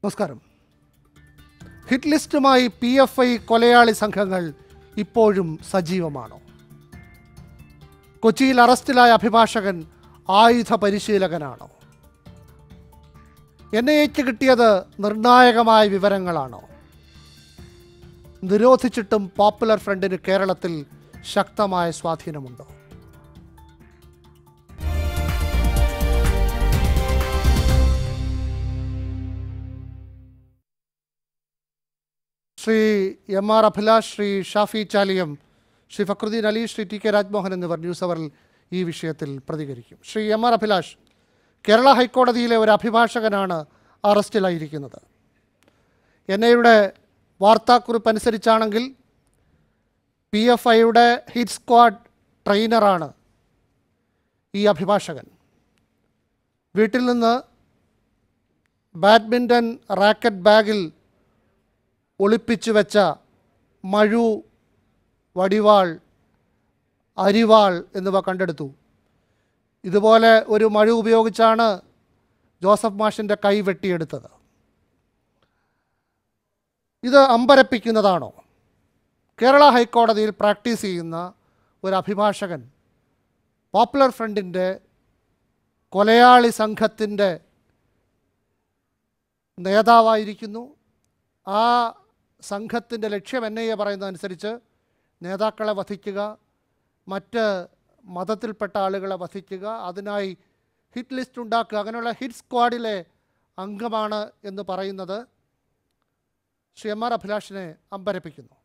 നമസ്കാരം ഹിറ്റ് ലിസ്റ്റുമായി P F I കൊലയാളി സംഘങ്ങൾ ഇപ്പോഴും സജീവമാണോ കൊച്ചിയിൽ അറസ്റ്റിലായ അഭിഭാഷകൻ ആയുധ പരിശീലകനാണോ എൻ ഐ എക്ക് കിട്ടിയത് നിർണായകമായ വിവരങ്ങളാണോ നിരോധിച്ചിട്ടും പോപ്പുലർ ഫ്രണ്ടിന് കേരളത്തിൽ ശക്തമായ സ്വാധീനമുണ്ടോ Shri M R Abhilash Shri Shafi Chaliyam Shri Fakhruddin Ali Shri T K Rajmohan എന്നിവർ ന്യൂസ് അവറിൽ ഈ വിഷയത്തിൽ പ്രതികരിക്കും ശ്രീ എം ആർ അഭിലാഷ് കേരള ഹൈക്കോടതിയിലെ ഒരു അഭിഭാഷകനാണ് അറസ്റ്റിലായിരിക്കുന്നത് എൻ ഐയുടെ വാർത്താക്കുറിപ്പ് അനുസരിച്ചാണെങ്കിൽ പി എഫ് ഐയുടെ ഹിറ്റ് സ്ക്വാഡ് ട്രെയിനറാണ് ഈ അഭിഭാഷകൻ വീട്ടിൽ നിന്ന് ബാഡ്മിൻ്റൺ റാക്കറ്റ് ബാഗിൽ ഒളിപ്പിച്ചു വെച്ച മഴു വടിവാൾ അരിവാൾ എന്നിവ കണ്ടെടുത്തു ഇതുപോലെ ഒരു മഴു ഉപയോഗിച്ചാണ് ജോസഫ് മാഷിൻ്റെ കൈ വെട്ടിയെടുത്തത് ഇത് അമ്പരപ്പിക്കുന്നതാണോ കേരള ഹൈക്കോടതിയിൽ പ്രാക്ടീസ് ചെയ്യുന്ന ഒരു അഭിഭാഷകൻ പോപ്പുലർ ഫ്രണ്ടിൻ്റെ കൊലയാളി സംഘത്തിൻ്റെ നേതാവായിരിക്കുന്നു ആ സംഘത്തിൻ്റെ ലക്ഷ്യം എൻ ഐ എ പറയുന്നതനുസരിച്ച് നേതാക്കളെ വധിക്കുക മറ്റ് മതത്തിൽപ്പെട്ട ആളുകളെ വധിക്കുക അതിനായി ഹിറ്റ് ലിസ്റ്റ് ഉണ്ടാക്കുക അങ്ങനെയുള്ള ഹിറ്റ് സ്ക്വാഡിലെ അംഗമാണ് എന്ന് പറയുന്നത് ശ്രീ എം ആർ അഭിലാഷിനെ അമ്പരപ്പിക്കുന്നു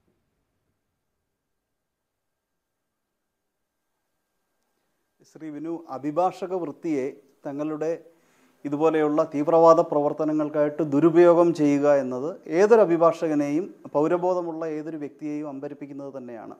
ശ്രീ വിനു അഭിഭാഷക വൃത്തിയെ തങ്ങളുടെ ഇതുപോലെയുള്ള തീവ്രവാദ പ്രവർത്തനങ്ങൾക്കായിട്ട് ദുരുപയോഗം ചെയ്യുക എന്നത് ഏതൊരു അഭിഭാഷകനെയും പൗരബോധമുള്ള ഏതൊരു വ്യക്തിയെയും അമ്പരിപ്പിക്കുന്നത് തന്നെയാണ്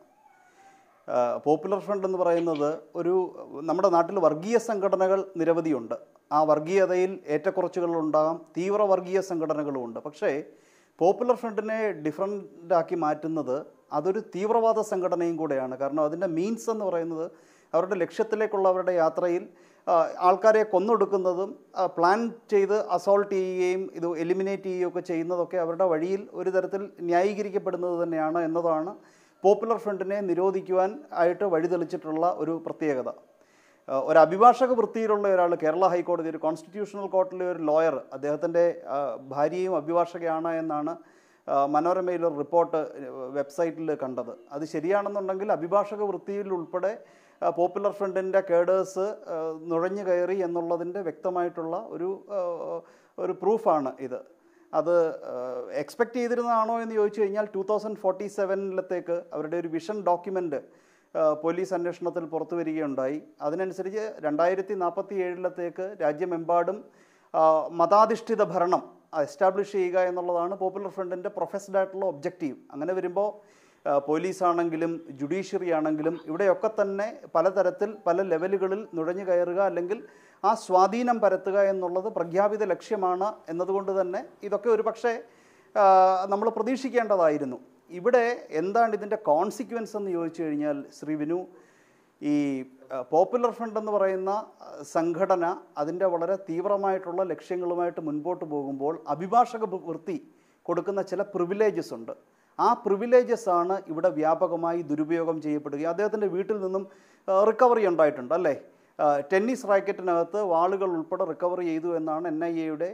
ആ, പോപ്പുലർ ഫ്രണ്ട് എന്ന് പറയുന്നത് ഒരു നമ്മുടെ നാട്ടിൽ വർഗീയ സംഘടനകൾ നിരവധിയുണ്ട് ആ വർഗീയതയിൽ ഏറ്റക്കുറച്ചുകൾ ഉണ്ടാകാം തീവ്ര വർഗീയ സംഘടനകളും ഉണ്ട് പക്ഷേ പോപ്പുലർ ഫ്രണ്ടിനെ ഡിഫറൻ്റ് ആക്കി മാറ്റുന്നത് അതൊരു തീവ്രവാദ സംഘടനയും കൂടെയാണ് കാരണം അതിൻ്റെ മീൻസ് എന്ന് പറയുന്നത് അവരുടെ ലക്ഷ്യത്തിലേക്കുള്ള അവരുടെ യാത്രയിൽ ആ, ആൾക്കാരെ കൊന്നൊടുക്കുന്നതും ആ, പ്ലാൻ ചെയ്ത് അസോൾട്ട് ചെയ്യുകയും ഇത് എലിമിനേറ്റ് ചെയ്യുകയും ഒക്കെ ചെയ്യുന്നതൊക്കെ അവരുടെ വഴിയിൽ ഒരു തരത്തിൽ ന്യായീകരിക്കപ്പെടുന്നത് തന്നെയാണ് എന്നതാണ് പോപ്പുലർ ഫ്രണ്ടിനെ നിരോധിക്കുവാൻ ആയിട്ട് വഴിതെളിച്ചിട്ടുള്ള ഒരു പ്രത്യേകത ആ, ഒരു അഭിഭാഷക വൃത്തിയിലുള്ള ഒരാൾ കേരള ഹൈക്കോടതി ഒരു കോൺസ്റ്റിറ്റ്യൂഷണൽ കോർട്ടിലെ ഒരു ലോയർ അദ്ദേഹത്തിൻ്റെ ആ, ഭാര്യയും അഭിഭാഷകയാണ് എന്നാണ് ആ, മനോരമയിൽ ഒരു റിപ്പോർട്ട് വെബ്സൈറ്റിൽ കണ്ടത് അത് ശരിയാണെന്നുണ്ടെങ്കിൽ അഭിഭാഷക വൃത്തിയിൽ ഉൾപ്പെടെ ആ, പോപ്പുലർ ഫ്രണ്ടിൻ്റെ കേഡേഴ്സ് ആ, നുഴഞ്ഞു കയറി എന്നുള്ളതിൻ്റെ വ്യക്തമായിട്ടുള്ള ഒരു ആ, ഒരു പ്രൂഫാണ് ഇത് അത് എക്സ്പെക്റ്റ് ചെയ്തിരുന്നതാണോ എന്ന് ചോദിച്ചു കഴിഞ്ഞാൽ ടൂ തൗസൻഡ് ഫോർട്ടി സെവനിലത്തേക്ക് അവരുടെ ഒരു വിഷൻ ഡോക്യുമെൻ്റ് പോലീസ് അന്വേഷണത്തിൽ പുറത്തു വരികയുണ്ടായി അതിനനുസരിച്ച് രണ്ടായിരത്തി നാൽപ്പത്തി ഏഴിലത്തേക്ക് രാജ്യമെമ്പാടും ആ, മതാധിഷ്ഠിത ഭരണം എസ്റ്റാബ്ലിഷ് ചെയ്യുക എന്നുള്ളതാണ് പോപ്പുലർ ഫ്രണ്ടിൻ്റെ പ്രൊഫസ്ഡ് ആയിട്ടുള്ള ഒബ്ജക്റ്റീവ് അങ്ങനെ വരുമ്പോൾ ആ, പോലീസാണെങ്കിലും ജുഡീഷ്യറി ആണെങ്കിലും ഇവിടെയൊക്കെ തന്നെ പലതരത്തിൽ പല ലെവലുകളിൽ നുഴഞ്ഞു കയറുക അല്ലെങ്കിൽ ആ സ്വാധീനം പരത്തുക എന്നുള്ളത് പ്രഖ്യാപിത ലക്ഷ്യമാണ് എന്നതുകൊണ്ട് തന്നെ ഇതൊക്കെ ഒരു പക്ഷേ നമ്മൾ പ്രതീക്ഷിക്കേണ്ടതായിരുന്നു ഇവിടെ എന്താണ് ഇതിൻ്റെ കോൺസിക്വൻസ് എന്ന് ചോദിച്ചു കഴിഞ്ഞാൽ ശ്രീ വിനു ഈ ആ, പോപ്പുലർ ഫ്രണ്ട് എന്ന് പറയുന്ന ആ, സംഘടന അതിൻ്റെ വളരെ തീവ്രമായിട്ടുള്ള ലക്ഷ്യങ്ങളുമായിട്ട് മുൻപോട്ട് പോകുമ്പോൾ അഭിഭാഷക വൃ- വൃത്തി കൊടുക്കുന്ന ചില പ്രിവിലേജസ് ഉണ്ട് ആ പ്രിവിലേജസ് ആണ് ഇവിടെ വ്യാപകമായി ദുരുപയോഗം ചെയ്യപ്പെടുകയും അദ്ദേഹത്തിൻ്റെ വീട്ടിൽ നിന്നും റിക്കവറി ഉണ്ടായിട്ടുണ്ട് അല്ലേ ആ, ടെന്നീസ് റാക്കറ്റിനകത്ത് വാളുകൾ ഉൾപ്പെടെ റിക്കവർ ചെയ്തു എന്നാണ് എൻ ഐ എയുടെ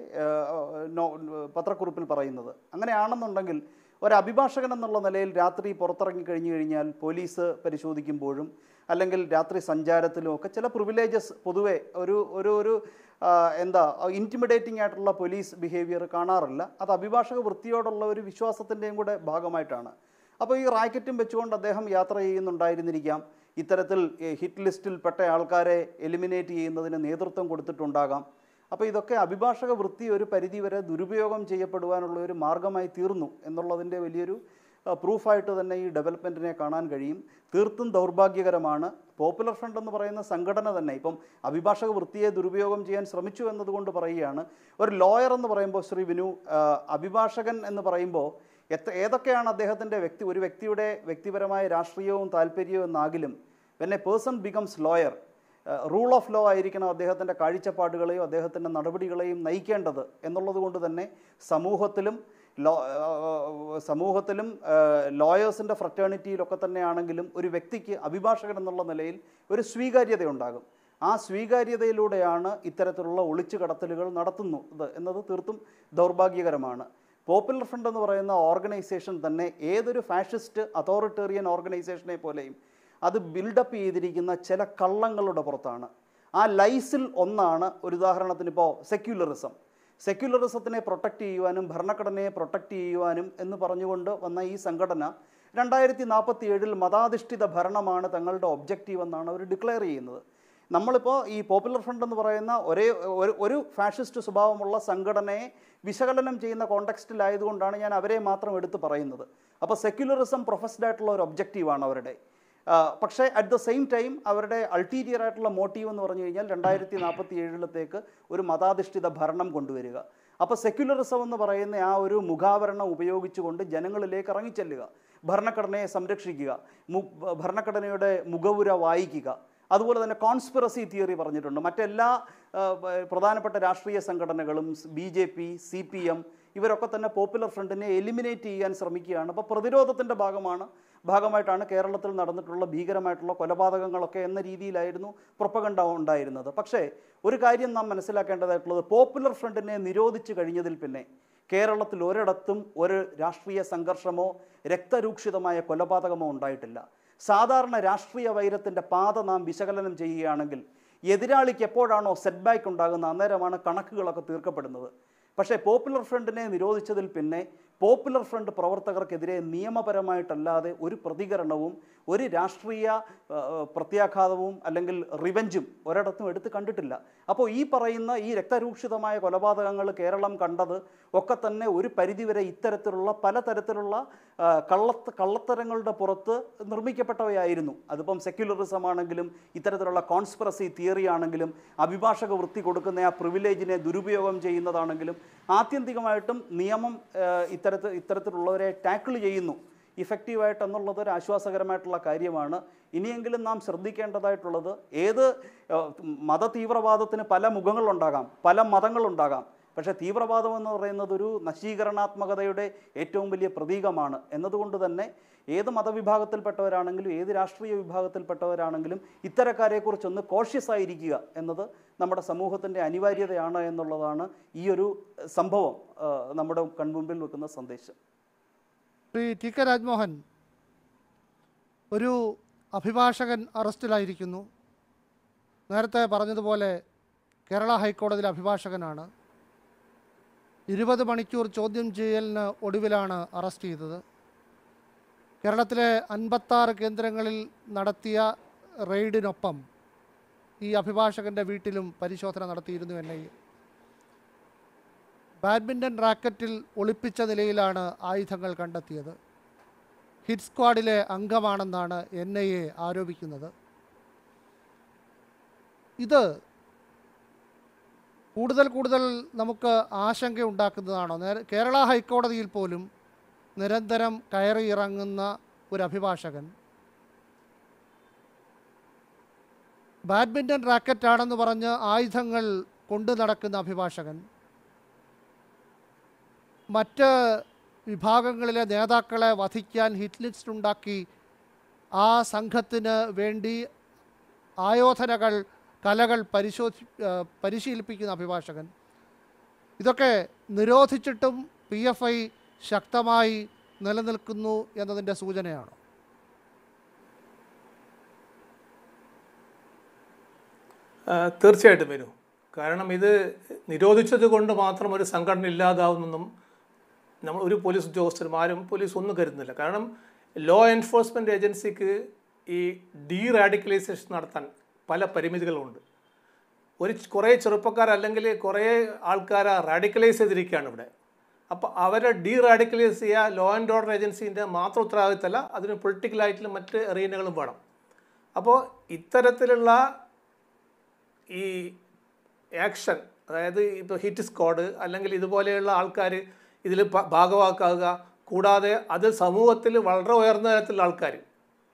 പത്രക്കുറിപ്പിൽ പറയുന്നത് അങ്ങനെയാണെന്നുണ്ടെങ്കിൽ ഒരു അഭിഭാഷകൻ എന്നുള്ള നിലയിൽ രാത്രി പുറത്തിറങ്ങി കഴിഞ്ഞു കഴിഞ്ഞാൽ പോലീസ് പരിശോധിക്കുമ്പോഴും അല്ലെങ്കിൽ രാത്രി സഞ്ചാരത്തിലും ഒക്കെ ചില പ്രിവിലേജസ് പൊതുവെ ഒരു ഒരു ഒരു ആ, എന്താ ഇൻറ്റിമിഡേറ്റിംഗ് ആയിട്ടുള്ള പോലീസ് ബിഹേവിയർ കാണാറില്ല അത് അഭിഭാഷക വൃത്തിയോടുള്ള ഒരു വിശ്വാസത്തിൻ്റെയും കൂടെ ഭാഗമായിട്ടാണ് അപ്പോൾ ഈ റാക്കറ്റും വെച്ചുകൊണ്ട് അദ്ദേഹം യാത്ര ചെയ്യുന്നുണ്ടായിരുന്നിരിക്കാം ഇത്തരത്തിൽ ഏ, ഹിറ്റ് ലിസ്റ്റിൽ പെട്ട ആൾക്കാരെ എലിമിനേറ്റ് ചെയ്യുന്നതിന് നേതൃത്വം കൊടുത്തിട്ടുണ്ടാകാം അപ്പോൾ ഇതൊക്കെ അഭിഭാഷക വൃത്തി ഒരു പരിധിവരെ ദുരുപയോഗം ചെയ്യപ്പെടുവാനുള്ള ഒരു മാർഗമായി തീർന്നു എന്നുള്ളതിൻ്റെ വലിയൊരു ആ, പ്രൂഫായിട്ട് തന്നെ ഈ ഡെവലപ്മെൻറ്റിനെ കാണാൻ കഴിയും തീർത്തും ദൗർഭാഗ്യകരമാണ് പോപ്പുലർ ഫ്രണ്ട് എന്ന് പറയുന്ന സംഘടന തന്നെ ഇപ്പം അഭിഭാഷക വൃത്തിയെ ദുരുപയോഗം ചെയ്യാൻ ശ്രമിച്ചു എന്നതുകൊണ്ട് പറയുകയാണ് ഒരു ലോയർ എന്ന് പറയുമ്പോൾ ശ്രീ വിനു ആ, അഭിഭാഷകൻ എന്ന് പറയുമ്പോൾ എത്ര ഏതൊക്കെയാണ് അദ്ദേഹത്തിൻ്റെ വ്യക്തി ഒരു വ്യക്തിയുടെ വ്യക്തിപരമായ രാഷ്ട്രീയവും താല്പര്യവും എന്നാകിലും when a person becomes lawyer rule of law ആയിരിക്കണം അദ്ദേഹത്തിൻ്റെ കാഴ്ചപ്പാടുകളെയും അദ്ദേഹത്തിൻ്റെ നടപടികളെയും നയിക്കേണ്ടത് എന്നുള്ളത് കൊണ്ട് തന്നെ സമൂഹത്തിലും ലോ ഏഹ് സമൂഹത്തിലും ലോയേഴ്സിൻ്റെ ഫ്രറ്റേണിറ്റിയിലൊക്കെ തന്നെയാണെങ്കിലും ഒരു വ്യക്തിക്ക് അഭിഭാഷകൻ എന്നുള്ള നിലയിൽ ഒരു സ്വീകാര്യത ഉണ്ടാകും ആ സ്വീകാര്യതയിലൂടെയാണ് ഇത്തരത്തിലുള്ള ഒളിച്ചു കടത്തലുകൾ നടത്തുന്നത് എന്നത് തീർത്തും ദൗർഭാഗ്യകരമാണ് പോപ്പുലർ ഫ്രണ്ട് എന്ന് പറയുന്ന ഓർഗനൈസേഷൻ തന്നെ ഏതൊരു ഫാഷിസ്റ്റ് അതോറിറ്റേറിയൻ ഓർഗനൈസേഷനെ പോലെയും അത് ബിൽഡപ്പ് ചെയ്തിരിക്കുന്ന ചില കള്ളങ്ങളുടെ പുറത്താണ് ആ ലൈസിൽ ഒന്നാണ് ഒരു ഉദാഹരണത്തിന് ഇപ്പോൾ സെക്യുലറിസം സെക്യുലറിസത്തിനെ പ്രൊട്ടക്റ്റ് ചെയ്യുവാനും ഭരണഘടനയെ പ്രൊട്ടക്റ്റ് ചെയ്യുവാനും എന്ന് പറഞ്ഞുകൊണ്ട് വന്ന ഈ സംഘടന രണ്ടായിരത്തി നാൽപ്പത്തി ഏഴിൽ മതാധിഷ്ഠിത ഭരണമാണ് തങ്ങളുടെ ഒബ്ജക്റ്റീവ് എന്നാണ് അവർ ഡിക്ലെയർ ചെയ്യുന്നത് നമ്മളിപ്പോൾ ഈ പോപ്പുലർ ഫ്രണ്ട് എന്ന് പറയുന്ന ഒരേ ഒരു ഒരു ഫാഷിസ്റ്റ് സ്വഭാവമുള്ള സംഘടനയെ വിശകലനം ചെയ്യുന്ന കോണ്ടക്സ്റ്റിലായതുകൊണ്ടാണ് ഞാൻ അവരെ മാത്രം എടുത്ത് പറയുന്നത് അപ്പോൾ സെക്യുലറിസം പ്രൊഫസ്ഡ് ആയിട്ടുള്ള ഒരു ഒബ്ജക്റ്റീവാണ് അവരുടെ ആ, പക്ഷേ അറ്റ് ദ സെയിം ടൈം അവരുടെ അൾട്ടീരിയർ ആയിട്ടുള്ള മോട്ടീവ് എന്ന് പറഞ്ഞു കഴിഞ്ഞാൽ രണ്ടായിരത്തി നാൽപ്പത്തി ഏഴിലത്തേക്ക് ഒരു മതാധിഷ്ഠിത ഭരണം കൊണ്ടുവരിക അപ്പോൾ സെക്യുലറിസം എന്ന് പറയുന്ന ആ ഒരു മുഖാവരണം ഉപയോഗിച്ചുകൊണ്ട് ജനങ്ങളിലേക്ക് ഇറങ്ങിച്ചെല്ലുക ഭരണഘടനയെ സംരക്ഷിക്കുക മു- ഭരണഘടനയുടെ മുഖവുര വായിക്കുക അതുപോലെ തന്നെ കോൺസ്പിറസി തിയറി പറഞ്ഞിട്ടുണ്ട് മറ്റെല്ലാ ആ, പ- പ്രധാനപ്പെട്ട രാഷ്ട്രീയ സംഘടനകളും B J P C P M ഇവരൊക്കെ തന്നെ പോപ്പുലർ ഫ്രണ്ടിനെ എലിമിനേറ്റ് ചെയ്യാൻ ശ്രമിക്കുകയാണ് അപ്പോൾ പ്രതിരോധത്തിൻ്റെ ഭാഗമാണ് ഭാഗമായിട്ടാണ് കേരളത്തിൽ നടന്നിട്ടുള്ള ഭീകരമായിട്ടുള്ള കൊലപാതകങ്ങളൊക്കെ എന്ന രീതിയിലായിരുന്നു പ്രൊപ്പഗണ്ട ഉണ്ടായിരുന്നത് പക്ഷേ ഒരു കാര്യം നാം മനസ്സിലാക്കേണ്ടതായിട്ടുള്ളത് പോപ്പുലർ ഫ്രണ്ടിനെ നിരോധിച്ചു കഴിഞ്ഞതിൽ പിന്നെ കേരളത്തിൽ ഒരിടത്തും ഒരു രാഷ്ട്രീയ സംഘർഷമോ രക്തരൂക്ഷിതമായ കൊലപാതകമോ ഉണ്ടായിട്ടില്ല സാധാരണ രാഷ്ട്രീയ വൈരത്തിൻ്റെ പാത നാം വിശകലനം ചെയ്യുകയാണെങ്കിൽ എതിരാളിക്ക് എപ്പോഴാണോ സെറ്റ് ബാക്ക് ഉണ്ടാകുന്ന അന്നേരമാണ് കണക്കുകളൊക്കെ തീർക്കപ്പെടുന്നത് പക്ഷേ പോപ്പുലർ ഫ്രണ്ടിനെ നിരോധിച്ചതിൽ പിന്നെ പോപ്പുലർ ഫ്രണ്ട് പ്രവർത്തകർക്കെതിരെ നിയമപരമായിട്ടല്ലാതെ ഒരു പ്രതികരണവും ഒരു രാഷ്ട്രീയ ആ, പ്രത്യാഘാതവും അല്ലെങ്കിൽ റിവെഞ്ചും ഒരിടത്തും എടുത്ത് കണ്ടിട്ടില്ല അപ്പോൾ ഈ പറയുന്ന ഈ രക്തരൂക്ഷിതമായ കൊലപാതകങ്ങൾ കേരളം കണ്ടത് ഒക്കെ തന്നെ ഒരു പരിധിവരെ ഇത്തരത്തിലുള്ള പലതരത്തിലുള്ള ആ, കള്ളത്ത കള്ളത്തരങ്ങളുടെ പുറത്ത് നിർമ്മിക്കപ്പെട്ടവയായിരുന്നു അതിപ്പം സെക്യുലറിസം ആണെങ്കിലും ഇത്തരത്തിലുള്ള കോൺസ്പിറസി തിയറി ആണെങ്കിലും അഭിഭാഷക വൃത്തി കൊടുക്കുന്ന ആ പ്രിവിലേജിനെ ദുരുപയോഗം ചെയ്യുന്നതാണെങ്കിലും ആത്യന്തികമായിട്ടും നിയമം ആ, ഇത്തരത്തിൽ ഇത്തരത്തിലുള്ളവരെ ടാക്കിൾ ചെയ്യുന്നു ഇഫക്റ്റീവായിട്ട് എന്നുള്ളത് ഒരു ആശ്വാസകരമായിട്ടുള്ള കാര്യമാണ് ഇനിയെങ്കിലും നാം ശ്രദ്ധിക്കേണ്ടതായിട്ടുള്ളത് ഏത് ആ, മത തീവ്രവാദത്തിന് പല മുഖങ്ങളുണ്ടാകാം പല മതങ്ങളുണ്ടാകാം പക്ഷേ തീവ്രവാദം എന്ന് പറയുന്നത് ഒരു നശീകരണാത്മകതയുടെ ഏറ്റവും വലിയ പ്രതീകമാണ് എന്നതുകൊണ്ട് തന്നെ ഏത് മതവിഭാഗത്തിൽപ്പെട്ടവരാണെങ്കിലും ഏത് രാഷ്ട്രീയ വിഭാഗത്തിൽപ്പെട്ടവരാണെങ്കിലും ഇത്തരക്കാരെക്കുറിച്ചൊന്ന് കോഷ്യസ് ആയിരിക്കുക എന്നത് നമ്മുടെ സമൂഹത്തിൻ്റെ അനിവാര്യതയാണ് എന്നുള്ളതാണ് ഈ ഒരു സംഭവം ആ, നമ്മുടെ കൺമുമ്പിൽ വെക്കുന്ന സന്ദേശം ശ്രീ ടി കെ രാജ്മോഹൻ ഒരു അഭിഭാഷകൻ അറസ്റ്റിലായിരിക്കുന്നു നേരത്തെ പറഞ്ഞതുപോലെ കേരള ഹൈക്കോടതിയിലെ അഭിഭാഷകനാണ് ഇരുപത് മണിക്കൂർ ചോദ്യം ചെയ്യലിന് ഒടുവിലാണ് അറസ്റ്റ് ചെയ്തത് കേരളത്തിലെ അൻപത്താറ് കേന്ദ്രങ്ങളിൽ നടത്തിയ റെയ്ഡിനൊപ്പം ഈ അഭിഭാഷകൻ്റെ വീട്ടിലും പരിശോധന നടത്തിയിരുന്നു എൻ ഐ എ ബാഡ്മിൻ്റൺ റാക്കറ്റിൽ ഒളിപ്പിച്ച നിലയിലാണ് ആയുധങ്ങൾ കണ്ടെത്തിയത് ഹിറ്റ് സ്ക്വാഡിലെ അംഗമാണെന്നാണ് എൻ ഐ എ ആരോപിക്കുന്നത് ഇത് കൂടുതൽ കൂടുതൽ നമുക്ക് ആശങ്ക ഉണ്ടാക്കുന്നതാണോ നേരെ കേരള ഹൈക്കോടതിയിൽ പോലും നിരന്തരം കയറി ഇറങ്ങുന്ന ഒരു അഭിഭാഷകൻ ബാഡ്മിൻ്റൺ റാക്കറ്റാണെന്ന് പറഞ്ഞ് ആയുധങ്ങൾ കൊണ്ടു നടക്കുന്ന അഭിഭാഷകൻ മറ്റ് വിഭാഗങ്ങളിലെ നേതാക്കളെ വധിക്കാൻ ഹിറ്റ് ലിസ്റ്റ് ഉണ്ടാക്കി ആ സംഘത്തിന് വേണ്ടി ആയോധനകൾ കലകൾ പരിശോധി ആ, പരിശീലിപ്പിക്കുന്ന അഭിഭാഷകൻ ഇതൊക്കെ നിരോധിച്ചിട്ടും പി എഫ് ഐ ശക്തമായി നിലനിൽക്കുന്നു എന്നതിൻ്റെ സൂചനയാണോ ആ, തീർച്ചയായിട്ടും വരും കാരണം ഇത് നിരോധിച്ചത് കൊണ്ട് മാത്രം ഒരു സംഘടന ഇല്ലാതാവുന്നൊന്നും നമ്മൾ ഒരു പോലീസ് ഉദ്യോഗസ്ഥന്മാരും പോലീസ് ഒന്നും കരുതുന്നില്ല കാരണം ലോ എൻഫോഴ്സ്മെൻറ്റ് ഏജൻസിക്ക് ഈ ഡീ റാഡിക്കലൈസേഷൻ നടത്താൻ പല പരിമിതികളുണ്ട് ഒരു ച് കുറേ ചെറുപ്പക്കാർ അല്ലെങ്കിൽ കുറേ ആൾക്കാരെ റാഡിക്കലൈസ് ചെയ്തിരിക്കുകയാണ് ഇവിടെ അപ്പോൾ അവരെ ഡീ റാഡിക്കലൈസ് ചെയ്യുക ലോ ആൻഡ് ഓർഡർ ഏജൻസീൻ്റെ മാത്രം ഉത്തരവാദിത്തമല്ല അതിന് പൊളിറ്റിക്കലായിട്ടുള്ള മറ്റ് അറീനകളും വേണം അപ്പോൾ ഇത്തരത്തിലുള്ള ഈ ആക്ഷൻ അതായത് ഇപ്പോൾ ഹിറ്റ് സ്ക്വാഡ് അല്ലെങ്കിൽ ഇതുപോലെയുള്ള ആൾക്കാർ ഇതിൽ ഭാഗവാക്കാവുക കൂടാതെ അത് സമൂഹത്തിൽ വളരെ ഉയർന്ന തരത്തിലുള്ള ആൾക്കാർ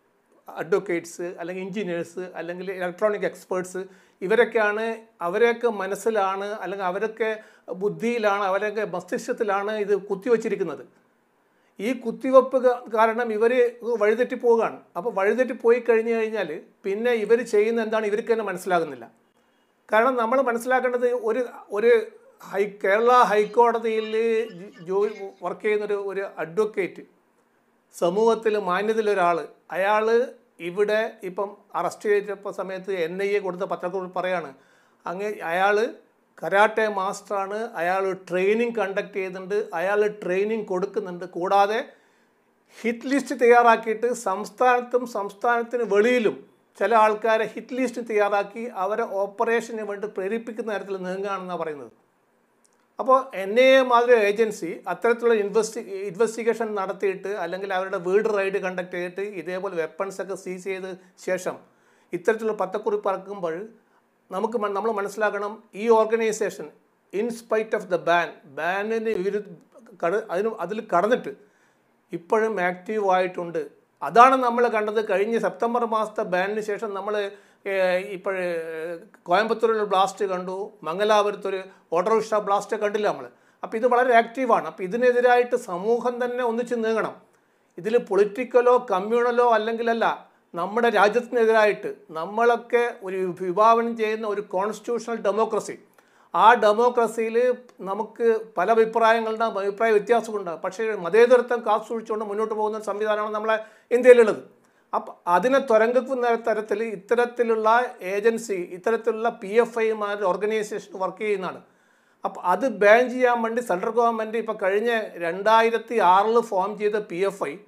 അഡ്വക്കേറ്റ്സ് അല്ലെങ്കിൽ എഞ്ചിനീയേഴ്സ് അല്ലെങ്കിൽ ഇലക്ട്രോണിക് എക്സ്പേർട്സ് ഇവരൊക്കെയാണ് അവരെയൊക്കെ മനസ്സിലാണ് അല്ലെങ്കിൽ അവരൊക്കെ ബുദ്ധിയിലാണ് അവരൊക്കെ മസ്തിഷ്കത്തിലാണ് ഇത് കുത്തിവെച്ചിരിക്കുന്നത് ഈ കുത്തിവെപ്പ് ക- കാരണം ഇവർ വഴിതെറ്റി പോവുകയാണ് അപ്പോൾ വഴിതെറ്റി പോയി കഴിഞ്ഞു കഴിഞ്ഞാൽ പിന്നെ ഇവർ ചെയ്യുന്ന എന്താണ് ഇവർക്ക് തന്നെ മനസ്സിലാകുന്നില്ല കാരണം നമ്മൾ മനസ്സിലാക്കേണ്ടത് ഒരു ഒരു ഹൈ കേരള ഹൈക്കോടതിയിൽ ജോലി വർക്ക് ചെയ്യുന്നൊരു ഒരു അഡ്വക്കേറ്റ് സമൂഹത്തിൽ മാന്യതയിലൊരാൾ അയാൾ ഇവിടെ ഇപ്പം അറസ്റ്റ് ചെയ്തപ്പോൾ സമയത്ത് എൻ ഐ എ കൊടുത്ത പത്രക്കുറിപ്പ് പറയാണ് അങ്ങ് അയാൾ കരാട്ടെ മാസ്റ്ററാണ് അയാൾ ട്രെയിനിങ് കണ്ടക്ട് ചെയ്യുന്നുണ്ട് അയാൾ ട്രെയിനിങ് കൊടുക്കുന്നുണ്ട് കൂടാതെ ഹിറ്റ് ലിസ്റ്റ് തയ്യാറാക്കിയിട്ട് സംസ്ഥാനത്തും സംസ്ഥാനത്തിന് വെളിയിലും ചില ആൾക്കാരെ ഹിറ്റ് ലിസ്റ്റ് തയ്യാറാക്കി അവരെ ഓപ്പറേഷന് വേണ്ടി പ്രേരിപ്പിക്കുന്ന തരത്തിൽ നീങ്ങുകയാണെന്നാണ് പറയുന്നത് അപ്പോൾ എൻ ഐ എ മാതിരി ഏജൻസി അത്തരത്തിലുള്ള ഇൻവെസ്റ്റി ഇൻവെസ്റ്റിഗേഷൻ നടത്തിയിട്ട് അല്ലെങ്കിൽ അവരുടെ വീട് റൈഡ് കണ്ടക്ട് ചെയ്തിട്ട് ഇതേപോലെ വെപ്പൺസ് ഒക്കെ സീസ് ചെയ്ത ശേഷം ഇത്തരത്തിലുള്ള പത്തക്കുറിപ്പ് ഇറക്കുമ്പോൾ നമുക്ക് മ- നമ്മൾ മനസ്സിലാക്കണം ഈ organisation in spite of the ban ബാനിന് ഇവർ കട അതിന് അതിൽ കടന്നിട്ട് ഇപ്പോഴും ആക്റ്റീവ് ആയിട്ടുണ്ട് അതാണ് നമ്മൾ കണ്ടത് കഴിഞ്ഞ സെപ്റ്റംബർ മാസത്തെ ബാനിന് ശേഷം നമ്മൾ ഇപ്പോൾ കോയമ്പത്തൂരിൽ ബ്ലാസ്റ്റ് കണ്ടു മംഗലാപുരത്തൊരു ഓട്ടോറിക്ഷ ബ്ലാസ്റ്റ് കണ്ടില്ല നമ്മൾ അപ്പോൾ ഇത് വളരെ ആക്റ്റീവാണ് അപ്പോൾ ഇതിനെതിരായിട്ട് സമൂഹം തന്നെ ഒന്നിച്ച് നീങ്ങണം ഇതിൽ പൊളിറ്റിക്കലോ കമ്മ്യൂണലോ അല്ലെങ്കിലല്ല നമ്മുടെ രാജ്യത്തിനെതിരായിട്ട് നമ്മളൊക്കെ ഒരു വിഭാവനം ചെയ്യുന്ന ഒരു കോൺസ്റ്റിറ്റ്യൂഷണൽ ഡെമോക്രസി ആ ഡെമോക്രസിയിൽ നമുക്ക് പല അഭിപ്രായങ്ങളുണ്ടാകും അഭിപ്രായ വ്യത്യാസമുണ്ട് പക്ഷേ മതേതരത്വം കാത്തുസൂക്ഷിച്ചുകൊണ്ട് മുന്നോട്ട് പോകുന്ന ഒരു സംവിധാനമാണ് നമ്മളെ ഇന്ത്യയിലുള്ളത് അപ്പം അതിനെ തുരങ്കക്കുന്ന തരത്തിൽ ഇത്തരത്തിലുള്ള ഏജൻസി ഇത്തരത്തിലുള്ള പി എഫ് ഐമാരുടെ ഓർഗനൈസേഷൻ വർക്ക് ചെയ്യുന്നതാണ് അപ്പം അത് ബാൻ ചെയ്യാൻ വേണ്ടി സെൻട്രൽ ഗവൺമെൻറ് ഇപ്പോൾ കഴിഞ്ഞ രണ്ടായിരത്തി ആറിൽ ഫോം ചെയ്ത പി എഫ് ഐ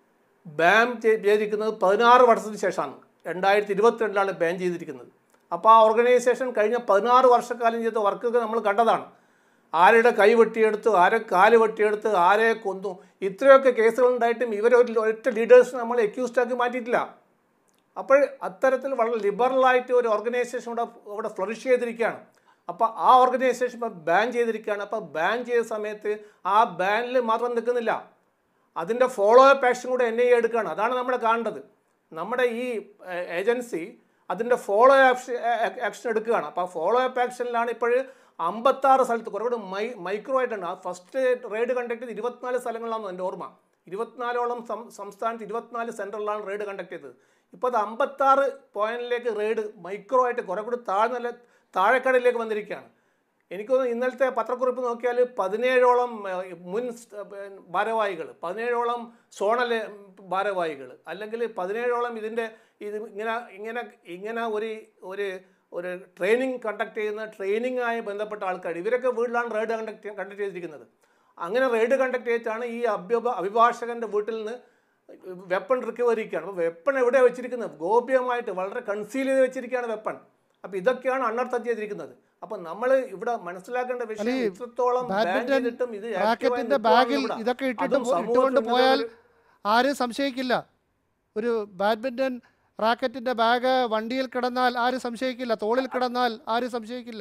ബാൻ ചെയ്തിരിക്കുന്നത് പതിനാറ് വർഷത്തിന് ശേഷമാണ് രണ്ടായിരത്തി ഇരുപത്തിരണ്ടിലാണ് ബാൻ ചെയ്തിരിക്കുന്നത് അപ്പോൾ ആ ഓർഗനൈസേഷൻ കഴിഞ്ഞ പതിനാറ് വർഷക്കാലം ചെയ്ത വർക്കൊക്കെ നമ്മൾ കണ്ടതാണ് ആരുടെ കൈ വെട്ടിയെടുത്ത് ആരെ കാല് വെട്ടിയെടുത്ത് ആരെ കൊന്നു ഇത്രയൊക്കെ കേസുകളുണ്ടായിട്ടും ഇവരെ ഒരു ഒറ്റ ലീഡേഴ്സ് നമ്മൾ accused ആക്കി മാറ്റിയിട്ടില്ല അപ്പോൾ അത്തരത്തിൽ വളരെ ലിബറലായിട്ട് ഒരു ഓർഗനൈസേഷൻ ഇവിടെ ഇവിടെ ഫ്ലറിഷ് ചെയ്തിരിക്കുകയാണ് അപ്പോൾ ആ ഓർഗനൈസേഷൻ ഇപ്പോൾ ബാൻ ചെയ്തിരിക്കുകയാണ് അപ്പോൾ ബാൻ ചെയ്ത സമയത്ത് ആ ബാനിൽ മാത്രം നിൽക്കുന്നില്ല അതിൻ്റെ ഫോളോ അപ്പ് ആക്ഷൻ കൂടെ എൻ ഐ എ എടുക്കുകയാണ് അതാണ് നമ്മൾ കാണേണ്ടത് നമ്മുടെ ഈ ഏജൻസി അതിൻ്റെ ഫോളോ ആക്ഷൻ ആക്ഷൻ എടുക്കുകയാണ് അപ്പോൾ ആ ഫോളോ അപ്പ് ആക്ഷനിലാണ് ഇപ്പോൾ അമ്പത്താറ് സ്ഥലത്ത് കുറേ മൈ മൈക്രോ ആയിട്ടുണ്ട് ആ ഫസ്റ്റ് റെയ്ഡ് കണ്ടക്ട് ചെയ്ത് ഇരുപത്തിനാല് സ്ഥലങ്ങളിലാണ് എൻ്റെ ഓർമ്മ ഇരുപത്തിനാലോളം സം സംസ്ഥാനത്ത് ഇരുപത്തിനാല് സെൻറ്ററിലാണ് റെയ്ഡ് കണ്ടക്ട് ചെയ്തത് ഇപ്പോൾ അത് അമ്പത്താറ് പോയിന്റിലേക്ക് റെയ്ഡ് മൈക്രോ ആയിട്ട് കുറെ കൂടി താഴ്ന്ന താഴെക്കടയിലേക്ക് വന്നിരിക്കുകയാണ് എനിക്ക് തോന്നുന്നു ഇന്നലത്തെ പത്രക്കുറിപ്പ് നോക്കിയാൽ പതിനേഴോളം ഏഹ്, മുൻ സ്- ഏഹ്, ഭാരവാഹികൾ പതിനേഴോളം സോണൽ ഭാരവാഹികൾ അല്ലെങ്കിൽ പതിനേഴോളം ഇതിൻ്റെ ഇത് ഇങ്ങനെ ഇങ്ങനെ ഇങ്ങനെ ഒരു ഒരു ഒരു ട്രെയിനിങ് കണ്ടക്ട് ചെയ്യുന്ന ട്രെയിനിങ് ആയി ബന്ധപ്പെട്ട ആൾക്കാർ ഇവരൊക്കെ വീട്ടിലാണ് റെയ്ഡ് കണ്ടക്ട് കണ്ടക്ട് ചെയ്തിരിക്കുന്നത് അങ്ങനെ റെയ്ഡ് കണ്ടക്ട് ചെയ്തിട്ടാണ് ഈ അഭ്യഭ അഭിഭാഷകൻ്റെ വീട്ടിൽ നിന്ന് വെപ്പൺ റിക്കവറിക്കാണ് അപ്പോൾ വെപ്പൺ എവിടെ വെച്ചിരിക്കുന്നത് ഗോപ്യമായിട്ട് വളരെ കൺസീൽ ചെയ്ത് വെച്ചിരിക്കുകയാണ് വെപ്പൺ അപ്പോൾ ഇതൊക്കെയാണ് അണ്ണർത്ഥം ചെയ്തിരിക്കുന്നത് അപ്പോൾ നമ്മൾ ഇവിടെ മനസ്സിലാക്കേണ്ട വിഷയം അലി, ഇത്രത്തോളം ban ബാഡ്മിന്റൺ ചെയ്തിട്ടും ഇത് active ആയി റാക്കറ്റിന്റെ നിൽക്കുകയാണ് ബാഗിൽ ഇവിടെ. ഇതൊക്കെ ഇട്ടിട്ട് അതും പോ- ഇട്ടുകൊണ്ട് സമൂഹത്തിന് പോയാൽ ഒരു- ആരും സംശയിക്കില്ല ഒരു ബാഡ്മിന്റൺ റാക്കറ്റിന്റെ ബാഗ് വണ്ടിയിൽ കിടന്നാൽ ആരും സംശയിക്കില്ല തോളിൽ കിടന്നാൽ ആരും സംശയിക്കില്ല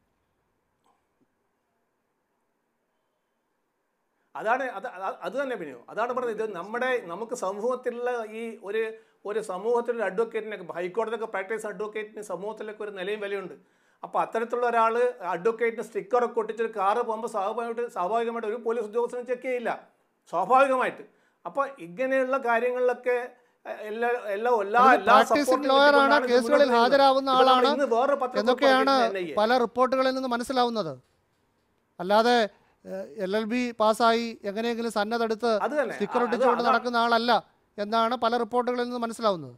അതാണ് അത് അത് അത് തന്നെ പിന്നെയോ അതാണ് പറഞ്ഞത് ഇത് നമ്മുടെ നമുക്ക് സമൂഹത്തിലുള്ള ഈ ഒരു ഒരു സമൂഹത്തിലുള്ള അഡ്വക്കേറ്റിനെ ഹൈക്കോടതിയൊക്കെ പ്രാക്ടീസ് അഡ്വക്കേറ്റിന് സമൂഹത്തിലൊക്കെ ഒരു നിലയും വിലയുണ്ട് അപ്പോൾ അത്തരത്തിലുള്ള ഒരാൾ അഡ്വക്കേറ്റിന് സ്റ്റിക്കറൊക്കെ ഒട്ടിച്ചൊരു കാറ് പോകുമ്പോൾ സ്വാഭാവികമായിട്ട് സ്വാഭാവികമായിട്ട് ഒരു പോലീസ് ഉദ്യോഗസ്ഥനും ചെക്ക് ചെയ്യില്ല സ്വാഭാവികമായിട്ട് അപ്പോൾ ഇങ്ങനെയുള്ള കാര്യങ്ങളിലൊക്കെ എ- എല്ലാ എല്ലാ എല്ലാ എല്ലാ പ്രാക്ടീസിംഗ് support ഉം ലോയറാണ് കിട്ടിക്കൊണ്ടാണ് ഇത് കേസുകളിൽ മുന്നോട്ട് ഹാജരാവുന്ന പോകുന്നത്. ആളാണ് ഇന്ന് വേറൊരു പത്രത്തിൽ എന്നൊക്കെയാണ് പറഞ്ഞിട്ടുണ്ട് NIA. പല റിപ്പോർട്ടുകളിൽ നിന്ന് മനസ്സിലാവുന്നത് അല്ലാതെ എൽ എൽ ബി പാസ്സായി എങ്ങനെയെങ്കിലും സന്നദ്ധെടുത്ത് അത് തന്നെ. സ്റ്റിക്കർ അത് ഒട്ടിച്ചുകൊണ്ട് അതാ- നടക്കുന്ന ആളല്ല എന്നാണ് പല റിപ്പോർട്ടുകളിൽ നിന്ന് മനസ്സിലാവുന്നത്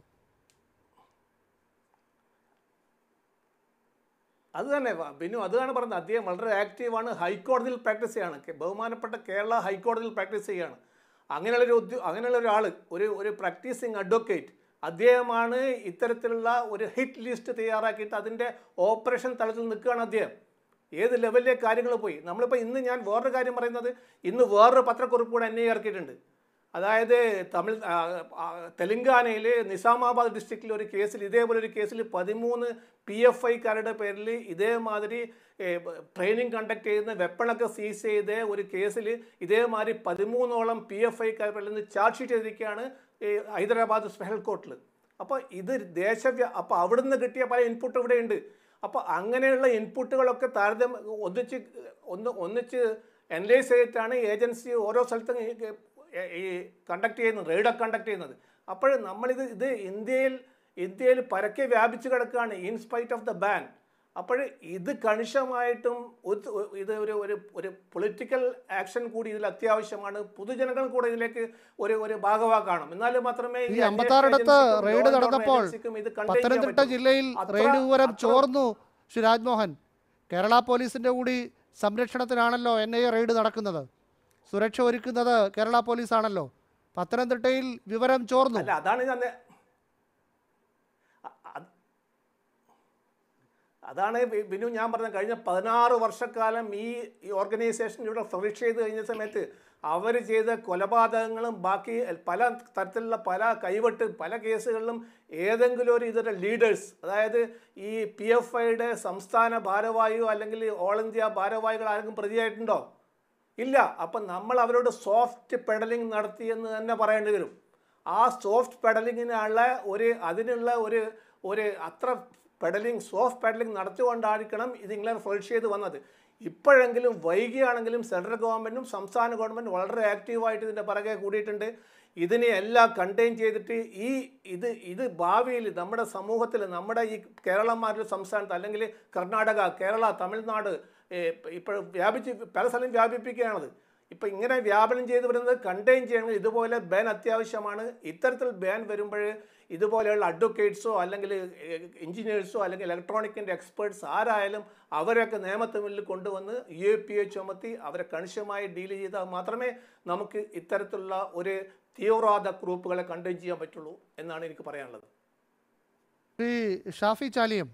അത് തന്നെ വ- ബിനു അതാണ് പറഞ്ഞത് അദ്ദേഹം വളരെ ആക്റ്റീവാണ് ഹൈക്കോടതിയിൽ പ്രാക്ടീസ് ചെയ്യാണ് കെ- ബഹുമാനപ്പെട്ട കേരള ഹൈക്കോടതിയിൽ പ്രാക്ടീസ് ചെയ്യാണ് അങ്ങനെയുള്ളൊരു ഉദ്യോ അങ്ങനെയുള്ള ഒരാൾ ഒരു ഒരു പ്രാക്ടീസിങ് അഡ്വക്കേറ്റ് അദ്ദേഹമാണ് ഇത്തരത്തിലുള്ള ഒരു ഹിറ്റ് ലിസ്റ്റ് തയ്യാറാക്കിയിട്ട് അതിൻ്റെ ഓപ്പറേഷൻ തലത്തിൽ നിൽക്കുകയാണ് അദ്ദേഹം ഏത് ലെവലിലെ കാര്യങ്ങൾ പോയി നമ്മളിപ്പോൾ ഇന്ന് ഞാൻ വേറൊരു കാര്യം പറയുന്നത് ഇന്ന് വേറൊരു പത്രക്കുറിപ്പ് കൂടെ എന്നെ ഇറക്കിയിട്ടുണ്ട് അതായത് തമിഴ് ആ, ആ, തെലങ്കാനയിൽ നിസാമാബാദ് ഡിസ്ട്രിക്റ്റിൽ ഒരു കേസിൽ ഇതേപോലെ ഒരു കേസിൽ പതിമൂന്ന് പി എഫ് ഐക്കാരുടെ പേരിൽ ഇതേമാതിരി ട്രെയിനിങ് കണ്ടക്ട് ചെയ്യുന്ന വെപ്പണൊക്കെ സീസ് ചെയ്ത് ഒരു കേസിൽ ഇതേമാതിരി പതിമൂന്നോളം പി എഫ് ഐക്കാരുടെ പേരിൽ നിന്ന് ചാർജ് ഷീറ്റ് ചെയ്തിരിക്കുകയാണ് ഈ ഹൈദരാബാദ് സ്പെഷ്യൽ കോർട്ടിൽ അപ്പോൾ ഇത് ദേശവ്യ അപ്പോൾ അവിടുന്ന് കിട്ടിയ പല ഇൻപുട്ട് ഇവിടെ ഉണ്ട് അപ്പോൾ അങ്ങനെയുള്ള ഇൻപുട്ടുകളൊക്കെ താരതമ്യം ഒന്നിച്ച് ഒന്ന് ഒന്നിച്ച് അനലൈസ് ചെയ്തിട്ടാണ് ഏജൻസി ഓരോ സ്ഥലത്തും ഈ ഈ കണ്ടക്ട് ചെയ്യുന്നത് റെയ്ഡൊക്കെ കണ്ടക്ട് ചെയ്യുന്നത് അപ്പോൾ നമ്മളിത് ഇത് ഇന്ത്യയിൽ ഇന്ത്യയിൽ പരക്കെ വ്യാപിച്ചു കിടക്കുകയാണ് in spite of the ban അപ്പോൾ ഇത് കണിശമായിട്ടും ഒരു- ഇത് ഒരു ഒരു ഒരു പൊളിറ്റിക്കൽ ആക്ഷൻ കൂടി ഇതിൽ അത്യാവശ്യമാണ് പൊതുജനങ്ങൾ കൂടെ ഇതിലേക്ക് ഒരു ഒരു ഭാഗവാക്കാണ് എന്നാലും മാത്രമേ ഈ അന്വേഷണ അമ്പത്താറിടത്ത് ഏജൻസിക്കും റെയ്ഡ് law and order നടന്നപ്പോൾ ഏജൻസിക്കും ഇത് contain ചെയ്യാൻ പത്തനംതിട്ട പറ്റും. ജില്ലയിൽ അത്ര- റെയ്ഡ് വിവരം അത്ര- ചോർന്നു ശ്രീ രാജ്മോഹൻ കേരള പോലീസിന്റെ കൂടി സംരക്ഷണത്തിനാണല്ലോ എൻ ഐ എ റെയ്ഡ് നടക്കുന്നത് സുരക്ഷ ഒരുക്കുന്നത് കേരള പോലീസാണല്ലോ പത്തനംതിട്ടയിൽ വിവരം ചോർന്നു അല്ല അതാണ് ഞാൻ നേ- അ- അ- അതാണ് ബി- ബിനു ഞാൻ പറഞ്ഞ കഴിഞ്ഞ പതിനാറ് വർഷക്കാലം ഈ ഈ ഓർഗനൈസേഷൻ ഇവിടെ ഫ്ലറിഷ് ചെയ്ത് കഴിഞ്ഞ സമയത്ത് അവർ ചെയ്ത കൊലപാതകങ്ങളും ബാക്കി പല തരത്തിലുള്ള പല കൈവെട്ട് പല കേസുകളിലും ഏതെങ്കിലും ഒരു ഇതിൻ്റെ ലീഡേഴ്സ് അതായത് ഈ പി എഫ് ഐയുടെ സംസ്ഥാന ഭാരവാഹിയോ അല്ലെങ്കിൽ ഓൾ ഇന്ത്യ ഭാരവാഹികൾ ആരെങ്കിലും പ്രതിയായിട്ടുണ്ടോ ഇല്ല അപ്പം നമ്മൾ അവരോട് സോഫ്റ്റ് പെഡലിംഗ് നടത്തി എന്ന് തന്നെ പറയേണ്ടി വരും ആ സോഫ്റ്റ് പെഡലിങ്ങിനുള്ള ഒരു അതിനുള്ള ഒരു ഒരു അത്ര പെഡലിംഗ് സോഫ്റ്റ് പെഡലിംഗ് നടത്തിക്കൊണ്ടായിരിക്കണം ഇത് ഇങ്ങനെ ഫ്ലഷ് ചെയ്ത് വന്നത് ഇപ്പോഴെങ്കിലും വൈകിയാണെങ്കിലും സെൻട്രൽ ഗവൺമെൻറ്റും സംസ്ഥാന ഗവൺമെൻറ്റും വളരെ ആക്റ്റീവായിട്ട് ഇതിൻ്റെ പിറകെ കൂടിയിട്ടുണ്ട് ഇതിനെ എല്ലാം കണ്ടെയ്ൻ ചെയ്തിട്ട് ഈ ഇത് ഇത് ഭാവിയിൽ നമ്മുടെ സമൂഹത്തിൽ നമ്മുടെ ഈ കേരളന്മാരുടെ സംസ്ഥാനത്ത് അല്ലെങ്കിൽ കർണാടക കേരള തമിഴ്നാട് ഇപ്പോൾ വ്യാപിച്ച് പല സ്ഥലം വ്യാപിപ്പിക്കുകയാണത് ഇപ്പം ഇങ്ങനെ വ്യാപനം ചെയ്തു വരുന്നത് കണ്ടെയ്ൻ ചെയ്യണമെങ്കിൽ ഇതുപോലെ ബാൻ അത്യാവശ്യമാണ് ഇത്തരത്തിൽ ബാൻ വരുമ്പോൾ ഇതുപോലെയുള്ള അഡ്വക്കേറ്റ്സോ അല്ലെങ്കിൽ എഞ്ചിനീയേഴ്സോ അല്ലെങ്കിൽ ഇലക്ട്രോണിക്കിൻ്റെ എക്സ്പേർട്സ് ആരായാലും അവരെയൊക്കെ നിയമത്തിന് മുന്നിൽ കൊണ്ടുവന്ന് യു എ പി എ ചുമത്തി അവരെ കണിശമായി ഡീൽ ചെയ്താൽ മാത്രമേ നമുക്ക് ഇത്തരത്തിലുള്ള ഒരു തീവ്രവാദ ഗ്രൂപ്പുകളെ കണ്ടെയ്ൻ ചെയ്യാൻ പറ്റുള്ളൂ എന്നാണ് എനിക്ക് പറയാനുള്ളത് ശ്രീ ഷാഫി ചാലിയം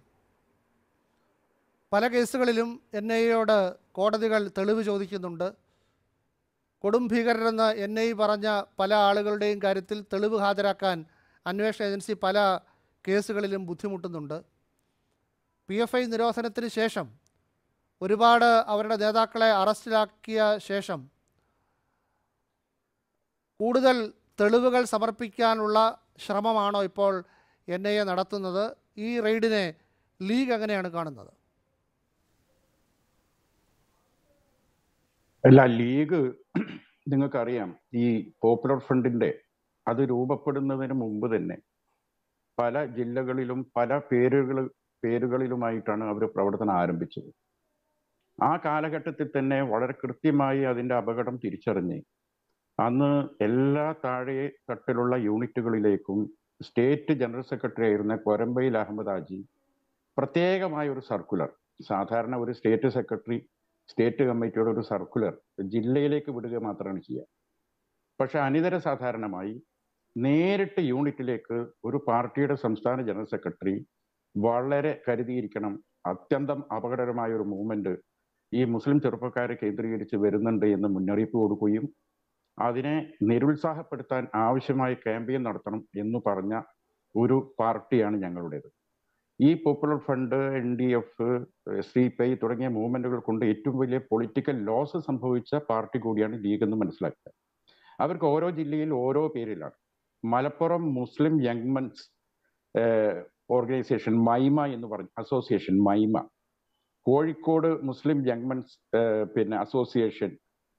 പല കേസുകളിലും എൻ ഐ എയോട് കോടതികൾ തെളിവ് ചോദിക്കുന്നുണ്ട് കൊടും ഭീകരരെന്ന് എൻ ഐ പറഞ്ഞ പല ആളുകളുടെയും കാര്യത്തിൽ തെളിവ് ഹാജരാക്കാൻ അന്വേഷണ ഏജൻസി പല കേസുകളിലും ബുദ്ധിമുട്ടുന്നുണ്ട് പി എഫ് ഐ നിരോധനത്തിന് ശേഷം ഒരുപാട് അവരുടെ നേതാക്കളെ അറസ്റ്റിലാക്കിയ ശേഷം കൂടുതൽ തെളിവുകൾ സമർപ്പിക്കാനുള്ള ശ്രമമാണോ ഇപ്പോൾ എൻ ഐ എ നടത്തുന്നത് ഈ റെയ്ഡിനെ ലീഗ് എങ്ങനെയാണ് കാണുന്നത് അല്ല ലീഗ് നിങ്ങൾക്കറിയാം ഈ പോപ്പുലർ ഫ്രണ്ടിന്റെ അത് രൂപപ്പെടുന്നതിന് മുമ്പ് തന്നെ പല ജില്ലകളിലും പല പേരുകൾ പേരുകളിലുമായിട്ടാണ് അവർ പ്രവർത്തനം ആരംഭിച്ചത് ആ കാലഘട്ടത്തിൽ തന്നെ വളരെ കൃത്യമായി അതിന്റെ അപകടം തിരിച്ചറിഞ്ഞ് അന്ന് എല്ലാ താഴെ തട്ടിലുള്ള യൂണിറ്റുകളിലേക്കും സ്റ്റേറ്റ് ജനറൽ സെക്രട്ടറി ആയിരുന്ന കൊരമ്പയിൽ അഹമ്മദ് ആജി പ്രത്യേകമായ ഒരു സർക്കുലർ സാധാരണ ഒരു സ്റ്റേറ്റ് സെക്രട്ടറി സ്റ്റേറ്റ് കമ്മിറ്റിയുടെ ഒരു സർക്കുലർ ജില്ലയിലേക്ക് വിടുക മാത്രമാണ് ചെയ്യുക പക്ഷെ അനിതര സാധാരണമായി നേരിട്ട് യൂണിറ്റിലേക്ക് ഒരു പാർട്ടിയുടെ സംസ്ഥാന ജനറൽ സെക്രട്ടറി വളരെ കരുതിയിരിക്കണം അത്യന്തം അപകടകരമായ ഒരു മൂവ്മെന്റ് ഈ മുസ്ലിം ചെറുപ്പക്കാരെ കേന്ദ്രീകരിച്ച് വരുന്നുണ്ട് എന്ന് മുന്നറിയിപ്പ് കൊടുക്കുകയും അതിനെ നിരുത്സാഹപ്പെടുത്താൻ ആവശ്യമായ ക്യാമ്പയിൻ നടത്തണം എന്ന് പറഞ്ഞ ഒരു പാർട്ടിയാണ് ഞങ്ങളുടേത് ഈ popular front N D F C P I തുടങ്ങിയ മൂവ്മെന്റുകൾ കൊണ്ട് ഏറ്റവും വലിയ പൊളിറ്റിക്കൽ ലോസ് സംഭവിച്ച പാർട്ടി കൂടിയാണ് ലീഗ് എന്ന് മനസ്സിലാക്കുക അവർക്ക് ഓരോ ജില്ലയിൽ ഓരോ പേരിലാണ് Malappuram Muslim young men's organisation MYMA എന്ന് പറഞ്ഞു association MYMA Kozhikode Muslim young men's പിന്നെ association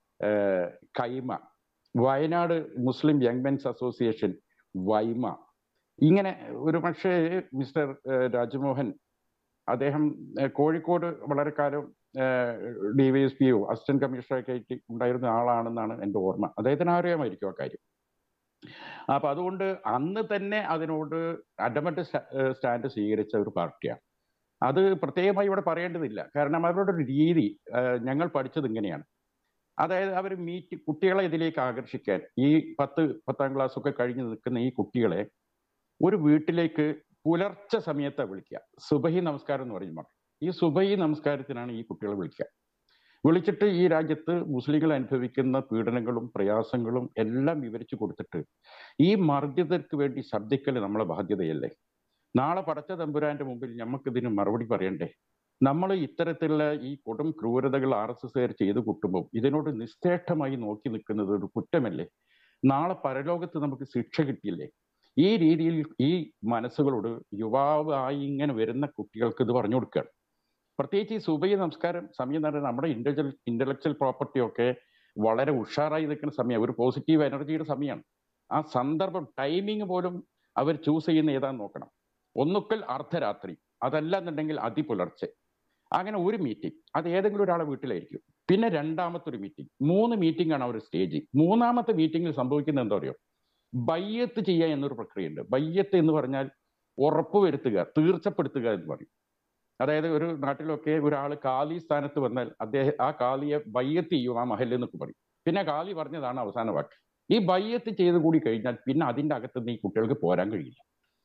KYMA Wayanad Muslim young men's association വൈമ ഇങ്ങനെ ഒരു പക്ഷേ മിസ്റ്റർ രാജ്മോഹൻ അദ്ദേഹം കോഴിക്കോട് വളരെ കാലം ഡി വൈ എസ് പിയോ അസിസ്റ്റന്റ് കമ്മീഷണറൊക്കെ ആയിട്ട് ഉണ്ടായിരുന്ന ആളാണെന്നാണ് എൻ്റെ ഓർമ്മ അദ്ദേഹത്തിന് അറിയാമായിരിക്കും ആ കാര്യം അപ്പൊ അതുകൊണ്ട് അന്ന് തന്നെ അതിനോട് അഡമറ്റ് സ്റ്റാൻഡ് സ്വീകരിച്ച ഒരു പാർട്ടിയാണ് അത് പ്രത്യേകമായി ഇവിടെ പറയേണ്ടതില്ല കാരണം അവരുടെ ഒരു രീതി ഞങ്ങൾ പഠിച്ചത് ഇങ്ങനെയാണ് അതായത് അവർ മീറ്റ് കുട്ടികളെ ഇതിലേക്ക് ആകർഷിക്കാൻ ഈ പത്ത് പത്താം ക്ലാസ് ഒക്കെ കഴിഞ്ഞ് നിൽക്കുന്ന ഈ കുട്ടികളെ ഒരു വീട്ടിലേക്ക് പുലർച്ചെ സമയത്താണ് വിളിക്കുക സുബഹി നമസ്കാരം എന്ന് പറയുമ്പോൾ ഈ സുബഹി നമസ്കാരത്തിനാണ് ഈ കുട്ടികളെ വിളിക്കുക വിളിച്ചിട്ട് ഈ രാജ്യത്ത് മുസ്ലിങ്ങൾ അനുഭവിക്കുന്ന പീഡനങ്ങളും പ്രയാസങ്ങളും എല്ലാം വിവരിച്ചു കൊടുത്തിട്ട് ഈ മർദ്ദിതർക്ക് വേണ്ടി ശബ്ദിക്കൽ നമ്മളെ ബാധ്യതയല്ലേ നാളെ പടച്ച തമ്പുരാന്റെ മുമ്പിൽ നമുക്കിതിന് മറുപടി പറയണ്ടേ നമ്മൾ ഇത്തരത്തിലുള്ള ഈ കൊടും ക്രൂരതകൾ ആർ എസ് എസ്സുകാർ ചെയ്തു കൂട്ടുമ്പോൾ ഇതിനോട് നിസ്തേഷ്ടമായി നോക്കി നിൽക്കുന്നത് ഒരു കുറ്റമല്ലേ നാളെ പരലോകത്ത് നമുക്ക് ശിക്ഷ കിട്ടിയില്ലേ ഈ രീതിയിൽ ഈ മനസ്സുകളോട് യുവാവ് ആയി ഇങ്ങനെ വരുന്ന കുട്ടികൾക്ക് ഇത് പറഞ്ഞു കൊടുക്കുകയാണ് പ്രത്യേകിച്ച് ഈ സുബൈ നമസ്കാരം സമയം എന്ന് പറയുന്നത് നമ്മുടെ ഇന്റലക്ച്വൽ ഇന്റലക്ച്വൽ പ്രോപ്പർട്ടി ഒക്കെ വളരെ ഉഷാറായി നിൽക്കുന്ന സമയം ഒരു പോസിറ്റീവ് എനർജിയുടെ സമയമാണ് ആ സന്ദർഭം ടൈമിംഗ് പോലും അവർ ചൂസ് ചെയ്യുന്ന ഏതാന്ന് നോക്കണം ഒന്നുക്കൽ അർദ്ധരാത്രി അതല്ല എന്നുണ്ടെങ്കിൽ അതിപുലർച്ചെ അങ്ങനെ ഒരു മീറ്റിംഗ് അത് ഏതെങ്കിലും ഒരാളെ വീട്ടിലായിരിക്കും പിന്നെ രണ്ടാമത്തെ ഒരു മീറ്റിംഗ് മൂന്ന് മീറ്റിംഗ് ആണ് അവർ സ്റ്റേജ് മൂന്നാമത്തെ മീറ്റിംഗിൽ സംഭവിക്കുന്നത് എന്താ പറയുക ബയ്യത്ത് ചെയ്യുക എന്നൊരു പ്രക്രിയയുണ്ട് ബയ്യത്ത് എന്ന് പറഞ്ഞാൽ ഉറപ്പുവരുത്തുക തീർച്ചപ്പെടുത്തുക എന്ന് പറയും അതായത് ഒരു നാട്ടിലൊക്കെ ഒരാൾ കാലി സ്ഥാനത്ത് വന്നാൽ അദ്ദേഹം ആ കാലിയെ ബയ്യത്ത് ചെയ്യും ആ മഹൽ എന്നൊക്കെ പറയും പിന്നെ കാലി പറഞ്ഞതാണ് അവസാന വാക്ക് ഈ ബയ്യത്ത് ചെയ്ത് കൂടി കഴിഞ്ഞാൽ പിന്നെ അതിൻ്റെ അകത്തുനിന്ന് ഈ കുട്ടികൾക്ക് പോരാൻ കഴിയില്ല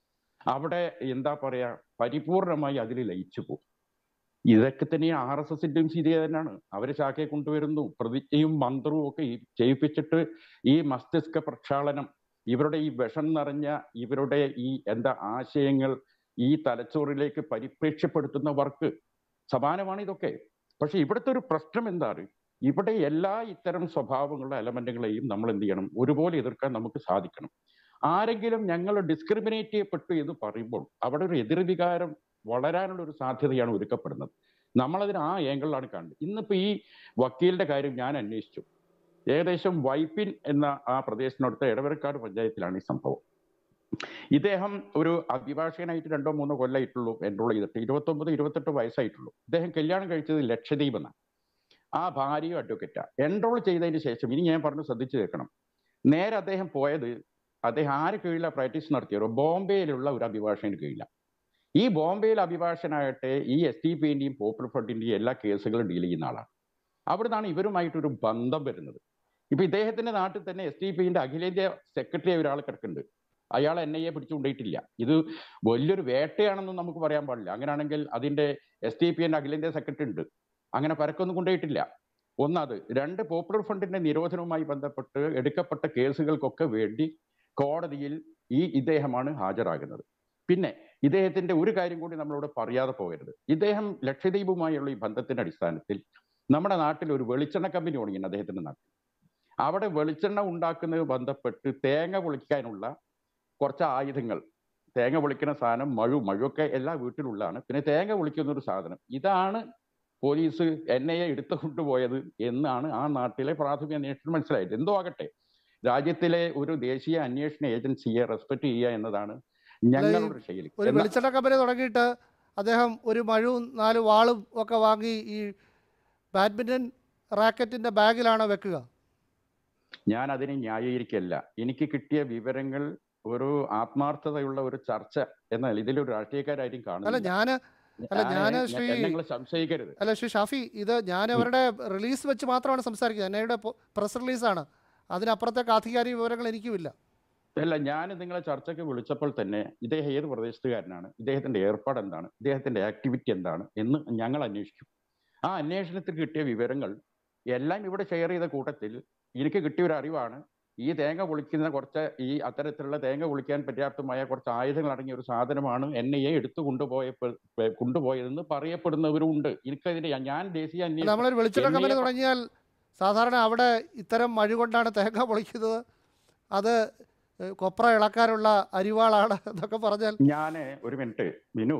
അവിടെ എന്താ പറയാ പരിപൂർണമായി അതിൽ ലയിച്ചു പോകും ഇതൊക്കെ തന്നെ ആർ എസ് എസിന്റെയും സ്ഥിതി തന്നെയാണ് അവര് ശാഖയെ കൊണ്ടുവരുന്നു പ്രതിജ്ഞയും മന്ത്രവും ഒക്കെ ഈ ചെയ്യിപ്പിച്ചിട്ട് ഈ മസ്തിഷ്ക പ്രക്ഷാളനം ഇവരുടെ ഈ വിഷം നിറഞ്ഞ ഇവരുടെ ഈ എന്താ ആശയങ്ങൾ ഈ തലച്ചോറിലേക്ക് പരിപ്രേക്ഷ്യപ്പെടുത്തുന്ന വർക്ക് സമാനമാണ് ഇതൊക്കെ പക്ഷെ ഇവിടുത്തെ ഒരു പ്രശ്നം എന്താണ് ഇവിടെ എല്ലാ ഇത്തരം സ്വഭാവങ്ങളുടെ എലമെന്റുകളെയും നമ്മൾ എന്ത് ചെയ്യണം ഒരുപോലെ എതിർക്കാൻ നമുക്ക് സാധിക്കണം ആരെങ്കിലും ഞങ്ങൾ ഡിസ്ക്രിമിനേറ്റ് ചെയ്യപ്പെട്ടു എന്ന് പറയുമ്പോൾ അവിടെ ഒരു എതിർവികാരം വളരാനുള്ള ഒരു സാധ്യതയാണ് ഒരുക്കപ്പെടുന്നത് നമ്മളതിന് ആ ഏങ്കിളിലാണ് കാണുന്നത് ഇന്നിപ്പോ ഈ വക്കീലിന്റെ കാര്യം ഞാൻ അന്വേഷിച്ചു ഏകദേശം വൈപ്പിൻ എന്ന ആ പ്രദേശത്തിനടുത്ത ഇടവരക്കാട് പഞ്ചായത്തിലാണ് ഈ സംഭവം ഇദ്ദേഹം ഒരു അഭിഭാഷകനായിട്ട് രണ്ടോ മൂന്നോ കൊല്ലമായിട്ടുള്ളൂ എൻറോൾ ചെയ്തിട്ട് ഇരുപത്തൊമ്പത് ഇരുപത്തെട്ട് വയസ്സായിട്ടുള്ളൂ ഇദ്ദേഹം കല്യാണം കഴിച്ചത് ലക്ഷദ്വീപ് എന്നാണ് ആ ഭാര്യയും അഡ്വക്കറ്റാ എൻറോൾ ചെയ്തതിന് ശേഷം ഇനി ഞാൻ പറഞ്ഞു ശ്രദ്ധിച്ചു കേൾക്കണം നേരെ അദ്ദേഹം പോയത് അദ്ദേഹം ആര് കീഴിലാണ് പ്രാക്ടീസ് നടത്തിയോ ബോംബെയിലുള്ള ഒരു അഭിഭാഷകന് കീഴിലാണ് ഈ ബോംബെയിൽ അഭിഭാഷകനാകട്ടെ ഈ എസ് ടി പിന്റെയും പോപ്പുലർ ഫ്രണ്ടിന്റെയും എല്ലാ കേസുകളും ഡീൽ ചെയ്യുന്ന ആളാണ് അവിടുന്നാണ് ഇവരുമായിട്ടൊരു ബന്ധം വരുന്നത് ഇപ്പൊ ഇദ്ദേഹത്തിന്റെ നാട്ടിൽ തന്നെ എസ് ടി പിന്റെ അഖിലേന്ത്യാ സെക്രട്ടറി ഒരാൾ കിടക്കുന്നുണ്ട് അയാൾ എൻ ഐ എ പിടിച്ചുകൊണ്ടിട്ടില്ല ഇത് വലിയൊരു വേട്ടയാണെന്നും നമുക്ക് പറയാൻ പാടില്ല അങ്ങനെയാണെങ്കിൽ അതിന്റെ എസ് ടി പി അഖിലേന്ത്യാ സെക്രട്ടറി ഉണ്ട് അങ്ങനെ പരക്കൊന്നും കൊണ്ടുപോയിട്ടില്ല ഒന്നത് രണ്ട് പോപ്പുലർ ഫണ്ടിന്റെ നിരോധനവുമായി ബന്ധപ്പെട്ട് എടുക്കപ്പെട്ട കേസുകൾക്കൊക്കെ വേണ്ടി കോടതിയിൽ ഈ ഇദ്ദേഹമാണ് ഹാജരാകുന്നത് പിന്നെ ഇദ്ദേഹത്തിന്റെ ഒരു കാര്യം കൂടി നമ്മളോട് പറയാതെ പോകരുത് ഇദ്ദേഹം ലക്ഷദ്വീപുമായുള്ള ഈ ബന്ധത്തിന്റെ അടിസ്ഥാനത്തിൽ നമ്മുടെ നാട്ടിൽ ഒരു വെളിച്ചെണ്ണ കമ്പനി തുടങ്ങിയാണ് അദ്ദേഹത്തിന്റെ നാട്ടിൽ അവിടെ വെളിച്ചെണ്ണ ഉണ്ടാക്കുന്നത് ബന്ധപ്പെട്ട് തേങ്ങ പൊളിക്കാനുള്ള കുറച്ച് ആയുധങ്ങൾ തേങ്ങ പൊളിക്കുന്ന സാധനം മഴു മഴുവൊക്കെ എല്ലാ വീട്ടിലുള്ളതാണ് പിന്നെ തേങ്ങ പൊളിക്കുന്ന ഒരു സാധനം ഇതാണ് പോലീസ് എൻ ഐ എ എടുത്തു കൊണ്ടുപോയത് എന്നാണ് ആ നാട്ടിലെ പ്രാഥമിക അന്വേഷണം മനസ്സിലായത് എന്തോ ആകട്ടെ രാജ്യത്തിലെ ഒരു ദേശീയ അന്വേഷണ ഏജൻസിയെ റെസ്പെക്ട് ചെയ്യുക എന്നതാണ് ഞങ്ങളുടെ ശൈലി ഒരു എന്നാ- വെളിച്ചെണ്ണ കമ്പനി തുടങ്ങിയിട്ട് അദ്ദേഹം ഒരു മഴവും നാല് വാളും ഒക്കെ വാങ്ങി ഈ ബാഡ്മിൻ്റൺ റാക്കറ്റിൻ്റെ ബാഗിലാണോ വെക്കുക ഞാൻ അതിനെ ന്യായീകരിക്കല്ല എനിക്ക് കിട്ടിയ വിവരങ്ങൾ ഒരു ആത്മാർത്ഥതയുള്ള ഒരു ചർച്ച എന്നാൽ ഇതിലൊരു രാഷ്ട്രീയക്കാരായിരിക്കും അല്ല കാണുന്നത് ഞാൻ അല്ല, ഞാന് ശ്രീ- നിങ്ങൾ സംശയിക്കരുത് അല്ല ശ്രീ ഷാഫി ഇത് ഞാൻ അവരുടെ റിലീസ് വെച്ച് മാത്രമാണ് സംസാരിക്കുന്നത് എന്നയുടെ പ്രസ് റിലീസാണ് അതിനപ്പുറത്തേക്ക് ആധികാരിക വിവരങ്ങൾ എനിക്കുമില്ല അല്ല ഞാൻ നിങ്ങളെ ചർച്ചയ്ക്ക് വിളിച്ചപ്പോൾ തന്നെ ഇദ്ദേഹം ഏത് പ്രദേശത്തുകാരനാണ് ഇദ്ദേഹത്തിന്റെ ഏർപ്പാട് എന്താണ് ഇദ്ദേഹത്തിന്റെ ആക്ടിവിറ്റി എന്താണ് എന്ന് ഞങ്ങൾ അന്വേഷിക്കും ആ അന്വേഷണത്തിൽ കിട്ടിയ വിവരങ്ങൾ എല്ലാം ഇവിടെ ഷെയർ ചെയ്ത കൂട്ടത്തിൽ എനിക്ക് കിട്ടിയ ഒരു അറിവാണ് ഈ തേങ്ങ പൊളിക്കുന്ന കുറച്ച് ഈ അത്തരത്തിലുള്ള തേങ്ങ പൊളിക്കാൻ പര്യാപ്തമായ കുറച്ച് ആയുധങ്ങൾ അടങ്ങിയ ഒരു സാധനമാണ് എൻ ഐ എ എടുത്തു കൊണ്ടുപോയ കൊണ്ടുപോയതെന്ന് പറയപ്പെടുന്നവരുണ്ട് എനിക്കതിന്റെ ഞാൻ ദേശീയ അല്ല, നമ്മളൊരു വെളിച്ചെണ്ണ എന്നെ- കമ്പനി തുടങ്ങിയാൽ സാധാരണ അവിടെ ഇത്തരം മഴ കൊണ്ടാണ് തേങ്ങ പൊളിക്കുന്നത് അത് ഏഹ്, കൊപ്ര ഇളക്കാനുള്ള അരിവാളാണ് എന്നൊക്കെ പറഞ്ഞാൽ ഞാൻ ഒരു മിനിറ്റ് വിനു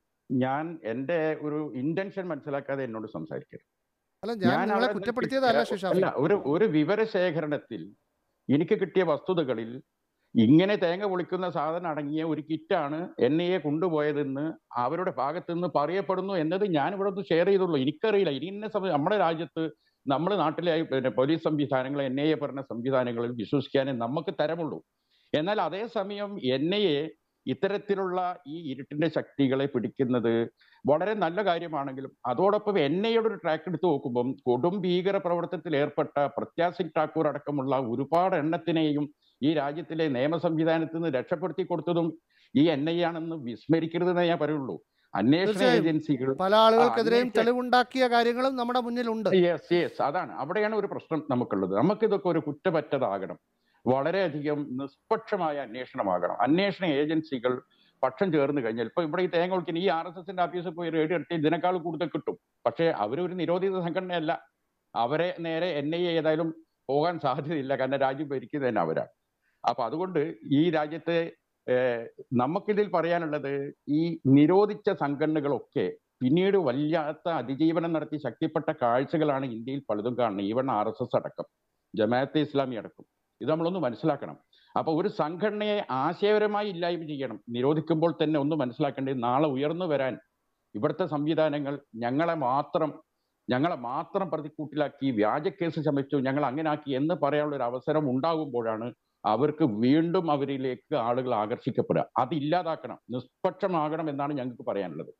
ഞാൻ എൻ്റെ ഒരു ഇന്റൻഷൻ മനസ്സിലാക്കാതെ എന്നോട് സംസാരിക്കരുത് അല്ല ഞാൻ ഞാൻ നിങ്ങളെ അവിടെ കുറ്റപ്പെടുത്തിയതല്ല ശ്രീ ഷാഫി അല്ല ഒരു ഒരു വിവരശേഖരണത്തിൽ എനിക്ക് കിട്ടിയ വസ്തുതകളിൽ ഇങ്ങനെ തേങ്ങ പൊളിക്കുന്ന സാധനം അടങ്ങിയ ഒരു കിറ്റാണ് എൻ ഐ എ കൊണ്ടുപോയതെന്ന് അവരുടെ ഭാഗത്ത് നിന്ന് പറയപ്പെടുന്നു എന്നത് ഞാൻ ഇവിടെ ഒന്ന് ഷെയർ ചെയ്തുള്ളൂ എനിക്കറിയില്ല ഇനി ഇന്ന സമയം നമ്മുടെ രാജ്യത്ത് നമ്മുടെ നാട്ടിലെ പിന്നെ പോലീസ് സംവിധാനങ്ങൾ എൻ ഐ എ പറഞ്ഞ സംവിധാനങ്ങളിൽ വിശ്വസിക്കാനേ നമുക്ക് തരമുള്ളൂ എന്നാൽ അതേസമയം എൻ ഐ എ ഇത്തരത്തിലുള്ള ഈ ഇരുട്ടിന്റെ ശക്തികളെ പിടിക്കുന്നത് വളരെ നല്ല കാര്യമാണെങ്കിലും അതോടൊപ്പം എൻ ഐയുടെ ഒരു ട്രാക്ക് എടുത്ത് നോക്കുമ്പം കൊടും ഭീകര പ്രവർത്തനത്തിൽ ഏർപ്പെട്ട പ്രത്യാ സിംഗ് ഠാക്കൂർ അടക്കമുള്ള ഒരുപാട് എണ്ണത്തിനെയും ഈ രാജ്യത്തിലെ നിയമ സംവിധാനത്തിൽ നിന്ന് രക്ഷപ്പെടുത്തി കൊടുത്തതും ഈ എൻ ഐ ആണെന്ന് വിസ്മരിക്കരുതെന്നേ ഞാൻ പറയുള്ളൂ അന്വേഷണ തീർച്ചയായും. ഏജൻസികൾ പല ആളുകൾക്കെതിരെയും അന്വേഷണ- തെളിവുണ്ടാക്കിയ കാര്യങ്ങളും നമ്മുടെ മുന്നിലുണ്ട് യെസ് യെസ് അതാണ് അവിടെയാണ് ഒരു പ്രശ്നം നമുക്കുള്ളത് നമുക്കിതൊക്കെ ഒരു കുറ്റപറ്റതാകണം വളരെയധികം നിഷ്പക്ഷമായ അന്വേഷണമാകണം അന്വേഷണ ഏജൻസികൾ പക്ഷം ചേർന്ന് കഴിഞ്ഞാൽ ഇപ്പൊ ഇവിടെ ഈ തേങ്ങ ഒളിക്കുന്ന ഈ ആർ എസ് എസിന്റെ ഓഫീസിൽ പോയി റേഡിയോ എടുത്ത് ഇതിനേക്കാൾ കൂടുതൽ കിട്ടും പക്ഷേ അവരൊരു നിരോധിത സംഘടനയല്ല അവരെ നേരെ എൻ ഐ എ ഏതായാലും പോകാൻ സാധ്യതയില്ല കാരണം രാജ്യം ഭരിക്കുന്നത് തന്നെ അവരാണ് അപ്പൊ അതുകൊണ്ട് ഈ രാജ്യത്തെ ഏഹ്, നമുക്കിതിൽ പറയാനുള്ളത് ഈ നിരോധിച്ച സംഘടനകളൊക്കെ പിന്നീട് വല്ലാത്ത അതിജീവനം നടത്തി ശക്തിപ്പെട്ട കാഴ്ചകളാണ് ഇന്ത്യയിൽ പലതും കാണുന്നത് ഈവൺ ആർ എസ് എസ് അടക്കം ജമാഅത്തെ ഇസ്ലാമി അടക്കം ഇത് നമ്മളൊന്ന് മനസ്സിലാക്കണം അപ്പൊ ഒരു സംഘടനയെ ആശയപരമായി ഇല്ലായ്മ ചെയ്യണം നിരോധിക്കുമ്പോൾ തന്നെ ഒന്ന് മനസ്സിലാക്കേണ്ടത് നാളെ ഉയർന്നു വരാൻ ഇവിടുത്തെ സംവിധാനങ്ങൾ ഞങ്ങളെ മാത്രം ഞങ്ങളെ മാത്രം പ്രതിക്കൂട്ടിലാക്കി വ്യാജ കേസ് ചമച്ചു ഞങ്ങൾ അങ്ങനെ ആക്കി എന്ന് പറയാനുള്ള ഒരു അവസരം ഉണ്ടാകുമ്പോഴാണ് അവർക്ക് വീണ്ടും അവരിലേക്ക് ആളുകൾ ആകർഷിക്കപ്പെടുക അത് ഇല്ലാതാക്കണം നിഷ്പക്ഷമാകണം എന്നാണ് ഞങ്ങൾക്ക് പറയാനുള്ളത്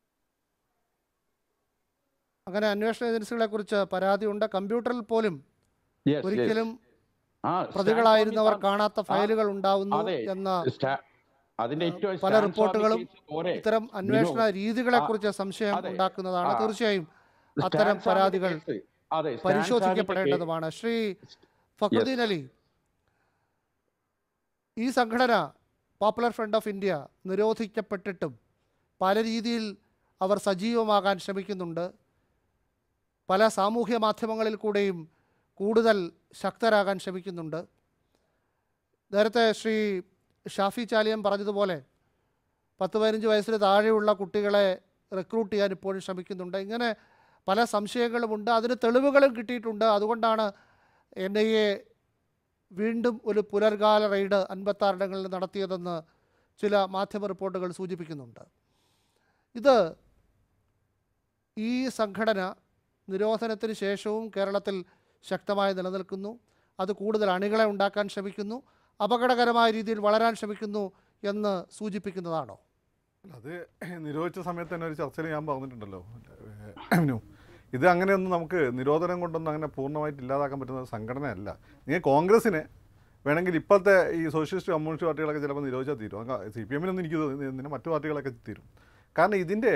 അങ്ങനെ അന്വേഷണ ഏജൻസികളെ കുറിച്ച് പരാതിയുണ്ട് കമ്പ്യൂട്ടറിൽ പോലും Yes, yes. ഒരിക്കലും ആ, പ്രതികളായിരുന്നവർ സ്റ്റാൻ കാണാത്ത ഫയലുകൾ ഉണ്ടാവുന്നു അതെ. എന്ന സ്റ്റാ- അതിന്റെ ഏറ്റവും പല സ്റ്റാൻ റിപ്പോർട്ടുകളും സ്വാമി കേസ് പോരെ ഇത്തരം അന്വേഷണ രീതികളെ കുറിച്ച് സംശയം അതെ. ഉണ്ടാക്കുന്നതാണ് ആ. തീർച്ചയായും സ്റ്റാൻ അത്തരം സ്വാമിയുടെ പരാതികൾ കേസ്, അതെ സ്റ്റാൻ പരിശോധിക്കപ്പെടേണ്ടതുമാണ് ശ്രീ ഫക്രുദ്ദീൻ അലി ഈ സംഘടന പോപ്പുലർ ഫ്രണ്ട് ഓഫ് ഇന്ത്യ നിരോധിക്കപ്പെട്ടിട്ടും പല രീതിയിൽ അവർ സജീവമാകാൻ ശ്രമിക്കുന്നുണ്ട് പല സാമൂഹ്യ മാധ്യമങ്ങളിൽ കൂടെയും കൂടുതൽ ശക്തരാകാൻ ശ്രമിക്കുന്നുണ്ട് നേരത്തെ ശ്രീ ഷാഫി ചാലിയം പറഞ്ഞതുപോലെ പത്ത് പതിനഞ്ച് വയസ്സിന് താഴെയുള്ള കുട്ടികളെ റിക്രൂട്ട് ചെയ്യാൻ ഇപ്പോഴും ശ്രമിക്കുന്നുണ്ട് ഇങ്ങനെ പല സംശയങ്ങളുമുണ്ട് അതിന് തെളിവുകളും കിട്ടിയിട്ടുണ്ട് അതുകൊണ്ടാണ് എൻ ഐ എ വീണ്ടും ഒരു പുലർകാല റെയ്ഡ് അൻപത്താറിടങ്ങളിൽ നടത്തിയതെന്ന് ചില മാധ്യമ റിപ്പോർട്ടുകൾ സൂചിപ്പിക്കുന്നുണ്ട് ഇത് ഈ സംഘടന നിരോധനത്തിന് ശേഷവും കേരളത്തിൽ ശക്തമായി നിലനിൽക്കുന്നു അത് കൂടുതൽ അണികളെ ഉണ്ടാക്കാൻ ശ്രമിക്കുന്നു അപകടകരമായ രീതിയിൽ വളരാൻ ശ്രമിക്കുന്നു എന്ന് സൂചിപ്പിക്കുന്നതാണോ അത് നിരോധിച്ച സമയത്ത് തന്നെ ഒരു ചർച്ചയിൽ ഞാൻ പറഞ്ഞിട്ടുണ്ടല്ലോ ഏഹ് ഇത് അങ്ങനെയൊന്നും നമുക്ക് നിരോധനം കൊണ്ടൊന്നും അങ്ങനെ പൂർണ്ണമായിട്ട് ഇല്ലാതാക്കാൻ പറ്റുന്ന ഒരു സംഘടനയല്ല നിങ്ങൾ കോൺഗ്രസ്സിനെ വേണമെങ്കിൽ ഇപ്പോഴത്തെ ഈ സോഷ്യലിസ്റ്റ് കമ്മ്യൂണിസ്റ്റ് പാർട്ടികളൊക്കെ ചിലപ്പോൾ നിരോധിച്ചാൽ തീരും സി പി എമ്മിനൊന്നും എനിക്ക് തോന്നുന്നില്ല മറ്റു പാർട്ടികളൊക്കെ തീരും കാരണം ഇതിൻ്റെ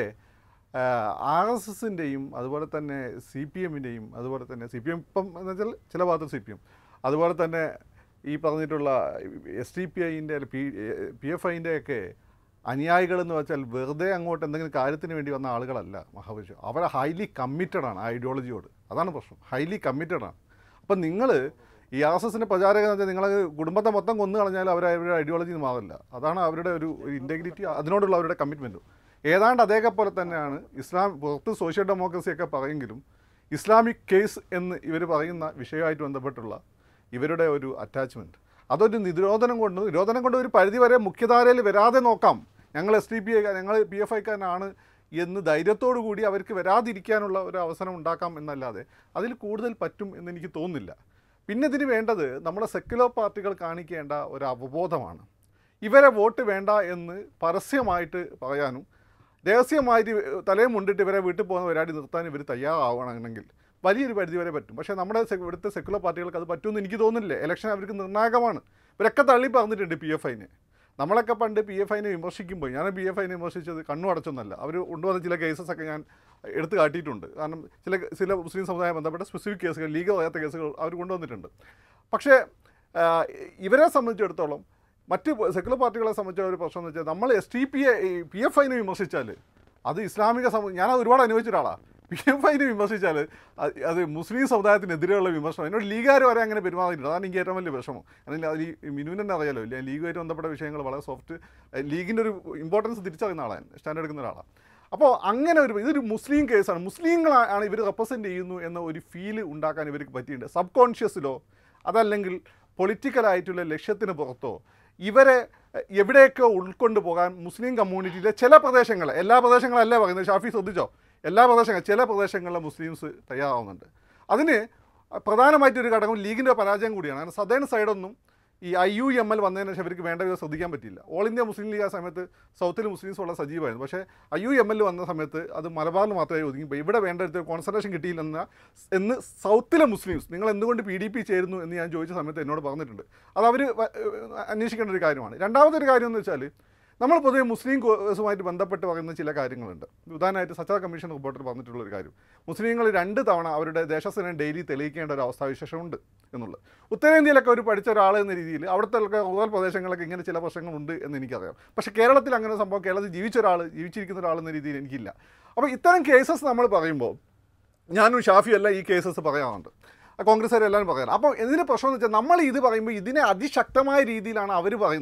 ആർ എസ് എസിൻ്റെയും അതുപോലെ തന്നെ സി പി എമ്മിൻ്റെയും അതുപോലെ തന്നെ സി പി എം ഇപ്പം എന്ന് വെച്ചാൽ ചില ഭാഗത്ത് സി പി എം അതുപോലെ തന്നെ ഈ പറഞ്ഞിട്ടുള്ള എസ് ഡി പി ഐൻ്റെ പി പി എഫ് ഐൻ്റെ ഒക്കെ അനുയായികൾ എന്ന് വെച്ചാൽ വെറുതെ അങ്ങോട്ട് എന്തെങ്കിലും കാര്യത്തിന് വേണ്ടി വന്ന ആളുകളല്ല മഹാപുരുഷൻ അവർ ഹൈലി കമ്മിറ്റഡ് ആണ് ഐഡിയോളജിയോട് അതാണ് പ്രശ്നം ഹൈലി കമ്മിറ്റഡ് ആണ് അപ്പം നിങ്ങൾ ഈ ആർ എസ് എസിൻ്റെ പ്രചാരകൻ എന്ന് വെച്ചാൽ നിങ്ങൾ കുടുംബത്തെ മൊത്തം കൊന്നു കളഞ്ഞാൽ അവർ അവരുടെ ഐഡിയോളജി മാറില്ല അതാണ് അവരുടെ ഒരു ഇൻറ്റഗ്രിറ്റി അതിനോടുള്ള അവരുടെ കമ്മിറ്റ്മെൻറ്റും ഏതാണ്ട് അതേക്കെ പോലെ തന്നെയാണ് ഇസ്ലാം പുറത്ത് സോഷ്യൽ ഡെമോക്രസി ഒക്കെ പറയെങ്കിലും ഇസ്ലാമിക് കേസ് എന്ന് ഇവർ പറയുന്ന വിഷയമായിട്ട് ബന്ധപ്പെട്ടുള്ള ഇവരുടെ ഒരു അറ്റാച്ച്മെൻറ്റ് അതൊരു നിരോധനം കൊണ്ട് നിരോധനം കൊണ്ട് ഒരു പരിധിവരെ മുഖ്യധാരയിൽ വരാതെ നോക്കാം ഞങ്ങൾ എസ് ഡി പി ഐ ഞങ്ങൾ പി എഫ് ഐക്കാരനാണ് എന്ന് ധൈര്യത്തോടു കൂടി അവർക്ക് വരാതിരിക്കാനുള്ള ഒരു അവസരം ഉണ്ടാക്കാം എന്നല്ലാതെ അതിൽ കൂടുതൽ പറ്റും എന്ന് എനിക്ക് തോന്നുന്നില്ല പിന്നെ ഇതിന് വേണ്ടത് നമ്മുടെ സെക്യുലർ പാർട്ടികൾ കാണിക്കേണ്ട ഒരു അവബോധമാണ് ഇവരെ വോട്ട് വേണ്ട എന്ന് പരസ്യമായിട്ട് പറയാനും രഹസ്യമായിട്ട് തലയും മുണ്ടിട്ട് ഇവരെ വീട്ടിൽ പോകുന്ന പരിപാടി നിർത്താൻ ഇവർ തയ്യാറാവണമെങ്കിൽ വലിയൊരു പരിധി വരെ പറ്റും പക്ഷേ നമ്മുടെ സെ- ഇവിടുത്തെ സെക്യുലർ പാർട്ടികൾക്ക് അത് പറ്റുമെന്ന് എനിക്ക് തോന്നുന്നില്ല ഇലക്ഷൻ അവർക്ക് നിർണായകമാണ് ഇവരൊക്കെ തള്ളി പറഞ്ഞിട്ടുണ്ട് പി എഫ് ഐനെ നമ്മളൊക്കെ പണ്ട് പി എഫ് ഐനെ വിമർശിക്കുമ്പോൾ ഞാൻ പി എഫ് ഐനെ വിമർശിച്ചത് കണ്ണു അടച്ചൊന്നല്ല അവർ കൊണ്ടുവന്ന ചില കേസസ് ഒക്കെ ഞാൻ എടുത്തു കാട്ടിയിട്ടുണ്ട് കാരണം ചില ചില മുസ്ലിം സമുദായം ബന്ധപ്പെട്ട സ്പെസിഫിക് കേസുകൾ ലീഗ് പറയാത്ത കേസുകൾ അവർ കൊണ്ടുവന്നിട്ടുണ്ട് പക്ഷേ ആ, ഇവരെ സംബന്ധിച്ചിടത്തോളം മറ്റ് സെക്കുലർ പാർട്ടികളെ സംബന്ധിച്ച ഒരു പ്രശ്നം എന്ന് വെച്ചാൽ നമ്മൾ S T P A P F ഐനെ വിമർശിച്ചാൽ അത് ഇസ്ലാമിക സമ ഞാനത് ഒരുപാട് അനുഭവിച്ച ഒരാളാണ് പി എഫ് ഐനെ വിമർശിച്ചാൽ അത് അത് മുസ്ലിം സമുദായത്തിനെതിരെയുള്ള വിമർശനം എന്നോട് ലീഗുകാർ വരെ അങ്ങനെ പെരുമാറിയിട്ടുണ്ട് അതാണ് എനിക്ക് ഏറ്റവും വലിയ വിഷമം അല്ലെങ്കിൽ അതിൽ ഈ മിനുവിന് തന്നെ അറിയാലോ ഇല്ല ലീഗുമായിട്ട് ബന്ധപ്പെട്ട വിഷയങ്ങൾ വളരെ സോഫ്റ്റ് ലീഗിൻ്റെ ഒരു ഇമ്പോർട്ടൻസ് തിരിച്ചറിയുന്ന ആളാണ് സ്റ്റാൻഡ് എടുക്കുന്ന ഒരാളാണ് അപ്പോൾ അങ്ങനെ ഒരു ഇതൊരു മുസ്ലിം കേസാണ് മുസ്ലിങ്ങളാണ് ഇവർ റെപ്രസെൻറ്റ് ചെയ്യുന്നു എന്ന ഒരു ഫീല് ഉണ്ടാക്കാൻ ഇവർക്ക് പറ്റിയിട്ടുണ്ട് സബ് കോൺഷ്യസിലോ അതല്ലെങ്കിൽ പൊളിറ്റിക്കലായിട്ടുള്ള ലക്ഷ്യത്തിന് പുറത്തോ ഇവരെ എവിടെയൊക്കെ ഉൾക്കൊണ്ട് പോകാൻ മുസ്ലിം കമ്മ്യൂണിറ്റിയിലെ ചില പ്രദേശങ്ങൾ എല്ലാ പ്രദേശങ്ങളല്ല പറയുന്നത് ഷാഫി ശ്രദ്ധിച്ചോ എല്ലാ പ്രദേശങ്ങളും ചില പ്രദേശങ്ങളിലെ മുസ്ലിംസ് തയ്യാറാവുന്നുണ്ട് അതിന് പ്രധാനമായിട്ടൊരു ഘടകം ലീഗിൻ്റെ പരാജയം കൂടിയാണ് കാരണം സദേൺ സൈഡൊന്നും ഈ ഐ യു എം എൽ വന്നതിന് ശേഷം ഇവർക്ക് വേണ്ട വിധം ശ്രദ്ധിക്കാൻ പറ്റിയില്ല ഓൾ ഇന്ത്യ മുസ്ലിം ലീഗ് ആ സമയത്ത് സൗത്തിൽ മുസ്ലിംസ് വളരെ സജീവമായിരുന്നു പക്ഷേ ഐ യു എം എൽ വന്ന സമയത്ത് അത് മലബാറിൽ മാത്രമേ ഒതുങ്ങിപ്പോയി ഇവിടെ വേണ്ട ഒരു കോൺസെൻട്രേഷൻ കിട്ടിയില്ലെന്ന എന്ന് സൗത്തിലെ മുസ്ലിംസ് നിങ്ങൾ എന്തുകൊണ്ട് പി ഡി പി ചേരുന്നു എന്ന് ഞാൻ ചോദിച്ച സമയത്ത് എന്നോട് പറഞ്ഞിട്ടുണ്ട് അത് അവർ അന്വേഷിക്കേണ്ട ഒരു കാര്യമാണ് രണ്ടാമതൊരു കാര്യം എന്ന് വെച്ചാൽ നമ്മൾ പൊതുവെ മുസ്ലിം കോഴ്സുമായിട്ട് ബന്ധപ്പെട്ട് പറയുന്ന ചില കാര്യങ്ങളുണ്ട് ഉദാഹരണമായിട്ട് സച്ചാർ കമ്മീഷൻ റിപ്പോർട്ടിൽ പറഞ്ഞിട്ടുള്ള ഒരു കാര്യം മുസ്ലിങ്ങൾ രണ്ട് തവണ അവരുടെ ദേശസ്നേഹം ഡെയിലി തെളിയിക്കേണ്ട ഒരു അവസ്ഥാവിശേഷമുണ്ട് എന്നുള്ളത് ഉത്തരേന്ത്യയിലൊക്കെ ഒരു പഠിച്ച ഒരാൾ എന്ന രീതിയിൽ അവിടുത്തെ റൂറൽ പ്രദേശങ്ങളൊക്കെ ഇങ്ങനെ ചില പ്രശ്നങ്ങളുണ്ട് എന്ന് എനിക്കറിയാം പക്ഷേ കേരളത്തിൽ അങ്ങനെ സംഭവം കേരളത്തിൽ ജീവിച്ച ഒരാൾ ജീവിച്ചിരിക്കുന്ന ഒരാൾ എന്ന രീതിയിൽ എനിക്കില്ല അപ്പോൾ ഇത്തരം കേസസ് നമ്മൾ പറയുമ്പോൾ ഞാനും ഷാഫിയല്ല ഈ കേസസ് പറയാറുണ്ട് കോൺഗ്രസ്സുകാരെല്ലാം പറയാറ് അപ്പോൾ ഇതിന് പ്രശ്നം എന്ന് വെച്ചാൽ നമ്മൾ ഇത് പറയുമ്പോൾ ഇതിനെ അതിശക്തമായ രീതിയിലാണ് അവർ പറയുന്നത്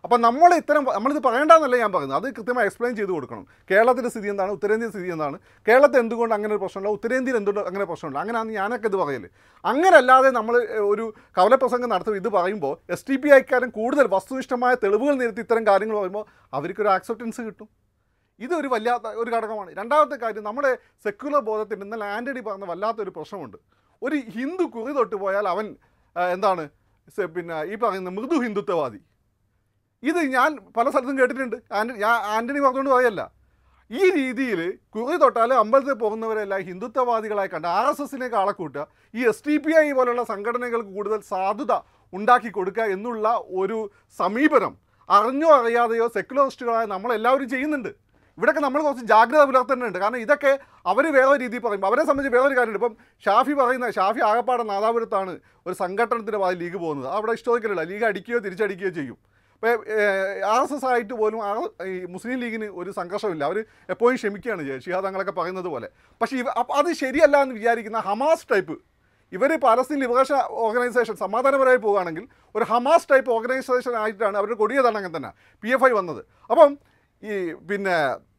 അപ്പം നമ്മൾ ഇത്തരം നമ്മളിത് പറയേണ്ടെന്നല്ല ഞാൻ പറയുന്നത് അത് കൃത്യമായി എക്സ്പ്ലെയിൻ ചെയ്ത് കൊടുക്കണം കേരളത്തിൻ്റെ സ്ഥിതി എന്താണ് ഉത്തരേന്ത്യൻ സ്ഥിതി എന്താണ് കേരളത്തിൽ എന്തുകൊണ്ട് അങ്ങനെ ഒരു പ്രശ്നമില്ല ഉത്തരേന്ത്യയിൽ എന്തുകൊണ്ട് അങ്ങനെ പ്രശ്നമില്ല അങ്ങനെയാണ് ഞാനൊക്കെ ഇത് പറയല് അങ്ങനല്ലാതെ നമ്മൾ ഒരു കവലപ്രസംഗം നടത്തും ഇത് പറയുമ്പോൾ എസ് ടി പി ഐക്കാരൻ കൂടുതൽ വസ്തുനിഷ്ഠമായ തെളിവുകൾ നിരത്തി ഇത്തരം കാര്യങ്ങൾ പറയുമ്പോൾ അവർക്കൊരു ആക്സെപ്റ്റൻസ് കിട്ടും ഇതൊരു വല്ലാത്ത ഒരു ഘടകമാണ് രണ്ടാമത്തെ കാര്യം നമ്മുടെ സെക്യുലർ ബോധത്തിൽ ഇന്നലെ ആൻ്റണി പറഞ്ഞ വല്ലാത്തൊരു പ്രശ്നമുണ്ട് ഒരു ഹിന്ദു കുറി തൊട്ട് പോയാൽ അവൻ ആ, എന്താണ് സെ- പിന്നെ ഈ പറയുന്ന മൃദു ഹിന്ദുത്വവാദി ഇത് ഞാൻ പല സ്ഥലത്തും കേട്ടിട്ടുണ്ട് ആൻ്റണി ഞാൻ ആൻ്റണി പറഞ്ഞുകൊണ്ട് പറയല്ല ഈ രീതിയിൽ കുറി തൊട്ടാൽ അമ്പലത്തിൽ പോകുന്നവരെല്ലാം ഹിന്ദുത്വവാദികളായി കണ്ട് ആർ എസ് എസിലേക്ക് ആളെ കൂട്ടുക ഈ എസ് ടി പി ഐ പോലുള്ള സംഘടനകൾക്ക് കൂടുതൽ സാധുത ഉണ്ടാക്കി കൊടുക്കുക എന്നുള്ള ഒരു സമീപനം അറിഞ്ഞോ അറിയാതെയോ സെക്യുലറിസ്റ്റുകളായ നമ്മളെല്ലാവരും ചെയ്യുന്നുണ്ട് ഇവിടെയൊക്കെ നമ്മൾ കുറച്ച് ജാഗ്രത പുലർത്തേണ്ടതുണ്ട് കാരണം ഇതൊക്കെ അവർ വേറെ രീതിയിൽ പറയും അവരെ സംബന്ധിച്ച് വേറൊരു കാര്യമുണ്ട് ഇപ്പം ഷാഫി പറയുന്ന ഷാഫി ആകപ്പാടെ നാദാപുരത്താണ് ഒരു സംഘടനത്തിൻ്റെ ഭാഗം ലീഗ് പോകുന്നത് അവിടെ ഹിസ്റ്റോറിക്കലല്ല ലീഗ് അടിക്കുകയോ തിരിച്ചടിക്കുകയോ ചെയ്യും ഇപ്പോൾ ആർ എസ് എസ് ആയിട്ട് പോലും ആ ഈ മുസ്ലിം ലീഗിന് ഒരു സംഘർഷമില്ല അവർ എപ്പോഴും ക്ഷമിക്കുകയാണ് ചെയ്യുക ഷിഹാദ് തങ്ങളൊക്കെ പറയുന്നത് പോലെ പക്ഷേ ഇവ അപ്പം അത് ശരിയല്ല എന്ന് വിചാരിക്കുന്ന ഹമാസ് ടൈപ്പ് ഇവർ പാലസ്തീൻ ലിബറേഷൻ ഓർഗനൈസേഷൻ സമാധാനപരമായി പോവുകയാണെങ്കിൽ ഒരു ഹമാസ് ടൈപ്പ് ഓർഗനൈസേഷൻ ആയിട്ടാണ് അവരുടെ കൊടിയതാണ് അങ്ങനെ തന്നെ പി എഫ് ഐ വന്നത് അപ്പം ഈ പിന്നെ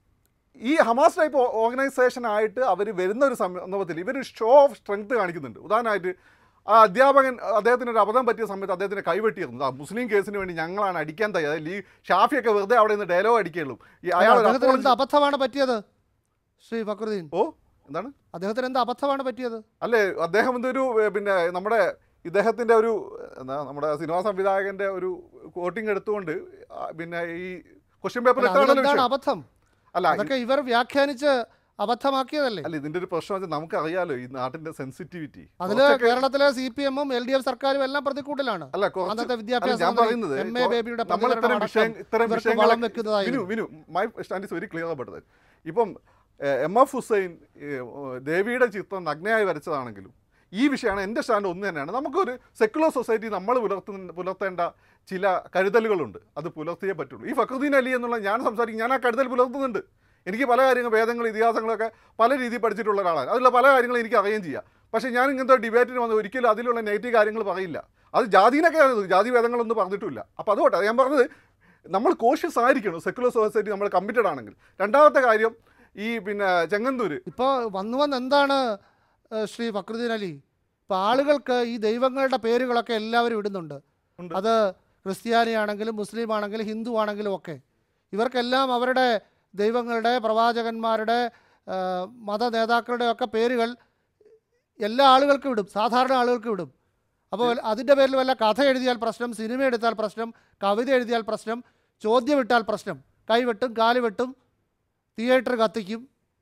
ഈ ഹമാസ് ടൈപ്പ് ഓർഗനൈസേഷൻ ആയിട്ട് അവർ വരുന്ന ഒരു സന്ദർഭത്തിൽ ഇവർ ഷോ ഓഫ് സ്ട്രെങ്ത് കാണിക്കുന്നുണ്ട് ഉദാഹരണമായിട്ട് ആ അധ്യാപകൻ അദ്ദേഹത്തിന് ഒരു അബദ്ധം പറ്റിയ സമയത്ത് അദ്ദേഹത്തിന് കൈവെട്ടിയിരുന്നു ആ മുസ്ലിം കേസിന് വേണ്ടി ഞങ്ങളാണ് അടിക്കാൻ തയ്യാറ് ലീ ഷാഫിയൊക്കെ വെറുതെ അവിടെ നിന്ന് ഡയലോഗ് അടിക്കുകയുള്ളൂ ഈ അയാൾ ഒരു അദ്ദേഹത്തിന് എന്ത് apology- അബദ്ധമാണ് പറ്റിയത് ശ്രീ ഫക്രുദ്ദീൻ ഓ എന്താണ് അദ്ദേഹത്തിന് എന്ത് അബദ്ധമാണ് പറ്റിയത് അല്ലേ അദ്ദേഹം എന്തൊരു ഏ, പിന്നെ നമ്മുടെ ഇദ്ദേഹത്തിൻ്റെ ഒരു എന്താ നമ്മുടെ സിനിമാ സംവിധായകൻ്റെ ഒരു കോട്ടിങ് എടുത്തുകൊണ്ട് ആ, പിന്നെ ഈ ക്വസ്റ്റ്യൻ പേപ്പർ അല്ല, ഇട്ടാണല്ലോ അതിലെന്താണ് വിഷയം അബദ്ധം അല്ല അതൊക്കെ ഇവർ വ്യാഖ്യാനിച്ച് അബദ്ധമാക്കിയതല്ലേ അല്ല ഇതിന്റെ ഒരു പ്രശ്നം വെച്ചാൽ നമുക്കറിയാലോ ഈ നാട്ടിന്റെ സെൻസിറ്റിവിറ്റി അതില് കേരളത്തിലെ സി പി എമ്മും എൽ ഡി എഫ് സർക്കാരും എല്ലാം പ്രതിക്കൂട്ടിലാണ് അല്ല കുറച്ച് അന്നത്തെ അല്ല, വിദ്യാഭ്യാസ ഞാൻ മന്ത്രി പറയുന്നത് എം എ ബേബിയുടെ നമ്മൾ ഇത്തരം പ്രതികരണം വിഷയം അടക്കം ഇത്തരം ഇവർക്ക് വിഷയങ്ങൾ വളം വെക്കുന്നതായിരുന്നു. Vinu Vinu my stand is very clear about ഇപ്പം എ, എം എഫ് ഹുസൈൻ ഏ, ഓ, ദേവിയുടെ ചിത്രം നഗ്നയായി വരച്ചതാണെങ്കിലും ഈ വിഷയമാണ് എൻ്റെ സ്റ്റാൻഡ് ഒന്ന് തന്നെയാണ് നമുക്കൊരു സെക്കുലർ സൊസൈറ്റി നമ്മൾ പുലർത്തുന്ന പുലർത്തേണ്ട ചില കരുതലുകളുണ്ട് അത് പുലർത്തിയേ പറ്റുള്ളൂ ഈ ഫക്രുദ്ദീൻ അലി എന്നുള്ള ഞാൻ സംസാരിക്കും ഞാൻ ആ കരുതൽ പുലർത്തുന്നുണ്ട് എനിക്ക് പല കാര്യങ്ങൾ വേദങ്ങൾ ഇതിഹാസങ്ങളൊക്കെ പല രീതിയിൽ പഠിച്ചിട്ടുള്ള ഒരാളാണ് അതിലുള്ള പല കാര്യങ്ങളും എനിക്ക് അറിയുകയും ചെയ്യാം പക്ഷേ ഞാൻ ഇങ്ങനത്തെ ഡിബേറ്റിന് വന്ന് ഒരിക്കലും അതിലുള്ള നെഗറ്റീവ് കാര്യങ്ങൾ പറയില്ല അത് ജാതിനൊക്കെയാണ് ജാതി വേദങ്ങളൊന്നും പറഞ്ഞിട്ടില്ല അപ്പോൾ അതുകൊണ്ടാണ് ഞാൻ പറഞ്ഞത് നമ്മൾ കോഷ്യസ് ആയിരിക്കണം സെക്കുലർ സൊസൈറ്റി നമ്മൾ കമ്മിറ്റഡ് ആണെങ്കിൽ രണ്ടാമത്തെ കാര്യം ഈ പിന്നെ ചെങ്ങന്നൂര് ഇപ്പോൾ വന്നു വന്ന് എന്താണ് ഏഹ്, ശ്രീ ഫക്രുദ്ദീൻ അലി ഇപ്പോൾ ആളുകൾക്ക് ഈ ദൈവങ്ങളുടെ പേരുകളൊക്കെ എല്ലാവരും ഇടുന്നുണ്ട് ഉണ്ട്. അത് ക്രിസ്ത്യാനിയാണെങ്കിലും മുസ്ലിം ആണെങ്കിലും ഹിന്ദു ആണെങ്കിലും ഒക്കെ ഇവർക്കെല്ലാം അവരുടെ ദൈവങ്ങളുടെ പ്രവാചകന്മാരുടെ ഏഹ്, മത നേതാക്കളുടെ ഒക്കെ പേരുകൾ എല്ലാ ആളുകൾക്കും ഇടും സാധാരണ ആളുകൾക്കും ഇടും അപ്പോൾ അതിൻ്റെ പേരിൽ വല്ല കഥ എഴുതിയാൽ പ്രശ്നം സിനിമ എടുത്താൽ പ്രശ്നം കവിത എഴുതിയാൽ പ്രശ്നം ചോദ്യം ഇട്ടാൽ പ്രശ്നം കൈവെട്ടും കാല് വെട്ടും തിയേറ്റർ കത്തിക്കും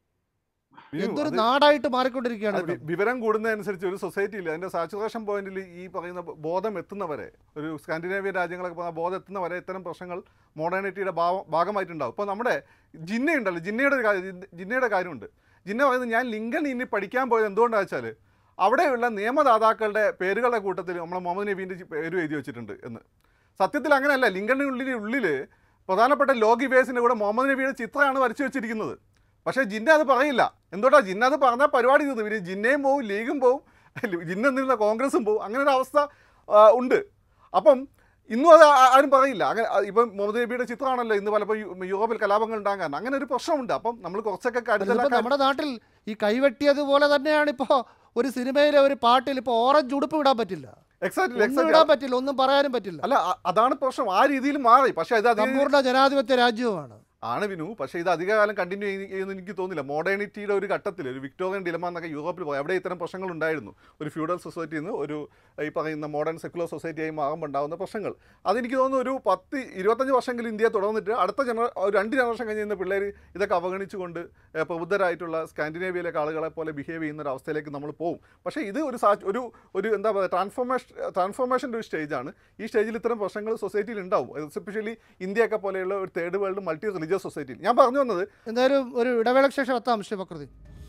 വിനു, എന്തൊരു അത് നാടായിട്ട് മാറിക്കൊണ്ടിരിക്കുകയാണ് അത് ഇവിടെ. വി- വിവരം കൂടുന്നതനുസരിച്ച് ഒരു സൊസൈറ്റിയിൽ അതിൻ്റെ സാച്ചുറേഷൻ പോയിന്റിൽ ഈ പറയുന്ന ബ- ബോധം എത്തുന്നവരെ ഒരു സ്കാൻഡിനേവിയൻ രാജ്യങ്ങളൊക്കെ പറഞ്ഞ ബോധം എത്തുന്നവരെ ഇത്തരം പ്രശ്നങ്ങൾ മോഡേണിറ്റിയുടെ ഭാവ- ഭാഗമായിട്ടുണ്ടാവും ഇപ്പോൾ നമ്മുടെ ജിന്ന ഉണ്ടല്ലോ ജിന്നയുടെ ഒരു കാര്യം ജിന്നയുടെ കാര്യമുണ്ട് ജിന്ന പറയുന്നത് ഞാൻ ലിങ്കൺ ഇനി പഠിക്കാൻ പോയത് എന്തുകൊണ്ടാണെന്ന് വെച്ചാൽ അവിടെയുള്ള നിയമദാതാക്കളുടെ പേരുകളുടെ കൂട്ടത്തിൽ നമ്മളെ മുഹമ്മദ് നബീൻ്റെ പേരും എഴുതി വെച്ചിട്ടുണ്ട് എന്ന് സത്യത്തിൽ അങ്ങനെയല്ല ലിങ്കണിൻ്റെ ഉള്ളിൽ ഉള്ളിൽ പ്രധാനപ്പെട്ട ലോഗി വേസിൻ്റെ കൂടെ മുഹമ്മദ് നബിയുടെ ചിത്രമാണ് വരച്ചു വെച്ചിരിക്കുന്നത് പക്ഷേ ജിന്ന അത് പറയില്ല എന്തുകൊണ്ടാ ജിന്ന അത് പറഞ്ഞാൽ പരിപാടി തീർന്നു പിന്നെ ജിന്നയും പോവും ലീഗും പോവും ജിന്ന എന്നിരുന്ന കോൺഗ്രസും പോവും അങ്ങനെ ഒരു അവസ്ഥ ആ, ഉണ്ട് അപ്പം ഇന്നും അത് ആ- ആരും പറയില്ല അങ്ങനെ ആ, ഇപ്പം മുഹമ്മദ് നബിയുടെ ചിത്രമാണല്ലോ ഇന്ന് പലപ്പോൾ യു- യൂറോപ്പിൽ കലാപങ്ങൾ ഉണ്ടാകാൻ അങ്ങനെ ഒരു പ്രശ്നമുണ്ട് അപ്പം നമ്മൾ കുറച്ചൊക്കെ ഇതിപ്പോ കരുതലാക്കാൻ നമ്മുടെ നാട്ടിൽ ഈ കൈവെട്ടിയതുപോലെ തന്നെയാണ് ഇപ്പോ ഒരു സിനിമയിലെ ഒരു പാട്ടിൽ ഇപ്പൊ ഓറഞ്ച് ഉടുപ്പ് ഇടാൻ പറ്റില്ല എക്സാക്ട്ലി ഒന്നും എക്സാക്ട്ലി ഇടാൻ പറ്റില്ല ഒന്നും പറയാനും പറ്റില്ല അല്ല അ- അതാണ് പ്രശ്നം ആ രീതിയിൽ മാറി പക്ഷേ ഇത് അധികം സമ്പൂർണ്ണ ജനാധിപത്യ രാജ്യവുമാണ് ആണ് വിനു പക്ഷേ ഇത് അധികകാലം കണ്ടിന്യൂ ചെയ്യുമെന്ന് എനിക്ക് തോന്നുന്നില്ല മോഡേണിറ്റിയുടെ ഒരു ഘട്ടത്തിൽ ഒരു വിക്ടോറിയൻ ഡിലമ എന്നൊക്കെ യൂറോപ്പിൽ പോയി അവിടെ ഇത്തരം പ്രശ്നങ്ങൾ ഉണ്ടായിരുന്നു ഒരു ഫ്യൂഡൽ സൊസൈറ്റിയിൽ നിന്ന് ഒരു ഈ പറയുന്ന മോഡേൺ സെക്കുലർ സൊസൈറ്റിയായി മാറുമ്പോൾ ഉണ്ടാകുന്ന പ്രശ്നങ്ങൾ അതെനിക്ക് തോന്നുന്നു ഒരു പത്ത് ഇരുപത്തഞ്ച് വർഷമെങ്കിലും ഇന്ത്യ തുടർന്നിട്ട് അടുത്ത ജനറ ഒരു രണ്ട് ജനറേഷൻ കഴിഞ്ഞ് കഴിഞ്ഞ പിള്ളേർ ഇതൊക്കെ അവഗണിച്ചുകൊണ്ട് ഏഹ്, പ്രബുദ്ധരായിട്ടുള്ള സ്കാൻഡിനേവിയയിലെ ആളുകളെ പോലെ ബിഹേവ് ചെയ്യുന്ന ഒരു അവസ്ഥയിലേക്ക് നമ്മൾ പോകും പക്ഷേ ഇത് ഒരു സാ- ഒരു ഒരു എന്താ പറയുക ട്രാൻസ്ഫോർമേഷൻ ട്രാൻസ്ഫോർമേഷൻ്റെ ഒരു സ്റ്റേജാണ് ഈ സ്റ്റേജിൽ ഇത്തരം പ്രശ്നങ്ങൾ സൊസൈറ്റിയിൽ ഉണ്ടാവും എസ്പെഷ്യലി ഇന്ത്യയൊക്കെ പോലെയുള്ള ഒരു തേർഡ് വേൾഡ് മൾട്ടി റിലീജിയസ് സൊസൈറ്റിയിൽ ഞാൻ പറഞ്ഞു വന്നത് എന്തായാലും ഒരു ഇടവേളയ്ക്ക് ശേഷം എത്താം ശ്രീ ഫക്രുദ്ദീൻ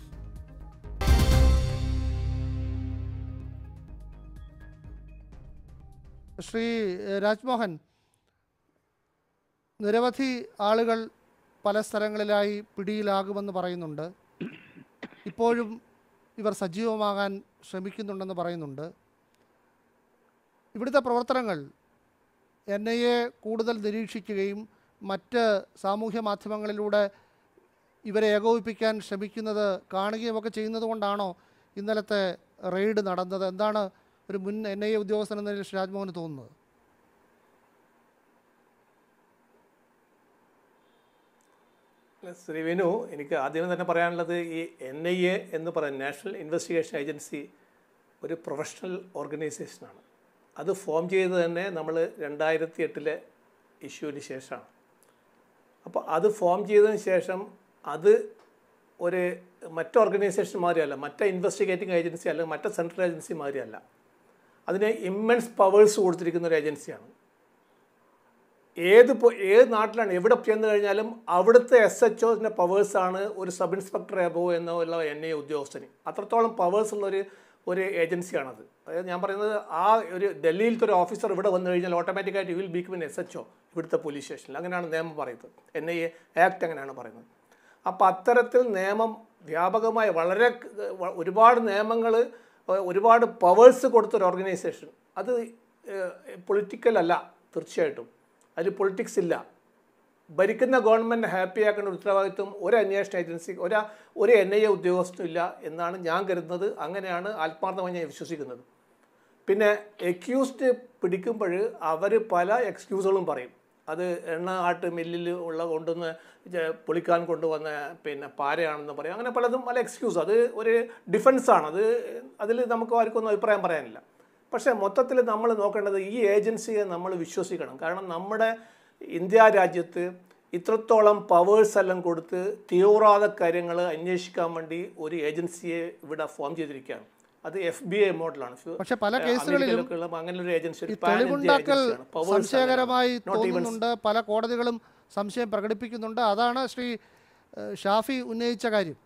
ശ്രീ ഏഹ്, രാജ്മോഹൻ നിരവധി ആളുകൾ പല സ്ഥലങ്ങളിലായി പിടിയിലാകുമെന്ന് പറയുന്നുണ്ട് ഇപ്പോഴും ഇവർ സജീവമാകാൻ ശ്രമിക്കുന്നുണ്ടെന്ന് പറയുന്നുണ്ട് ഇവിടുത്തെ പ്രവർത്തനങ്ങൾ എൻ ഐ എ കൂടുതൽ നിരീക്ഷിക്കുകയും മറ്റ് സാമൂഹ്യ മാധ്യമങ്ങളിലൂടെ ഇവരെ ഏകോപിപ്പിക്കാൻ ശ്രമിക്കുന്നത് കാണുകയും ഒക്കെ ചെയ്യുന്നത് കൊണ്ടാണോ ഇന്നലത്തെ റെയ്ഡ് നടന്നത് എന്താണ് ഒരു മുൻ എൻ ഐ എ ഉദ്യോഗസ്ഥൻ എന്ന നിലയിൽ ശ്രീ രാജ്മോഹന് തോന്നുന്നത് ശ്രീ വേണു എനിക്ക് ആദ്യം തന്നെ പറയാനുള്ളത് ഈ എൻ ഐ എ എന്ന് പറയുന്ന നാഷണൽ ഇൻവെസ്റ്റിഗേഷൻ ഏജൻസി ഒരു പ്രൊഫഷണൽ ഓർഗനൈസേഷനാണ് അത് ഫോം ചെയ്തത് തന്നെ നമ്മൾ രണ്ടായിരത്തി എട്ടിലെ ഇഷ്യൂവിന് ശേഷമാണ് അപ്പോൾ അത് ഫോം ചെയ്തതിന് ശേഷം അത് ഒരു മറ്റ് ഓർഗനൈസേഷൻ മാതിരിയല്ല മറ്റ് ഇൻവെസ്റ്റിഗേറ്റിംഗ് ഏജൻസി അല്ലെങ്കിൽ മറ്റ് സെൻട്രൽ ഏജൻസി മാതിരിയല്ല അതിന് ഇമ്മൻസ് പവേഴ്സ് കൊടുത്തിരിക്കുന്ന ഒരു ഏജൻസിയാണ് ഏത് പോ- ഏത് നാട്ടിലാണ് എവിടെ ചെന്ന് കഴിഞ്ഞാലും അവിടുത്തെ എസ് എച്ച് ഒസിൻ്റെ പവേഴ്സാണ് ഒരു സബ് ഇൻസ്പെക്ടർ എബോ എന്നുള്ള എൻ ഐ ഉദ്യോഗസ്ഥന് അത്രത്തോളം പവേഴ്സ് ഉള്ള ഒരു ഒരു ഏജൻസിയാണത് അതായത് ഞാൻ പറയുന്നത് ആ ഒരു ഡൽഹിയിലത്തെ ഒരു ഓഫീസർ ഇവിടെ വന്നു കഴിഞ്ഞാൽ ഓട്ടോമാറ്റിക്കായിട്ട് will become S H O ഇവിടുത്തെ പോലീസ് സ്റ്റേഷനിൽ അങ്ങനെയാണ് നിയമം പറയുന്നത് എൻ ഐ എ ആക്ട് അങ്ങനെയാണ് പറയുന്നത് അപ്പോൾ അത്തരത്തിൽ നിയമം വ്യാപകമായി വളരെ ക- വ- ഒരുപാട് നിയമങ്ങൾ ഒരുപാട് പവേഴ്സ് കൊടുത്തൊരു ഓർഗനൈസേഷൻ അത് പൊളിറ്റിക്കൽ അല്ല തീർച്ചയായിട്ടും അതിൽ പൊളിറ്റിക്സ് ഇല്ല ഭരിക്കുന്ന ഗവൺമെൻറ് ഹാപ്പിയാക്കേണ്ട ഉത്തരവാദിത്വം ഒരു അന്വേഷണ ഏജൻസി ഒരു ഒരു എൻ ഐ എ ഉദ്യോഗസ്ഥനും ഇല്ല എന്നാണ് ഞാൻ കരുതുന്നത് അങ്ങനെയാണ് ആത്മാർത്ഥമായി ഞാൻ വിശ്വസിക്കുന്നത് പിന്നെ എക്യൂസ്ഡ് പിടിക്കുമ്പോൾ അവർ പല എക്സ്ക്യൂസുകളും പറയും അത് എണ്ണ ആട്ട് മില്ലിൽ ഉള്ള കൊണ്ടുവന്ന് ജ- പൊളിക്കാൻ കൊണ്ടുവന്ന പിന്നെ പാരയാണെന്ന് പറയും അങ്ങനെ പലതും പല എക്സ്ക്യൂസ് അത് ഒരു ഡിഫൻസാണ് അത് അതിൽ നമുക്ക് ആർക്കൊന്നും അഭിപ്രായം പറയാനില്ല പക്ഷേ മൊത്തത്തിൽ നമ്മൾ നോക്കേണ്ടത് ഈ ഏജൻസിയെ നമ്മൾ വിശ്വസിക്കണം കാരണം നമ്മുടെ ഇന്ത്യ രാജ്യത്ത് ഇത്രത്തോളം പവേഴ്സ് എല്ലാം കൊടുത്ത് തീവ്രവാദ കാര്യങ്ങൾ അന്വേഷിക്കാൻ വേണ്ടി ഒരു ഏജൻസിയെ ഇവിടെ ഫോം ചെയ്തിരിക്കുകയാണ് അത് എഫ് ബി ഐ മോഡലാണ് പക്ഷെ പല കേസുകളിലും അങ്ങനെ ഒരു ഏജൻസി ഈ തെളിവുണ്ടാക്കൽ സംശയകരമായി തോന്നുന്നുണ്ട് പല കോടതികളും സംശയം പ്രകടിപ്പിക്കുന്നുണ്ട് അതാണ് ശ്രീ ഏഹ്, ഷാഫി ഉന്നയിച്ച കാര്യം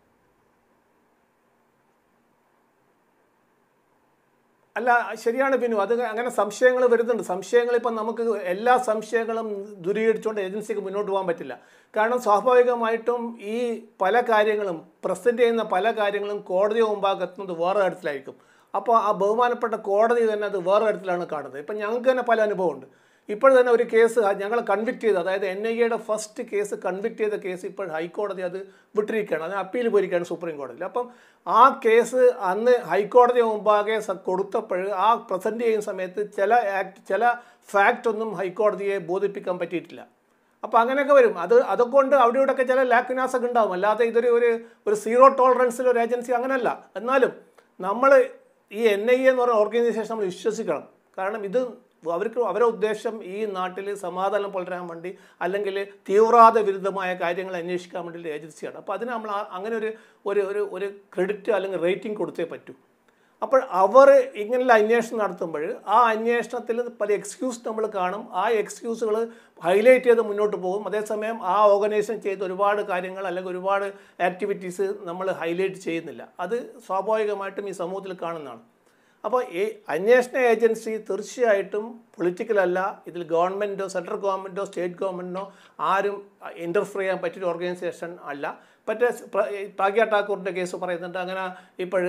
അല്ല ശരിയാണ് ബിനു അത് അങ്ങനെ സംശയങ്ങൾ വരുന്നുണ്ട് സംശയങ്ങൾ ഇപ്പം നമുക്ക് എല്ലാ സംശയങ്ങളും ദൂരീകരിച്ചുകൊണ്ട് ഏജൻസിക്ക് മുന്നോട്ട് പോകാൻ പറ്റില്ല കാരണം സ്വാഭാവികമായിട്ടും ഈ പല കാര്യങ്ങളും പ്രസൻറ്റ് ചെയ്യുന്ന പല കാര്യങ്ങളും കോടതി മുമ്പാകെ എത്തുന്നത് വേറെ തരത്തിലായിരിക്കും അപ്പോൾ ആ ബഹുമാനപ്പെട്ട കോടതി തന്നെ അത് വേറെ തരത്തിലാണ് കാണുന്നത് ഇപ്പം ഞങ്ങൾക്ക് തന്നെ പല അനുഭവമുണ്ട് ഇപ്പോൾ തന്നെ ഒരു കേസ് ഞങ്ങൾ കൺവിക്ട് ചെയ്ത് അതായത് എൻ ഐ എയുടെ ഫസ്റ്റ് കേസ് കൺവിക്ട് ചെയ്ത കേസ് ഇപ്പോൾ ഹൈക്കോടതി അത് വിട്ടിരിക്കുകയാണ് അതിന് അപ്പീൽ പോയിരിക്കുകയാണ് സുപ്രീം കോടതിയിൽ അപ്പം ആ കേസ് അന്ന് ഹൈക്കോടതി മുമ്പാകെ സ- കൊടുത്തപ്പോൾ ആ പ്രസൻറ്റ് ചെയ്യുന്ന സമയത്ത് ചില ആക്ട് ചില ഫാക്റ്റ് ഒന്നും ഹൈക്കോടതിയെ ബോധിപ്പിക്കാൻ പറ്റിയിട്ടില്ല അപ്പോൾ അങ്ങനെയൊക്കെ വരും അത് അതുകൊണ്ട് അവിടെ ഇവിടെയൊക്കെ ചില ലാക്വിനാസ് ഒക്കെ ഉണ്ടാവും അല്ലാതെ ഇതൊരു ഒരു ഒരു സീറോ ടോളറൻസിൽ ഒരു ഏജൻസി അങ്ങനെയല്ല എന്നാലും നമ്മൾ ഈ എൻ ഐ എന്ന് പറയുന്ന ഓർഗനൈസേഷൻ നമ്മൾ വിശ്വസിക്കണം കാരണം ഇത് അവർക്ക് അവരുടെ ഉദ്ദേശം ഈ നാട്ടിൽ സമാധാനം പുലരാൻ വേണ്ടി അല്ലെങ്കിൽ തീവ്രവാദ വിരുദ്ധമായ കാര്യങ്ങൾ അന്വേഷിക്കാൻ വേണ്ടിയുള്ള ഏജൻസിയാണ് അപ്പോൾ അതിന് നമ്മൾ ആ- അങ്ങനെ ഒരു ഒരു ഒരു ഒരു ക്രെഡിറ്റ് അല്ലെങ്കിൽ റേറ്റിംഗ് കൊടുത്തേ പറ്റൂ അപ്പോൾ അവർ ഇങ്ങനെയുള്ള അന്വേഷണം നടത്തുമ്പോൾ ആ അന്വേഷണത്തിൽ പല എക്സ്ക്യൂസ് നമ്മൾ കാണും ആ എക്സ്ക്യൂസുകൾ ഹൈലൈറ്റ് ചെയ്ത് മുന്നോട്ട് പോകും അതേസമയം ആ ഓർഗനൈസേഷൻ ചെയ്ത ഒരുപാട് കാര്യങ്ങൾ അല്ലെങ്കിൽ ഒരുപാട് ആക്ടിവിറ്റീസ് നമ്മൾ ഹൈലൈറ്റ് ചെയ്യുന്നില്ല അത് സ്വാഭാവികമായിട്ടും ഈ സമൂഹത്തിൽ കാണുന്നതാണ് അപ്പോൾ ഈ അന്വേഷണ ഏജൻസി തീർച്ചയായിട്ടും പൊളിറ്റിക്കൽ അല്ല ഇതിൽ ഗവൺമെൻറ്റോ സെൻട്രൽ ഗവൺമെൻറ്റോ സ്റ്റേറ്റ് ഗവൺമെൻറ്റിനോ ആരും ഇൻ്റർഫിയർ ചെയ്യാൻ പറ്റിയൊരു ഓർഗനൈസേഷൻ അല്ല മറ്റേ പ്ര- ഈ പ്രാഗ്യ ഠാക്കൂറിൻ്റെ കേസ് പറയുന്നുണ്ട് അങ്ങനെ ഇപ്പോൾ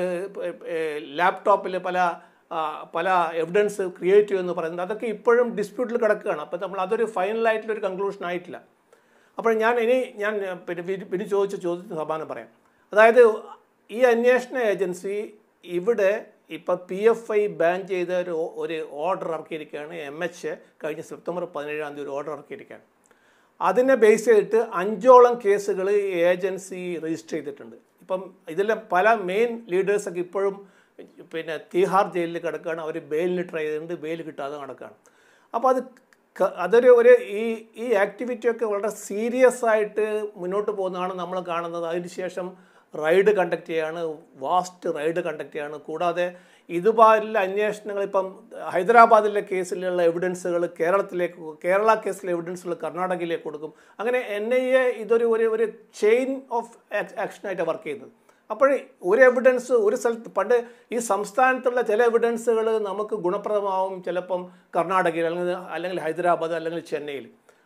ലാപ്ടോപ്പിൽ പല ആ, പല എവിഡൻസ് ക്രിയേറ്റ് ചെയ്യുമെന്ന് പറയുന്നത് അതൊക്കെ ഇപ്പോഴും ഡിസ്പ്യൂട്ടിൽ കിടക്കുകയാണ് അപ്പോൾ നമ്മൾ അതൊരു ഫൈനലായിട്ടുള്ളൊരു കൺക്ലൂഷൻ ആയിട്ടില്ല അപ്പോൾ ഞാൻ ഇനി ഞാൻ പിന്നെ വി- പിന്നെ ചോദിച്ച ചോദ്യത്തിന് സമാനം പറയാം അതായത് ഈ അന്വേഷണ ഏജൻസി ഇവിടെ ഇപ്പം പി എഫ് ഐ ബാൻ ചെയ്ത ഒരു ഒരു ഓർഡർ ഇറക്കിയിരിക്കുകയാണ് എം എച്ച് കഴിഞ്ഞ സെപ്റ്റംബർ പതിനേഴാം തീയതി ഒരു ഓർഡർ ഇറക്കിയിരിക്കുകയാണ് അതിനെ ബേസ് ചെയ്തിട്ട് അഞ്ചോളം കേസുകൾ ഈ ഏജൻസി രജിസ്റ്റർ ചെയ്തിട്ടുണ്ട് ഇപ്പം ഇതിലെ പല മെയിൻ ലീഡേഴ്സൊക്കെ ഇപ്പോഴും പിന്നെ തീഹാർ ജയിലിൽ കിടക്കുകയാണ് അവർ ബെയിലിന് ട്രൈ ചെയ്തിട്ടുണ്ട് ബെയിൽ കിട്ടാതെ നടക്കുകയാണ് അപ്പോൾ അത് ക- അതൊരു ഒരു ഈ ഈ ആക്ടിവിറ്റിയൊക്കെ വളരെ സീരിയസ് ആയിട്ട് മുന്നോട്ട് പോകുന്നതാണ് നമ്മൾ കാണുന്നത് അതിനുശേഷം റൈഡ് കണ്ടക്ട് ചെയ്യാണ് വാസ്റ്റ് റൈഡ് കണ്ടക്ട് ചെയ്യാണ് കൂടാതെ ഇതുപോലുള്ള അന്വേഷണങ്ങൾ ഇപ്പം ഹൈദരാബാദിലെ കേസിലുള്ള എവിഡൻസുകൾ കേരളത്തിലേക്ക് കേരള കേസിലെ എവിഡൻസുകൾ കർണാടകയിലേക്ക് കൊടുക്കും അങ്ങനെ എൻ ഐ എ ഇതൊരു ഒരു ഒരു ചെയിൻ ഓഫ് ആക്ഷനായിട്ട് വർക്ക് ചെയ്യുന്നത് അപ്പോൾ ഒരു എവിഡൻസ് ഒരു സ്ഥലത്ത് പണ്ട് ഈ സംസ്ഥാനത്തുള്ള ചില എവിഡൻസുകൾ നമുക്ക് ഗുണപ്രദമാവും ചിലപ്പം കർണാടകയിൽ അല്ലെങ്കിൽ അല്ലെങ്കിൽ ഹൈദരാബാദ് അല്ലെങ്കിൽ ചെന്നൈയിൽ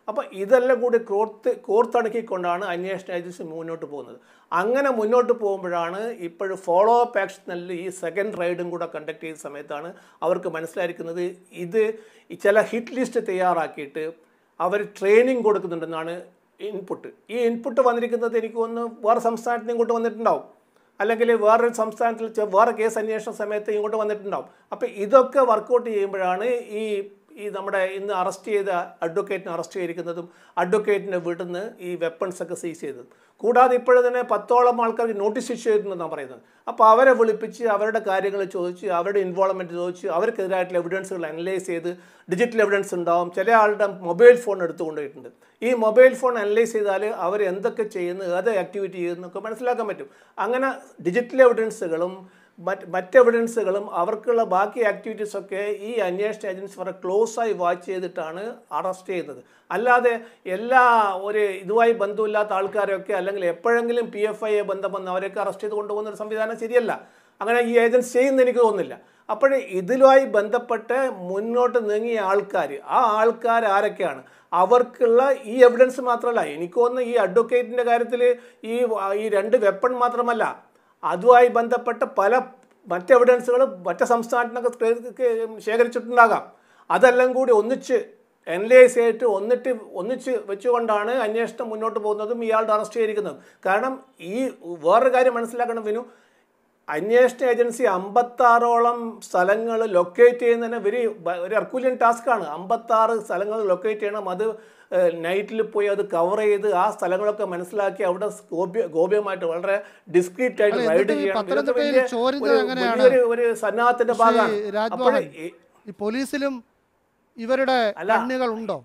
അപ്പോൾ ഇതെല്ലാം കൂടി കോർത്ത് കോർത്തിണക്കിക്കൊണ്ടാണ് അന്വേഷണ ഏജൻസി മുന്നോട്ട് പോകുന്നത് അങ്ങനെ മുന്നോട്ട് പോകുമ്പോഴാണ് ഇപ്പോഴും ഫോളോ അപ്പ് ആക്ഷനിൽ ഈ സെക്കൻഡ് റൈഡും കൂടെ കണ്ടക്ട് ചെയ്ത സമയത്താണ് അവർക്ക് മനസ്സിലായിരിക്കുന്നത് ഇത് ഈ ചില ഹിറ്റ് ലിസ്റ്റ് തയ്യാറാക്കിയിട്ട് അവർ ട്രെയിനിങ് കൊടുക്കുന്നുണ്ടെന്നാണ് ഇൻപുട്ട് ഈ ഇൻപുട്ട് വന്നിരിക്കുന്നത് എനിക്ക് ഒന്ന് വേറെ സംസ്ഥാനത്ത് നിന്ന് ഇങ്ങോട്ട് വന്നിട്ടുണ്ടാവും അല്ലെങ്കിൽ വേറൊരു സംസ്ഥാനത്തിൽ ചെ- വേറെ കേസ് അന്വേഷണ സമയത്ത് ഇങ്ങോട്ട് വന്നിട്ടുണ്ടാവും അപ്പോൾ ഇതൊക്കെ വർക്കൗട്ട് ചെയ്യുമ്പോഴാണ് ഈ ഈ നമ്മുടെ ഇന്ന് അറസ്റ്റ് ചെയ്ത അഡ്വക്കേറ്റിനെ അറസ്റ്റ് ചെയ്തിരിക്കുന്നതും അഡ്വക്കേറ്റിൻ്റെ വീട്ടിൽ നിന്ന് ഈ വെപ്പൺസ് ഒക്കെ സീസ് ചെയ്തതും കൂടാതെ ഇപ്പോഴും തന്നെ പത്തോളം ആൾക്കാർക്ക് നോട്ടീസ് ഇഷ്യൂ ചെയ്തിട്ടുണ്ടെന്നാണ് പറയുന്നത് അപ്പോൾ അവരെ വിളിപ്പിച്ച് അവരുടെ കാര്യങ്ങൾ ചോദിച്ച് അവരുടെ ഇൻവോൾവ്മെൻറ്റ് ചോദിച്ച് അവർക്കെതിരായിട്ടുള്ള എവിഡൻസുകൾ അനലൈസ് ചെയ്ത് ഡിജിറ്റൽ എവിഡൻസ് ഉണ്ടാവും ചില ആളുടെ മൊബൈൽ ഫോൺ എടുത്തു കൊണ്ടുപോയിട്ടുണ്ട് ഈ മൊബൈൽ ഫോൺ അനലൈസ് ചെയ്താൽ അവർ എന്തൊക്കെ ചെയ്യുന്നു ഏത് ആക്ടിവിറ്റി ചെയ്യുന്നൊക്കെ മനസ്സിലാക്കാൻ പറ്റും അങ്ങനെ ഡിജിറ്റൽ എവിഡൻസുകളും മറ്റ് മറ്റ് എവിഡൻസുകളും അവർക്കുള്ള ബാക്കി ആക്ടിവിറ്റീസൊക്കെ ഈ അന്വേഷണ ഏജൻസി വളരെ ക്ലോസ് ആയി വാച്ച് ചെയ്തിട്ടാണ് അറസ്റ്റ് ചെയ്യുന്നത് അല്ലാതെ എല്ലാ ഒരു ഇതുമായി ബന്ധമില്ലാത്ത ആൾക്കാരെയൊക്കെ അല്ലെങ്കിൽ എപ്പോഴെങ്കിലും പി എഫ് ഐയെ ബന്ധം വന്ന് അവരെയൊക്കെ അറസ്റ്റ് ചെയ്ത് കൊണ്ടുപോകുന്ന ഒരു സംവിധാനം ശരിയല്ല അങ്ങനെ ഈ ഏജൻസി ചെയ്യുന്ന എനിക്ക് തോന്നുന്നില്ല അപ്പോൾ ഇതിലുമായി ബന്ധപ്പെട്ട് മുന്നോട്ട് നീങ്ങിയ ആൾക്കാർ ആ ആൾക്കാർ ആരൊക്കെയാണ് അവർക്കുള്ള ഈ എവിഡൻസ് മാത്രമല്ല എനിക്ക് തോന്നുന്നു ഈ അഡ്വക്കേറ്റിൻ്റെ കാര്യത്തിൽ ഈ ഈ രണ്ട് വെപ്പൺ മാത്രമല്ല അതുമായി ബന്ധപ്പെട്ട പല മറ്റ് എവിഡൻസുകളും മറ്റ് സംസ്ഥാനത്തിനൊക്കെ ശേഖരിച്ചിട്ടുണ്ടാകാം അതെല്ലാം കൂടി ഒന്നിച്ച് അനലൈസ് ചെയ്തിട്ട് ഒന്നിട്ട് ഒന്നിച്ച് വെച്ചുകൊണ്ടാണ് അന്വേഷണം മുന്നോട്ട് പോകുന്നതും ഇയാളുടെ അറസ്റ്റ് ചെയ്തിരിക്കുന്നതും കാരണം ഈ വേറൊരു കാര്യം മനസ്സിലാക്കണം വിനു അന്വേഷണ ഏജൻസി അമ്പത്താറോളം സ്ഥലങ്ങൾ ലൊക്കേറ്റ് ചെയ്യുന്നതിന് വെരി ഒരു അർക്കുലിയൻ ടാസ്ക്കാണ് അമ്പത്താറ് സ്ഥലങ്ങൾ ലൊക്കേറ്റ് ചെയ്യണം അത് നൈറ്റിൽ പോയി അത് കവർ ചെയ്ത് ആ സ്ഥലങ്ങളൊക്കെ മനസ്സിലാക്കി അവിടെ ഗോപ്യ ഗോപ്യമായിട്ട് വളരെ ഡിസ്ക്രീറ്റ് ആയിട്ട് അല്ല, റൈഡ് എന്നിട്ട് ഈ ചെയ്യണം ഇതൊക്കെ പത്തനംതിട്ടയിൽ വലിയ ചോരുന്നത് ഒരു- എങ്ങനെയാണ്? വലിയൊരു ഒരു സന്നാഹത്തിന്റെ ഭാഗമാണ് ശ്രീ അപ്പോൾ രാജ്മോഹൻ ഈ പോലീസിലും ഇവരുടെ അല്ല. കണ്ണുകൾ ഉണ്ടോ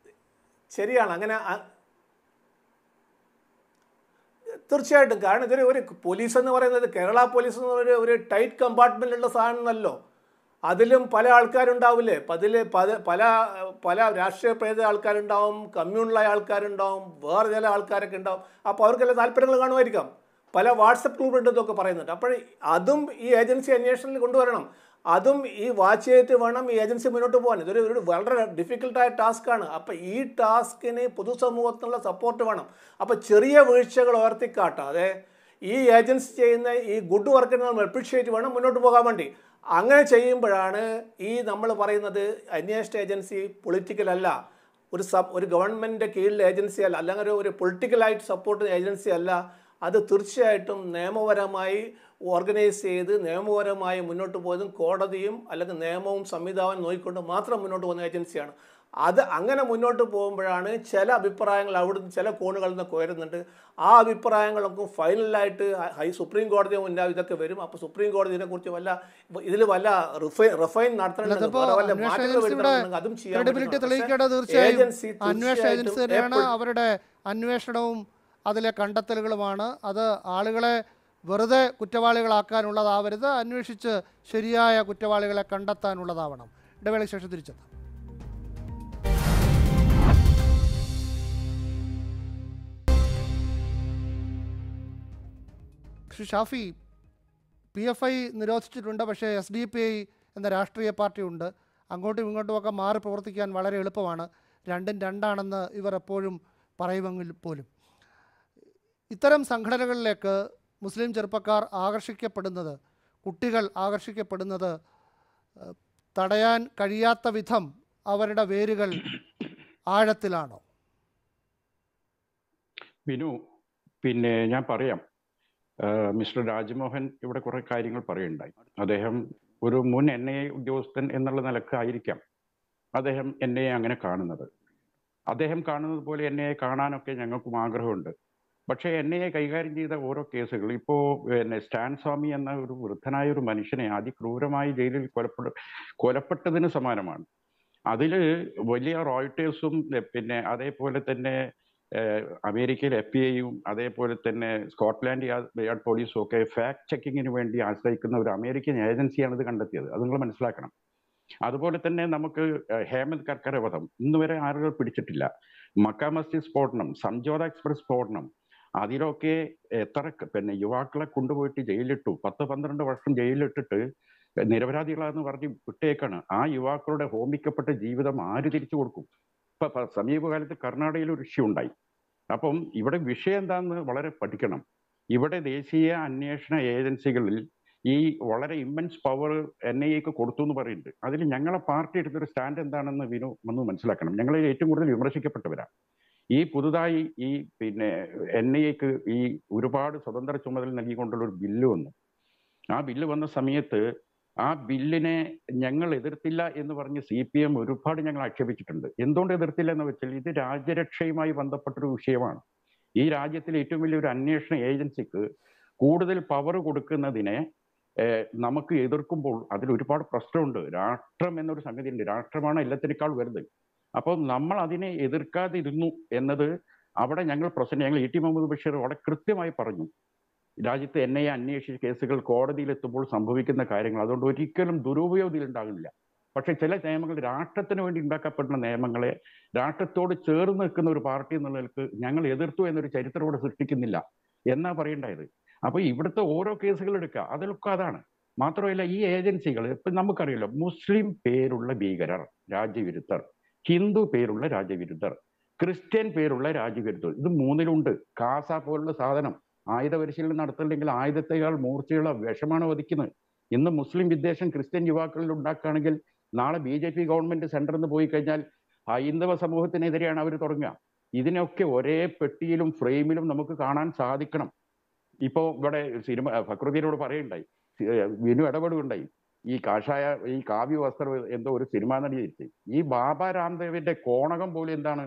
ശരിയാണ് അങ്ങനെ അ- തീർച്ചയായിട്ടും കാരണം ഇതൊരു ഒരു പോലീസ് എന്ന് പറയുന്നത് കേരള പോലീസ് എന്ന് പറയുന്ന ഒരു ടൈറ്റ് കമ്പാർട്ട്മെന്റിലുള്ള സാധനമല്ലോ അതിലും പല ആൾക്കാരുണ്ടാവില്ലേ അതിൽ പല പല പല രാഷ്ട്രീയ പ്രേത ആൾക്കാരുണ്ടാവും കമ്മ്യൂണലായ ആൾക്കാരുണ്ടാവും വേറെ ചില ആൾക്കാരൊക്കെ ഉണ്ടാവും അപ്പോൾ അവർക്കെല്ലാം താല്പര്യങ്ങൾ കാണുമായിരിക്കാം പല വാട്സപ്പ് ഗ്രൂപ്പ് ഉണ്ടെന്നൊക്കെ പറയുന്നുണ്ട് അപ്പോൾ അതും ഈ ഏജൻസി അന്വേഷണത്തിൽ കൊണ്ടുവരണം അതും ഈ വാച്ച് ചെയ്തിട്ട് വേണം ഈ ഏജൻസി മുന്നോട്ട് പോകാൻ ഇതൊരു ഒരു വളരെ ഡിഫിക്കൽട്ടായ ടാസ്ക്കാണ് അപ്പോൾ ഈ ടാസ്കിന് പൊതുസമൂഹത്തിനുള്ള സപ്പോർട്ട് വേണം അപ്പോൾ ചെറിയ വീഴ്ചകൾ ഉയർത്തിക്കാട്ടാതെ ഈ ഏജൻസി ചെയ്യുന്ന ഈ ഗുഡ് വർക്കിനെ നമ്മൾ അപ്രീഷിയേറ്റ് വേണം മുന്നോട്ട് പോകാൻ വേണ്ടി അങ്ങനെ ചെയ്യുമ്പോഴാണ് ഈ നമ്മൾ പറയുന്നത് അന്വേഷണ ഏജൻസി പൊളിറ്റിക്കൽ അല്ല ഒരു സബ് ഒരു ഗവൺമെൻറ്റിൻ്റെ കീഴിലെ ഏജൻസി അല്ല അല്ലെങ്കിൽ ഒരു- ഒരു പൊളിറ്റിക്കലായിട്ട് സപ്പോർട്ട് ഏജൻസി അല്ല അത് തീർച്ചയായിട്ടും നിയമപരമായി ഓർഗനൈസ് ചെയ്ത് നിയമപരമായി മുന്നോട്ട് പോയതും കോടതിയും അല്ലെങ്കിൽ നിയമവും സംവിധാനം നോക്കിക്കൊണ്ട് മാത്രം മുന്നോട്ട് പോകുന്ന ഏജൻസിയാണ് അത് അങ്ങനെ മുന്നോട്ട് പോകുമ്പോഴാണ് ചില അഭിപ്രായങ്ങൾ അവിടുന്ന് ചില കോണുകളിൽ നിന്നൊക്കെ വരുന്നുണ്ട് ആ അഭിപ്രായങ്ങളൊക്കെ ഫൈനലായിട്ട് ഹൈ സുപ്രീം കോടതി മുന്നേ ഇതൊക്കെ വരും അപ്പോൾ സുപ്രീം കോടതി ഇതിനെക്കുറിച്ച് വല്ല ഇതിൽ വല്ല റിഫൈൻ റിഫൈൻ നടത്തണമെങ്കിൽ അതിപ്പോ വേറെ വല്ല അന്വേഷണ മാറ്റങ്ങൾ ഏജൻസിയുടെ വരുത്തണമെങ്കിൽ അതും ചെയ്യാൻ ക്രെഡിബിലിറ്റി പറ്റുന്നതാണ്. പക്ഷേ തെളിയിക്കേണ്ടത് തീർച്ചയായും ഏജൻസി അന്വേഷണ തീർച്ചയായിട്ടും ഏജൻസി തന്നെയാണ് എപ്പോഴും- അവരുടെ അന്വേഷണവും അതിലെ കണ്ടെത്തലുകളുമാണ് അത് ആളുകളെ വെറുതെ കുറ്റവാളികളാക്കാനുള്ളതാവരുത് അന്വേഷിച്ച് ശരിയായ കുറ്റവാളികളെ കണ്ടെത്താനുള്ളതാവണം ഇടവേളയ്ക്ക് ശേഷം തിരിച്ചെത്താം Shri Shafi P F I നിരോധിച്ചിട്ടുണ്ട് പക്ഷേ എസ് ഡി പി ഐ എന്ന രാഷ്ട്രീയ പാർട്ടിയുണ്ട് അങ്ങോട്ടും ഇങ്ങോട്ടും ഒക്കെ മാറി പ്രവർത്തിക്കാൻ വളരെ എളുപ്പമാണ് രണ്ടും രണ്ടാണെന്ന് ഇവർ എപ്പോഴും പറയുമെങ്കിൽ പോലും ഇത്തരം സംഘടനകളിലേക്ക് മുസ്ലിം ചെറുപ്പക്കാർ ആകർഷിക്കപ്പെടുന്നത് കുട്ടികൾ ആകർഷിക്കപ്പെടുന്നത് ഏഹ്, തടയാൻ കഴിയാത്ത വിധം അവരുടെ വേരുകൾ ആഴത്തിലാണോ വിനു പിന്നെ ഞാൻ പറയാം ആ, മിസ്റ്റർ രാജ്മോഹൻ ഇവിടെ കുറെ കാര്യങ്ങൾ പറയുണ്ടായി അദ്ദേഹം ഒരു മുൻ എൻ ഐ എ ഉദ്യോഗസ്ഥൻ എന്നുള്ള നിലക്കായിരിക്കാം അദ്ദേഹം എൻ ഐ എ അങ്ങനെ കാണുന്നത് അദ്ദേഹം കാണുന്നത് പോലെ എൻ ഐ എ കാണാനൊക്കെ ഞങ്ങൾക്കും ആഗ്രഹമുണ്ട് പക്ഷേ എൻ ഐ എ കൈകാര്യം ചെയ്ത ഓരോ കേസുകൾ ഇപ്പോൾ പിന്നെ സ്റ്റാൻ സ്വാമി എന്ന ഒരു വൃദ്ധനായ ഒരു മനുഷ്യനെ അതിക്രൂരമായി ജയിലിൽ കൊലപ്പെട കൊലപ്പെട്ടതിന് സമാനമാണ് അതിൽ വലിയ റോയിട്ടേഴ്സും പിന്നെ അതേപോലെ തന്നെ ഏഹ് അമേരിക്കയിൽ എഫ് ബി ഐയും അതേപോലെ തന്നെ സ്കോട്ട്ലാൻഡ് യാർഡ് പോലീസും ഒക്കെ ഫാക്ട് ചെക്കിങ്ങിന് വേണ്ടി ആശ്രയിക്കുന്ന ഒരു അമേരിക്കൻ ഏജൻസിയാണ് ഇത് കണ്ടെത്തിയത് അത് നിങ്ങൾ മനസ്സിലാക്കണം അതുപോലെ തന്നെ നമുക്ക് ഏഹ് ഹേമന്ത് കർക്കര വധം ഇന്ന് വരെ ആളുകൾ പിടിച്ചിട്ടില്ല മക്ക മസ്ജിദ് സ്ഫോടനം സംജോത എക്സ്പ്രസ് സ്ഫോടനം അതിലൊക്കെ എത്ര ക- പിന്നെ യുവാക്കളെ കൊണ്ടുപോയിട്ട് ജയിലിലിട്ടു പത്ത് പന്ത്രണ്ട് വർഷം ജയിലിലിട്ടിട്ട് നിരപരാധികളാന്ന് പറഞ്ഞ് വിട്ടേക്കാണ് ആ യുവാക്കളുടെ ഹോമിക്കപ്പെട്ട ജീവിതം ആര് തിരിച്ചു കൊടുക്കും ഇപ്പൊ പ- സമീപകാലത്ത് കർണാടകയിൽ ഒരു ഇഷ്യൂ ഉണ്ടായി അപ്പം ഇവിടെ വിഷയം എന്താന്ന് വളരെ പഠിക്കണം ഇവിടെ ദേശീയ അന്വേഷണ ഏജൻസികളിൽ ഈ വളരെ ഇമ്മൻസ് പവർ എൻ ഐ എക്ക് കൊടുത്തു എന്ന് പറയുന്നുണ്ട് അതിൽ ഞങ്ങളെ പാർട്ടി എടുത്തൊരു സ്റ്റാൻഡ് എന്താണെന്ന് വിനു ഒന്ന് മനസ്സിലാക്കണം ഞങ്ങൾ ഏറ്റവും കൂടുതൽ വിമർശിക്കപ്പെട്ടവരാ ഈ പുതുതായി ഈ പിന്നെ എൻ ഐ എക്ക് ഈ ഒരുപാട് സ്വതന്ത്ര ചുമതല നൽകിക്കൊണ്ടുള്ള ഒരു ബില്ല് വന്നു ആ ബില്ല് വന്ന സമയത്ത് ആ ബില്ലിനെ ഞങ്ങൾ എതിർത്തില്ല എന്ന് പറഞ്ഞ് സി പി എം ഒരുപാട് ഞങ്ങൾ ആക്ഷേപിച്ചിട്ടുണ്ട് എന്തുകൊണ്ട് എതിർത്തില്ല എന്ന് വെച്ചാൽ ഇത് രാജ്യരക്ഷയുമായി ബന്ധപ്പെട്ടൊരു വിഷയമാണ് ഈ രാജ്യത്തിലെ ഏറ്റവും വലിയ ഒരു അന്വേഷണ ഏജൻസിക്ക് കൂടുതൽ പവർ കൊടുക്കുന്നതിനെ ഏഹ്, നമുക്ക് എതിർക്കുമ്പോൾ അതിൽ ഒരുപാട് പ്രശ്നമുണ്ട് രാഷ്ട്രം എന്നൊരു സംഗതി ഉണ്ട് രാഷ്ട്രമാണ് എല്ലാത്തിനേക്കാൾ വലുത് അപ്പോൾ നമ്മൾ അതിനെ എതിർക്കാതിരുന്നു എന്നത് അവിടെ ഞങ്ങൾ പ്രശ്നം ഞങ്ങൾ ഇ ടി മുഹമ്മദ് ബഷീർ വളരെ കൃത്യമായി പറഞ്ഞു രാജ്യത്ത് എൻ ഐ എ അന്വേഷിച്ച കേസുകൾ കോടതിയിലെത്തുമ്പോൾ സംഭവിക്കുന്ന കാര്യങ്ങൾ അതുകൊണ്ട് ഒരിക്കലും ദുരുപയോഗം ഇതിൽ ഉണ്ടാകുന്നില്ല പക്ഷെ ചില നിയമങ്ങൾ രാഷ്ട്രത്തിന് വേണ്ടി ഉണ്ടാക്കപ്പെടുന്ന നിയമങ്ങളെ രാഷ്ട്രത്തോട് ചേർന്ന് നിൽക്കുന്ന ഒരു പാർട്ടി എന്നുള്ളവർക്ക് ഞങ്ങൾ എതിർത്തു എന്നൊരു ചരിത്രം ഇവിടെ സൃഷ്ടിക്കുന്നില്ല എന്നാ പറയേണ്ടത് അപ്പൊ ഇവിടുത്തെ ഓരോ കേസുകൾ എടുക്കുക അതിലൊക്കെ അതാണ് മാത്രമല്ല ഈ ഏജൻസികൾ ഇപ്പൊ നമുക്കറിയാലോ മുസ്ലിം പേരുള്ള ഭീകരർ രാജ്യവിരുദ്ധർ ഹിന്ദു പേരുള്ള രാജ്യവിരുദ്ധർ ക്രിസ്ത്യൻ പേരുള്ള രാജ്യവിരുദ്ധർ ഇത് മൂന്നിലുണ്ട് കാസ പോലുള്ള സാധനം ആയുധ പരിശീലനം നടത്തുന്നില്ലെങ്കിൽ ആയുധത്തെക്കാൾ മൂർച്ചയുള്ള വിഷമാണ് വധിക്കുന്നത് ഇന്ന് മുസ്ലിം വിദ്വേഷം ക്രിസ്ത്യൻ യുവാക്കളിൽ ഉണ്ടാക്കുകയാണെങ്കിൽ നാളെ ബി ജെ പി ഗവൺമെന്റ് സെന്ററിൽ നിന്ന് പോയി കഴിഞ്ഞാൽ ഹൈന്ദവ സമൂഹത്തിനെതിരെയാണ് അവർ തുടങ്ങുക ഇതിനൊക്കെ ഒരേ പെട്ടിയിലും ഫ്രെയിമിലും നമുക്ക് കാണാൻ സാധിക്കണം ഇപ്പോ ഇവിടെ സിനിമ ഫക്രുദ്ദീനോട് പറയുണ്ടായി ഏർ വിനു ഇടപെടുകയുണ്ടായി ഈ കാഷായ ഈ കാവ്യ വസ്ത്രം എന്തോ ഒരു സിനിമാ നടി ധരിച്ച് ഈ ബാബ രാംദേവിന്റെ കോണകം പോലെ എന്താണ്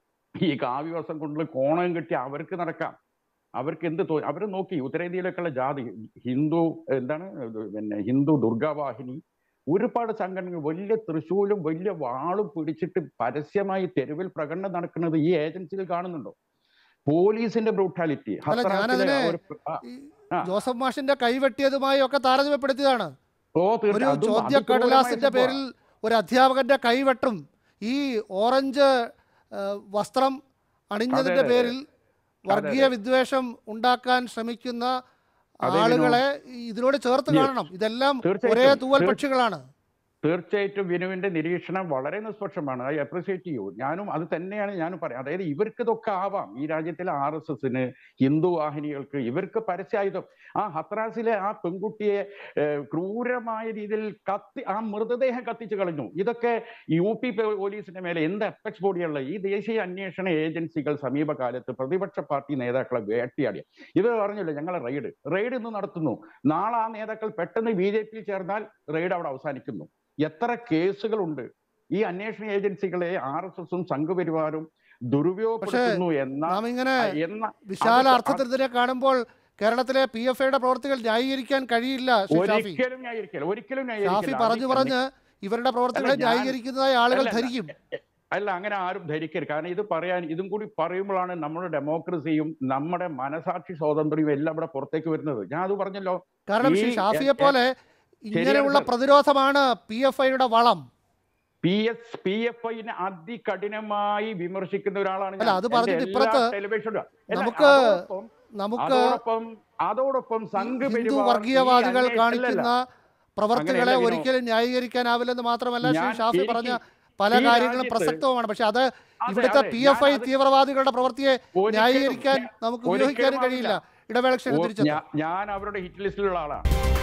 ഈ കാവ്യ വസ്ത്രം കൊണ്ടുള്ള കോണകം കെട്ടി അവർക്ക് നടക്കാം അവർക്ക് എന്ത് തോ അവർ നോക്കി ഉത്തരേന്ത്യയിലൊക്കെയുള്ള ജാതി ഹിന്ദു എന്താണ് ഇത് പിന്നെ ഹിന്ദു ദുർഗാവാഹിനി ഒരുപാട് സംഘടനകൾ വലിയ തൃശൂലും വലിയ വാളും പിടിച്ചിട്ട് പരസ്യമായി തെരുവിൽ പ്രകടനം നടക്കുന്നത് ഈ ഏജൻസികൾ കാണുന്നുണ്ടോ പോലീസിന്റെ ബ്രൂട്ടാലിറ്റി അല്ല, ഞാനതിനെ ഈ ജോസഫ് മാഷിന്റെ കൈവെട്ടിയതുമായി ഒക്കെ താരതമ്യപ്പെടുത്തിയതാണ് ഓ ഒരു തീർച്ചയായും അതും ചോദ്യ അതിക്രൂരമായ കടലാസിന്റെ സംഭവമാണ്. പേരിൽ ഒരു അധ്യാപകന്റെ കൈവെട്ടും ഈ ഓറഞ്ച് ആ, വസ്ത്രം അണിഞ്ഞതിന്റെ അതെ, അതെ. പേരിൽ വർഗീയ വിദ്വേഷം ഉണ്ടാക്കാൻ ശ്രമിക്കുന്ന അതെ, വിനു. ആളുകളെ ഇതിനോട് ചേർത്ത് Yes. കാണണം ഇതെല്ലാം തീർച്ചയായിട്ടും. ഒരേ തൂവൽ തീർ- പക്ഷികളാണ് തീർച്ചയായിട്ടും വിനുവിന്റെ നിരീക്ഷണം വളരെ നിഷ്പക്ഷമാണ് ഐ അപ്രിസിയേറ്റ് ചെയ്യൂ ഞാനും അത് തന്നെയാണ് ഞാനും പറയാം അതായത് ഇവർക്ക് ഇതൊക്കെ ആവാം ഈ രാജ്യത്തിലെ ആർ എസ് എസിന് ഹിന്ദു വാഹിനികൾക്ക് ഇവർക്ക് പരസ്യായുധം ആ ഹത്രാസിലെ ആ പെൺകുട്ടിയെ ഏഹ്, ക്രൂരമായ രീതിയിൽ കത്തി ആ മൃതദേഹം കത്തിച്ചു കളഞ്ഞു ഇതൊക്കെ യു പി പോലീസിന്റെ മേലെ എന്ത് അപ്പെക്സ് ബോഡിയുള്ള ഈ ദേശീയ അന്വേഷണ ഏജൻസികൾ സമീപകാലത്ത് പ്രതിപക്ഷ പാർട്ടി നേതാക്കളെ വേട്ടയാടിയ ഇവർ പറഞ്ഞില്ല ഞങ്ങളെ റെയ്ഡ് റെയ്ഡ് ഇന്ന് നടത്തുന്നു നാളെ ആ നേതാക്കൾ പെട്ടെന്ന് ബി ജെ പിയിൽ ചേർന്നാൽ റെയ്ഡ് അവിടെ അവസാനിക്കുന്നു എത്ര കേസുകളുണ്ട് ഈ അന്വേഷണ ഏജൻസികളെ ആർ എസ് എസും സംഘപരിവാരും ദുരുപയോഗപ്പെടുത്തുന്നു എന്ന നാം ഇങ്ങനെ എന്ന വിശാല അത് അർത്ഥത്തിൽ ഇതിനെ കാണുമ്പോൾ കേരളത്തിലെ പി എഫ് ഐയുടെ പ്രവർത്തികൾ ന്യായീകരിക്കാൻ കഴിയില്ല ശ്രീ ഷാഫി ഒരിക്കലും ന്യായീകരിക്കില്ല ഒരിക്കലും ഷാഫി ന്യായീകരിക്കില്ല പറഞ്ഞു അത് പറഞ്ഞ് ഇവരുടെ പ്രവർത്തികളെ അല്ല, ഞാൻ- ന്യായീകരിക്കുന്നതായി ആളുകൾ അല്ല, ധരിക്കും അല്ല അങ്ങനെ ആരും ധരിക്കരുത് കാരണം ഇത് പറയാൻ ഇതും കൂടി പറയുമ്പോഴാണ് നമ്മുടെ ഡെമോക്രസിയും നമ്മുടെ മനസാക്ഷി സ്വാതന്ത്ര്യവും എല്ലാം ഇവിടെ പുറത്തേക്ക് വരുന്നത് ഞാൻ അത് പറഞ്ഞല്ലോ കാരണം ശ്രീ ഈ- ഷാഫിയെ എ- പോലെ ഇങ്ങനെയുള്ള സർ. പ്രതിരോധമാണ് പി എഫ് ഐയുടെ വളം പി എസ് പി എഫ് ഐനെ അതികഠിനമായി വിമർശിക്കുന്ന ഒരാളാണ് അല്ല, അത് എന്റെ പറഞ്ഞിട്ട് എല്ലാ ഇപ്പുറത്ത് ടെലിവിഷനിലും. അല്ല, നമുക്ക് അതോടൊപ്പം- നമുക്ക് അതോടൊപ്പം അതോടൊപ്പം ഹിന്ദു സംഘപരിവാർ വർഗീയവാദികൾ ഈ അന്വേഷണം- കാണിക്കുന്ന പ്രവർത്തികളെ അങ്ങനെയല്ല വിനോ. ഒരിക്കലും ന്യായീകരിക്കാനാവില്ലെന്ന് മാത്രമല്ല ശ്രീ ഞാൻ ഷാഫി എനിക്ക് പറഞ്ഞ പല ഈ കാര്യങ്ങളും രാജ്യത്ത് പ്രസക്തവുമാണ് പക്ഷെ അത് അതെ, ഇവിടുത്തെ അതെ, പി ഞാൻ എഫ് ഐ അത് തീവ്രവാദികളുടെ പ്രവൃത്തിയെ ഒരിക്കലും- ന്യായീകരിക്കാൻ നമുക്ക് ഒരിക്കലും ഉപയോഗിക്കാനും കഴിയില്ല ഇടവേളക്ഷണം ഓ, തിരിച്ചെത്താം ഞാ- ഞാൻ അവരുടെ ഹിറ്റ് ലിസ്റ്റിലുള്ള ആളാണ്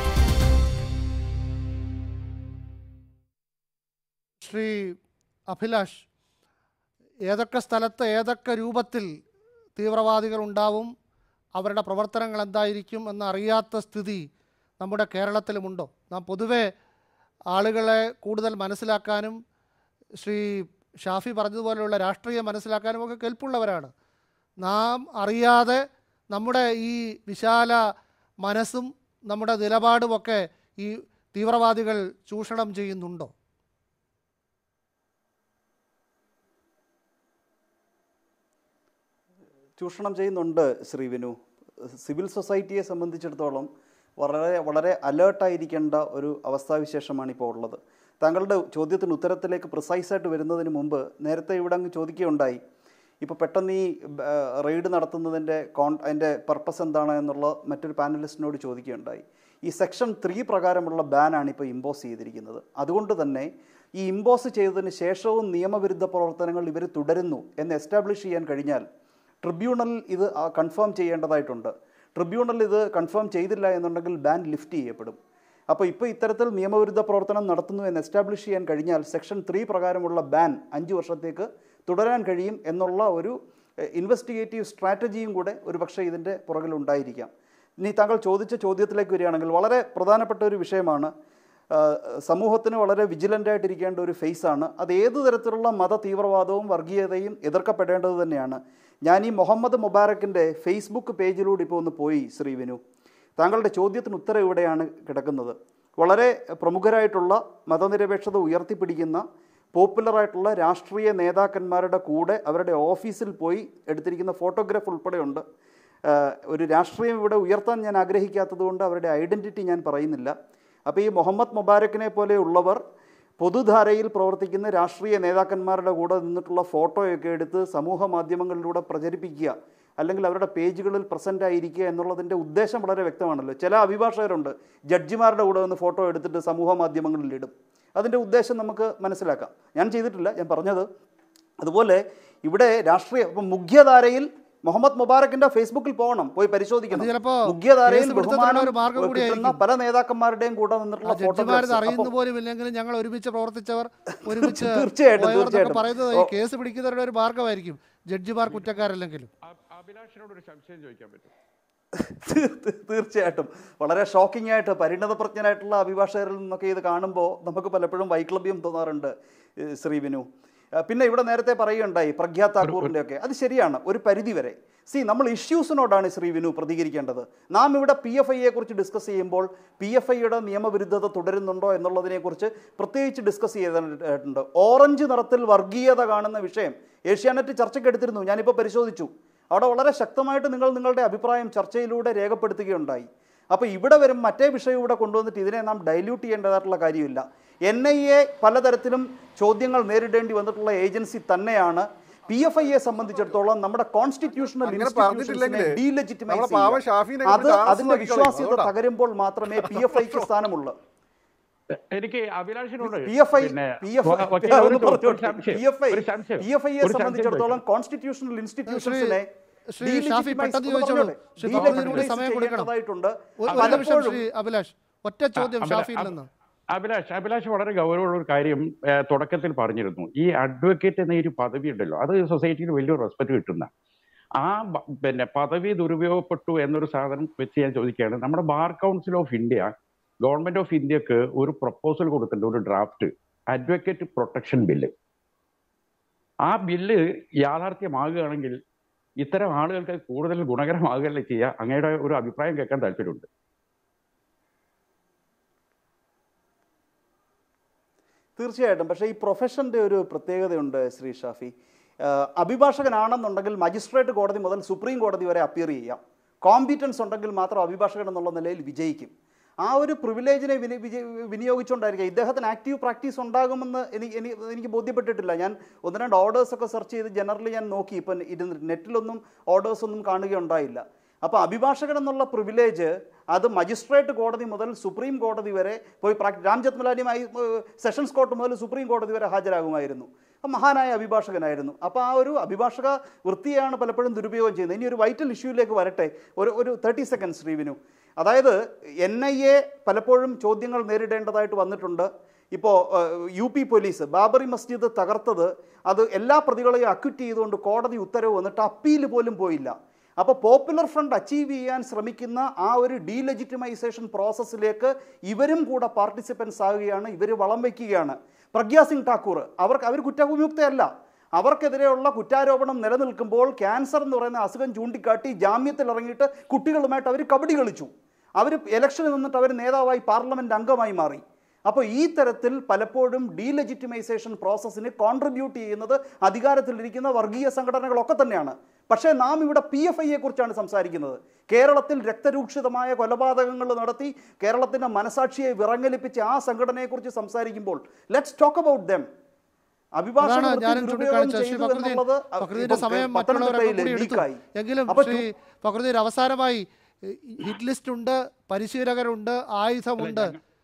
ശ്രീ അഭിലാഷ് ഏതൊക്കെ സ്ഥലത്ത് ഏതൊക്കെ രൂപത്തിൽ തീവ്രവാദികൾ ഉണ്ടാവും അവരുടെ പ്രവർത്തനങ്ങൾ എന്തായിരിക്കും എന്നറിയാത്ത സ്ഥിതി നമ്മുടെ കേരളത്തിലുമുണ്ടോ നാം പൊതുവെ ആളുകളെ കൂടുതൽ മനസ്സിലാക്കാനും ശ്രീ ഷാഫി പറഞ്ഞതുപോലെയുള്ള രാഷ്ട്രീയം മനസ്സിലാക്കാനും ഒക്കെ കെൽപ്പുള്ളവരാണ് നാം അറിയാതെ നമ്മുടെ ഈ വിശാല മനസ്സും നമ്മുടെ നിലപാടുമൊക്കെ ഈ തീവ്രവാദികൾ ചൂഷണം ചെയ്യുന്നുണ്ടോ ചൂഷണം ചെയ്യുന്നുണ്ട് ശ്രീ വിനു സിവിൽ സൊസൈറ്റിയെ സംബന്ധിച്ചിടത്തോളം വളരെ വളരെ അലേർട്ടായിരിക്കേണ്ട ഒരു അവസ്ഥാവിശേഷമാണ് ഇപ്പോൾ ഉള്ളത് താങ്കളുടെ ചോദ്യത്തിന് ഉത്തരത്തിലേക്ക് പ്രിസൈസായിട്ട് വരുന്നതിന് മുമ്പ് നേരത്തെ ഇവിടെ അങ്ങ് ചോദിക്കുകയുണ്ടായി ഇപ്പോൾ പെട്ടെന്ന് ഈ റെയ്ഡ് നടത്തുന്നതിൻ്റെ കോൺ അതിൻ്റെ പർപ്പസ് എന്താണ് എന്നുള്ള മറ്റൊരു പാനലിസ്റ്റിനോട് ചോദിക്കുകയുണ്ടായി ഈ സെക്ഷൻ ത്രീ പ്രകാരമുള്ള ബാനാണ് ഇപ്പോൾ ഇമ്പോസ് ചെയ്തിരിക്കുന്നത് അതുകൊണ്ട് തന്നെ ഈ ഇമ്പോസ് ചെയ്തതിന് ശേഷവും നിയമവിരുദ്ധ പ്രവർത്തനങ്ങൾ ഇവർ തുടരുന്നു എന്ന് എസ്റ്റാബ്ലിഷ് ചെയ്യാൻ കഴിഞ്ഞാൽ ട്രിബ്യൂണലിൽ ഇത് കൺഫേം ചെയ്യേണ്ടതായിട്ടുണ്ട് ട്രിബ്യൂണൽ ഇത് കൺഫേം ചെയ്തില്ല എന്നുണ്ടെങ്കിൽ ബാൻ ലിഫ്റ്റ് ചെയ്യപ്പെടും അപ്പോൾ ഇപ്പോൾ ഇത്തരത്തിൽ നിയമവിരുദ്ധ പ്രവർത്തനം നടത്തുന്നു എന്ന് എസ്റ്റാബ്ലിഷ് ചെയ്യാൻ കഴിഞ്ഞാൽ സെക്ഷൻ ത്രീ പ്രകാരമുള്ള ബാൻ അഞ്ച് വർഷത്തേക്ക് തുടരാൻ കഴിയും എന്നുള്ള ഒരു ഇൻവെസ്റ്റിഗേറ്റീവ് സ്ട്രാറ്റജിയും കൂടെ ഒരു പക്ഷേ ഇതിൻ്റെ പുറകിലുണ്ടായിരിക്കാം ഇനി താങ്കൾ ചോദിച്ച ചോദ്യത്തിലേക്ക് വരികയാണെങ്കിൽ വളരെ പ്രധാനപ്പെട്ട ഒരു വിഷയമാണ് ആ, സമൂഹത്തിന് വളരെ വിജിലൻ്റ് ആയിട്ടിരിക്കേണ്ട ഒരു ഫേസാണ് അത് ഏത് തരത്തിലുള്ള മത തീവ്രവാദവും വർഗീയതയും എതിർക്കപ്പെടേണ്ടത് തന്നെയാണ് ഞാൻ ഈ മുഹമ്മദ് മുബാറക്കിൻ്റെ ഫേസ്ബുക്ക് പേജിലൂടെ ഇപ്പോൾ ഒന്ന് പോയി ശ്രീവിനു താങ്കളുടെ ചോദ്യത്തിന് ഉത്തരം ഇവിടെയാണ് കിടക്കുന്നത് വളരെ പ്രമുഖരായിട്ടുള്ള മതനിരപേക്ഷത ഉയർത്തിപ്പിടിക്കുന്ന പോപ്പുലറായിട്ടുള്ള രാഷ്ട്രീയ നേതാക്കന്മാരുടെ കൂടെ അവരുടെ ഓഫീസിൽ പോയി എടുത്തിരിക്കുന്ന ഫോട്ടോഗ്രാഫ് ഉൾപ്പെടെയുണ്ട് ആഹ് ഒരു രാഷ്ട്രീയം ഇവിടെ ഉയർത്താൻ ഞാൻ ആഗ്രഹിക്കാത്തതുകൊണ്ട് അവരുടെ ഐഡൻറ്റിറ്റി ഞാൻ പറയുന്നില്ല അപ്പോൾ ഈ മുഹമ്മദ് മുബാരക്കിനെ പോലെയുള്ളവർ പൊതുധാരയിൽ പ്രവർത്തിക്കുന്ന രാഷ്ട്രീയ നേതാക്കന്മാരുടെ കൂടെ നിന്നിട്ടുള്ള ഫോട്ടോയൊക്കെ എടുത്ത് സമൂഹ മാധ്യമങ്ങളിലൂടെ പ്രചരിപ്പിക്കുക അല്ലെങ്കിൽ അവരുടെ പേജുകളിൽ പ്രസൻ്റ് ആയിരിക്കുക എന്നുള്ളതിൻ്റെ ഉദ്ദേശം വളരെ വ്യക്തമാണല്ലോ ചില അഭിഭാഷകരുണ്ട് ജഡ്ജിമാരുടെ കൂടെ നിന്ന് ഫോട്ടോ എടുത്തിട്ട് സമൂഹ മാധ്യമങ്ങളിൽ ഇടും അതിൻ്റെ ഉദ്ദേശം നമുക്ക് മനസ്സിലാക്കാം ഞാൻ ചെയ്തിട്ടില്ല ഞാൻ പറഞ്ഞത് അതുപോലെ ഇവിടെ രാഷ്ട്രീയ ഇപ്പം മുഖ്യധാരയിൽ മുഹമ്മദ് മുബാറക്കിന്റെ ഫേസ്ബുക്കിൽ പോകണം പോയി പരിശോധിക്കണം അത് ചിലപ്പോ മുഖ്യധാരയിൽ കേസ് പിടുത്തത്തിനുള്ള ബഹുമാനം ഒരു മാർഗ്ഗം കിട്ടുന്ന കൂടിയായിരിക്കും. പല നേതാക്കന്മാരുടെയും കൂടെ നിന്നിട്ടുള്ള ജഡ്ജിമാരത് ഫോട്ടോഗ്രാഫ്സ് അറിയുന്ന അപ്പോൾ പോലും ഇല്ലെങ്കിലും ഞങ്ങൾ ഒരുമിച്ച് പ്രവർത്തിച്ചവർ ഒരുമിച്ച് തീർച്ചയായിട്ടും, പോയവർ എന്നൊക്കെ തീർച്ചയായിട്ടും. പറയുന്നത് ഓ. ഈ കേസ് പിടിക്കുന്നവരുടെ ഒരു മാർഗമായിരിക്കും ജഡ്ജിമാർ കുറ്റക്കാരല്ലെങ്കിലും അഭിലാഷിനോട് ഒരു സംശയം ചോദിക്കാൻ പറ്റും തീർ- തീർ- തീർച്ചയായിട്ടും വളരെ ഷോക്കിംഗ് ആയിട്ട് പരിണതപ്രജ്ഞനായിട്ടുള്ള അഭിഭാഷകരിൽ നിന്നൊക്കെ ഇത് കാണുമ്പോൾ നമുക്ക് പലപ്പോഴും വൈക്ലഭ്യം തോന്നാറുണ്ട് ഏഹ് ശ്രീ വിനു ആ, പിന്നെ ഇവിടെ നേരത്തെ പറയുകയുണ്ടായി പ്രഗ്യാ താക്കൂറിൻ്റെ ഒക്കെ അത് ശരിയാണ് ഒരു പരിധി വരെ സി നമ്മൾ ഇഷ്യൂസിനോടാണ് ശ്രീ വിനു പ്രതികരിക്കേണ്ടത് നാം ഇവിടെ പി എഫ് ഐയെ കുറിച്ച് ഡിസ്കസ് ചെയ്യുമ്പോൾ പി എഫ് ഐയുടെ നിയമവിരുദ്ധത തുടരുന്നുണ്ടോ എന്നുള്ളതിനെക്കുറിച്ച് പ്രത്യേകിച്ച് ഡിസ്കസ് ചെയ്തിട്ടുണ്ട് ഓറഞ്ച് നിറത്തിൽ വർഗീയത കാണുന്ന വിഷയം ഏഷ്യാനെറ്റ് ചർച്ചയ്ക്ക് എടുത്തിരുന്നു ഞാനിപ്പോൾ പരിശോധിച്ചു അവിടെ വളരെ ശക്തമായിട്ട് നിങ്ങൾ നിങ്ങളുടെ അഭിപ്രായം ചർച്ചയിലൂടെ രേഖപ്പെടുത്തുകയുണ്ടായി അപ്പോൾ ഇവിടെ വരും മറ്റേ വിഷയം ഇവിടെ കൊണ്ടുവന്നിട്ട് ഇതിനെ നാം ഡൈല്യൂട്ട് ചെയ്യേണ്ടതായിട്ടുള്ള കാര്യമില്ല എൻ ഐ എ പലതരത്തിലും ചോദ്യങ്ങൾ നേരിടേണ്ടി വന്നിട്ടുള്ള ഏജൻസി തന്നെയാണ് പി എഫ് ഐയെ സംബന്ധിച്ചിടത്തോളം നമ്മുടെ കോൺസ്റ്റിറ്റ്യൂഷണൽ അങ്ങനെ പറഞ്ഞിട്ടില്ലെങ്കിലേ നമ്മളെ പാവ ഷാഫിനെ അത് കൊണ്ട് അതിന്റെ ആസ്വദിക്കണം. വിശ്വാസ്യത അതുകൊണ്ടാ. തകരുമ്പോൾ മാത്രമേ പി എഫ് ഐക്ക് സ്ഥാനമുള്ളൂ എനിക്ക് അഭിലാഷിനോട് പി എഫ് ഐ പിന്നെ പി എഫ് വ- വക്കീൽ ഒരു ചോ- ഒരു സംശയം, പി എഫ് ഐ ഒരു സംശയം, പി എഫ് ഐയെ ഒരു സംശയം സംബന്ധിച്ചിടത്തോളം ചോദിക്കാം. കോൺസ്റ്റിറ്റ്യൂഷണൽ ഇൻസ്റ്റിറ്റ്യൂഷൻസിനെ ശ്രീ ഷാഫി പെട്ടെന്ന് ചോദിച്ചോളൂ. ശ്രീ ഫക്രുദ്ദീനോട് സമയം കൊടുക്കണം. ചെയ്യേണ്ടതായിട്ടുണ്ട് ഒരു ഒരു നിമിഷം പലപ്പോഴും ശ്രീ അഭിലാഷ് ഒറ്റ ചോദ്യം അഭിലാ- ഷാഫിയിൽ അഭി- നിന്ന് അഭിലാഷ് അഭിലാഷ് വളരെ ഗൗരവമുള്ള ഒരു കാര്യം ഏ, തുടക്കത്തിൽ പറഞ്ഞിരുന്നു ഈ അഡ്വക്കേറ്റ് എന്ന ഒരു പദവി ഉണ്ടല്ലോ അത് സൊസൈറ്റിയിൽ വലിയൊരു റെസ്പെക്ട് കിട്ടുന്ന ആ ബ- പിന്നെ പദവി ദുരുപയോഗപ്പെട്ടു എന്നൊരു സാധനം വെച്ച് ഞാൻ ചോദിക്കുകയാണ് നമ്മുടെ bar council of India government of ഇന്ത്യക്ക് ഒരു പ്രപ്പോസൽ കൊടുത്തിട്ടുണ്ട് ഒരു ഡ്രാഫ്റ്റ് അഡ്വക്കേറ്റ് പ്രൊട്ടക്ഷൻ ബില്ല് ആ ബില്ല് യാഥാർത്ഥ്യമാകുകയാണെങ്കിൽ ഇത്തരം ആളുകൾക്ക് കൂടുതൽ ഗുണകരമാകുകയല്ലേ ചെയ്യുക അങ്ങയുടെ ഒരു അഭിപ്രായം കേൾക്കാൻ താല്പര്യമുണ്ട് തീർച്ചയായിട്ടും പക്ഷേ ഈ പ്രൊഫഷൻ്റെ ഒരു പ്രത്യേകതയുണ്ട് ശ്രീ ഷാഫി ആഹ് അഭിഭാഷകനാണെന്നുണ്ടെങ്കിൽ മജിസ്ട്രേറ്റ് കോടതി മുതൽ സുപ്രീം കോടതി വരെ അപ്പിയർ ചെയ്യാം കോമ്പീറ്റൻസ് ഉണ്ടെങ്കിൽ മാത്രം അഭിഭാഷകൻ എന്നുള്ള നിലയിൽ വിജയിക്കും ആ ഒരു പ്രിവിലേജിനെ വിനി വിജയ- വിനിയോഗിച്ചുകൊണ്ടായിരിക്കും ഇദ്ദേഹത്തിന് ആക്റ്റീവ് പ്രാക്ടീസ് ഉണ്ടാകുമെന്ന് എനിക്ക് എനിക്ക് എനിക്ക് ബോധ്യപ്പെട്ടിട്ടില്ല ഞാൻ ഒന്ന് രണ്ട് ഓർഡേഴ്സ് ഒക്കെ സെർച്ച് ചെയ്ത് ജനറലി ഞാൻ നോക്കി ഇപ്പം ഇരുന്ന് നെറ്റിലൊന്നും ഓർഡേഴ്സ് ഒന്നും കാണുകയുണ്ടായില്ല അപ്പോൾ അഭിഭാഷകൻ എന്നുള്ള പ്രിവിലേജ് അത് മജിസ്ട്രേറ്റ് കോടതി മുതൽ സുപ്രീം കോടതി വരെ പോയി പ്രാക് രാം ജത്മലാനിയുമായി ഏഹ്, സെഷൻസ് കോർട്ട് മുതൽ സുപ്രീം കോടതി വരെ ഹാജരാകുമായിരുന്നു അപ്പം മഹാനായ അഭിഭാഷകനായിരുന്നു അപ്പോൾ ആ ഒരു അഭിഭാഷക വൃത്തിയാണ് പലപ്പോഴും ദുരുപയോഗം ചെയ്യുന്നത് ഇനി ഒരു വൈറ്റൽ ഇഷ്യൂയിലേക്ക് വരട്ടെ ഒരു ഒരു തേർട്ടി സെക്കൻഡ്സ് ശ്രീവിനു അതായത് എൻ ഐ എ പലപ്പോഴും ചോദ്യങ്ങൾ നേരിടേണ്ടതായിട്ട് വന്നിട്ടുണ്ട് ഇപ്പോൾ U P police Babri Masjid തകർത്തത് അത് എല്ലാ പ്രതികളെയും അക്വിറ്റ് ചെയ്തുകൊണ്ട് കോടതി ഉത്തരവ് വന്നിട്ട് അപ്പീൽ പോലും പോയില്ല അപ്പോൾ പോപ്പുലർ ഫ്രണ്ട് അച്ചീവ് ചെയ്യാൻ ശ്രമിക്കുന്ന ആ ഒരു ഡീലെജിറ്റിമൈസേഷൻ പ്രോസസ്സിലേക്ക് ഇവരും കൂടെ പാർട്ടിസിപ്പൻസ് ആകുകയാണ് ഇവർ വളം വയ്ക്കുകയാണ് പ്രഗ്യാ സിംഗ് ഠാക്കൂർ അവർക്ക് അവർ കുറ്റവിമുക്തയല്ല അവർക്കെതിരെയുള്ള കുറ്റാരോപണം നിലനിൽക്കുമ്പോൾ ക്യാൻസർ എന്ന് പറയുന്ന അസുഖം ചൂണ്ടിക്കാട്ടി ജാമ്യത്തിൽ ഇറങ്ങിയിട്ട് കുട്ടികളുമായിട്ട് അവർ കബഡി കളിച്ചു അവർ ഇലക്ഷനിൽ നിന്നിട്ട് അവർ നേതാവായി പാർലമെൻറ്റ് അംഗമായി മാറി അപ്പോൾ ഈ തരത്തിൽ പലപ്പോഴും ഡീലെജിറ്റിമൈസേഷൻ പ്രോസസ്സിന് കോൺട്രിബ്യൂട്ട് ചെയ്യുന്നത് അധികാരത്തിലിരിക്കുന്ന വർഗീയ സംഘടനകളൊക്കെ തന്നെയാണ് പക്ഷേ നാം ഇവിടെ പി എഫ് ഐയെ കുറിച്ചാണ് സംസാരിക്കുന്നത് കേരളത്തിൽ രക്തരൂക്ഷിതമായ കൊലപാതകങ്ങൾ നടത്തി കേരളത്തിൻ്റെ മനസാക്ഷിയെ വിറങ്ങലിപ്പിച്ച ആ സംഘടനയെക്കുറിച്ച് സംസാരിക്കുമ്പോൾ ലെറ്റ്സ് ടോക്ക് അബൌട്ട് ദം അഭിഭാഷക അതാണ് വൃത്തി ഞാനും ദുരുപയോഗം ചൂണ്ടിക്കാണിച്ചത് ശ്രീ ചെയ്തു ഫക്രുദ്ദീൻ എന്നുള്ളത് ഫക്രുദ്ദീന്റെ ഇപ്പം സമയം മറ്റുള്ളവരൊക്കെ പത്തനംതിട്ടയിൽ കൂടി എടുത്തു ലീക്കായി. എങ്കിലും അപ്പോൾ ശ്രീ ഫക്രുദ്ദീൻ അവസാനമായി ഹിറ്റ് ലിസ്റ്റ് ഉണ്ട് പരിശീലകരുണ്ട് ആയുധമുണ്ട്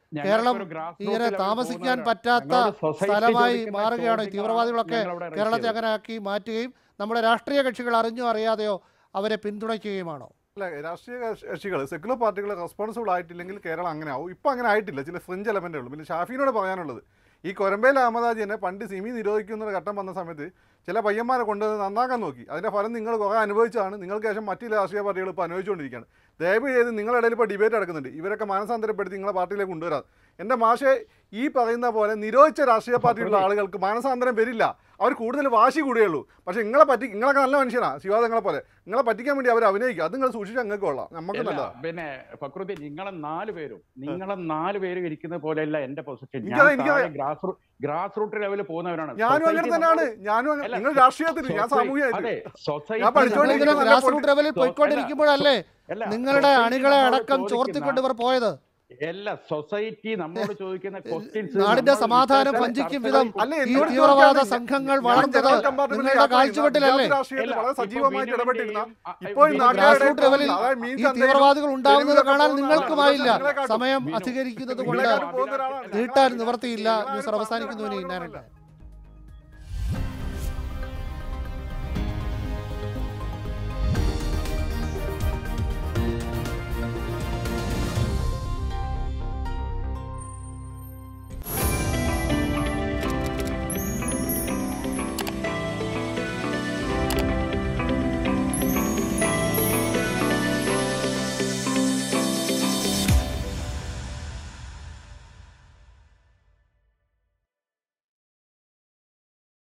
ഞങ്ങൾക്ക് കേരളം ഒരു grass root ഇങ്ങനെ level താമസിക്കാൻ പോകുന്നവരാണ്. പറ്റാത്ത ഞങ്ങളോട് society സ്ഥലമായി ചോദിക്കുന്ന മാറുകയാണ് ഈ ചോദ്യങ്ങളാണ് തീവ്രവാദികളൊക്കെ ഞങ്ങളവിടെ raise കേരളത്തെ ചെയ്തത്. അങ്ങനെ ആക്കി മാറ്റുകയും നമ്മുടെ രാഷ്ട്രീയ കക്ഷികൾ അറിഞ്ഞോ അറിയാതെയോ അവരെ പിന്തുണയ്ക്കുകയുമാണോ അല്ല രാഷ്ട്രീയ കക്ഷികൾ സെക്യുലർ പാർട്ടികൾ റെസ്പോൺസിബിൾ ആയിട്ടില്ലെങ്കിൽ കേരളം അങ്ങനെ ആവും ഇപ്പം അങ്ങനെ ആയിട്ടില്ല ചില ഫ്രിഞ്ച് എലമെൻ്റേ ഉള്ളൂ പിന്നെ ഷാഫിനോട് പറയാനുള്ളത് ഈ കൊരമ്പേൽ അഹമ്മദാജി തന്നെ പണ്ട് സിമി നിരോധിക്കുന്ന ഒരു ഘട്ടം വന്ന സമയത്ത് ചില പയ്യന്മാരെ കൊണ്ടുവന്ന് നന്നാക്കാൻ നോക്കി അതിൻ്റെ ഫലം നിങ്ങൾ കുറേ അനുഭവിച്ചാണ് നിങ്ങൾക്ക് ശേഷം മറ്റു രാഷ്ട്രീയ പാർട്ടികൾ ഇപ്പോൾ അനുഭവിച്ചുകൊണ്ടിരിക്കുകയാണ് ദയവ് ചെയ്ത് നിങ്ങളുടെ ഇടയിൽ ഇപ്പോൾ ഡിബേറ്റ് നടക്കുന്നുണ്ട് ഇവരൊക്കെ മാനസാന്തരപ്പെടുത്തി നിങ്ങളെ പാർട്ടിയിലേക്ക് കൊണ്ടുവരാം എൻ്റെ മാഷെ ഈ പറയുന്ന പോലെ നിരോധിച്ച രാഷ്ട്രീയ പാർട്ടിയുള്ള ആളുകൾക്ക് മാനസാന്തരം വരില്ല അവർ കൂടുതൽ വാശി കൂടുകയുള്ളൂ പക്ഷേ നിങ്ങളെ പറ്റി നിങ്ങളൊക്കെ നല്ല മനുഷ്യനാണ് ശിവാദങ്ങളെ പോലെ നിങ്ങളെ പറ്റിക്കാൻ വേണ്ടി അവർ അഭിനയിക്കുക അത് നിങ്ങൾ സൂക്ഷിച്ച് അങ്ങക്ക് കൊള്ളാം നമുക്ക് അല്ല, നല്ലതാ പിന്നെ ഫക്രുദ്ദീൻ നിങ്ങളെ നാല് പേരും നിങ്ങളെ നാല് പേര് ഇരിക്കുന്ന പോലെയല്ല എന്റെ പൊസിഷൻ എനിക്കത് എനിക്കത് ഗ്രാസ് റൂട്ട് ഗ്രാസ് റൂട്ട് ലെവലിൽ പോകുന്നവരാണ് ഞാനും അങ്ങനെ Society തന്നെയാണ് നമ്മളോട് ഞാനും അങ്ങനെ അല്ല, നിങ്ങൾ രാഷ്ട്രീയത്തിൽ ഞാൻ society- സാമൂഹികമായിട്ട് അതെ, society ഞാൻ പഠിച്ചുകൊണ്ടിരിക്കുന്ന നിങ്ങളിങ്ങനെ നല്ല ഗ്രാസ് റൂട്ട് ലെവലിൽ സൊ- പോയിക്കൊണ്ടിരിക്കുമ്പോഴല്ലേ അല്ല, നിങ്ങളുടെ society അണികളെ നമ്മളോട് അടക്കം ചോദിക്കുന്ന- ചോർത്തിക്കൊണ്ട് ഇവർ പോയത് എല്ലാ സൊസൈറ്റി നമ്മോട് ചോദിക്കുന്ന questions നാടിന്റെ നമ്മൾ സമാധാനം ഇത്തരത്തിലുള്ള ഭഞ്ചിക്കും ചർച്ചകളിൽ വിധം അല്ല, ഈ എന്നോട് തീവ്രവാദ ചോദിക്കാതെ സംഘങ്ങൾ ഞാൻ വളർന്നത് ജനറൽ കമ്പാർട്ട്മെന്റിൽ നിങ്ങളുടെ യാത്ര ചെയ്യുന്ന കാഴ്ചവെട്ടിലല്ലേ വിദ്യാർത്ഥി രാഷ്ട്രീയത്തിൽ വളരെ ഇപ്പൊ സജീവമായിട്ട് വിനുവിന്റെയും, ഇടപെട്ടിരുന്ന ആ, ഇപ്പോൾ ഈ വിനു- ഗ്രാസ് നാട്ടുകാരുടെ റൂട്ട് ലെവലിൽ അതായത് ഈ മീൻസ് ചന്തയിലും തീവ്രവാദികൾ ഉണ്ടാവുന്നത് തെരുവിലൊക്കെ കാണാൻ പോകുന്ന നിങ്ങൾക്കുമായില്ല ആളാണ്. നിങ്ങളെക്കാട്ടും- സമയം വിനു- അധികരിക്കുന്നത് കൊണ്ട് നിങ്ങളെക്കാട്ടും പോകുന്ന ഒരാളാണ്. നീട്ടാൻ ഞങ്ങളാണ് നിവർത്തിയില്ല ഞങ്ങളാണ് ന്യൂസ് അവസാനിക്കുന്നു ഇനി പറഞ്ഞത് ഇന്നാനുണ്ട്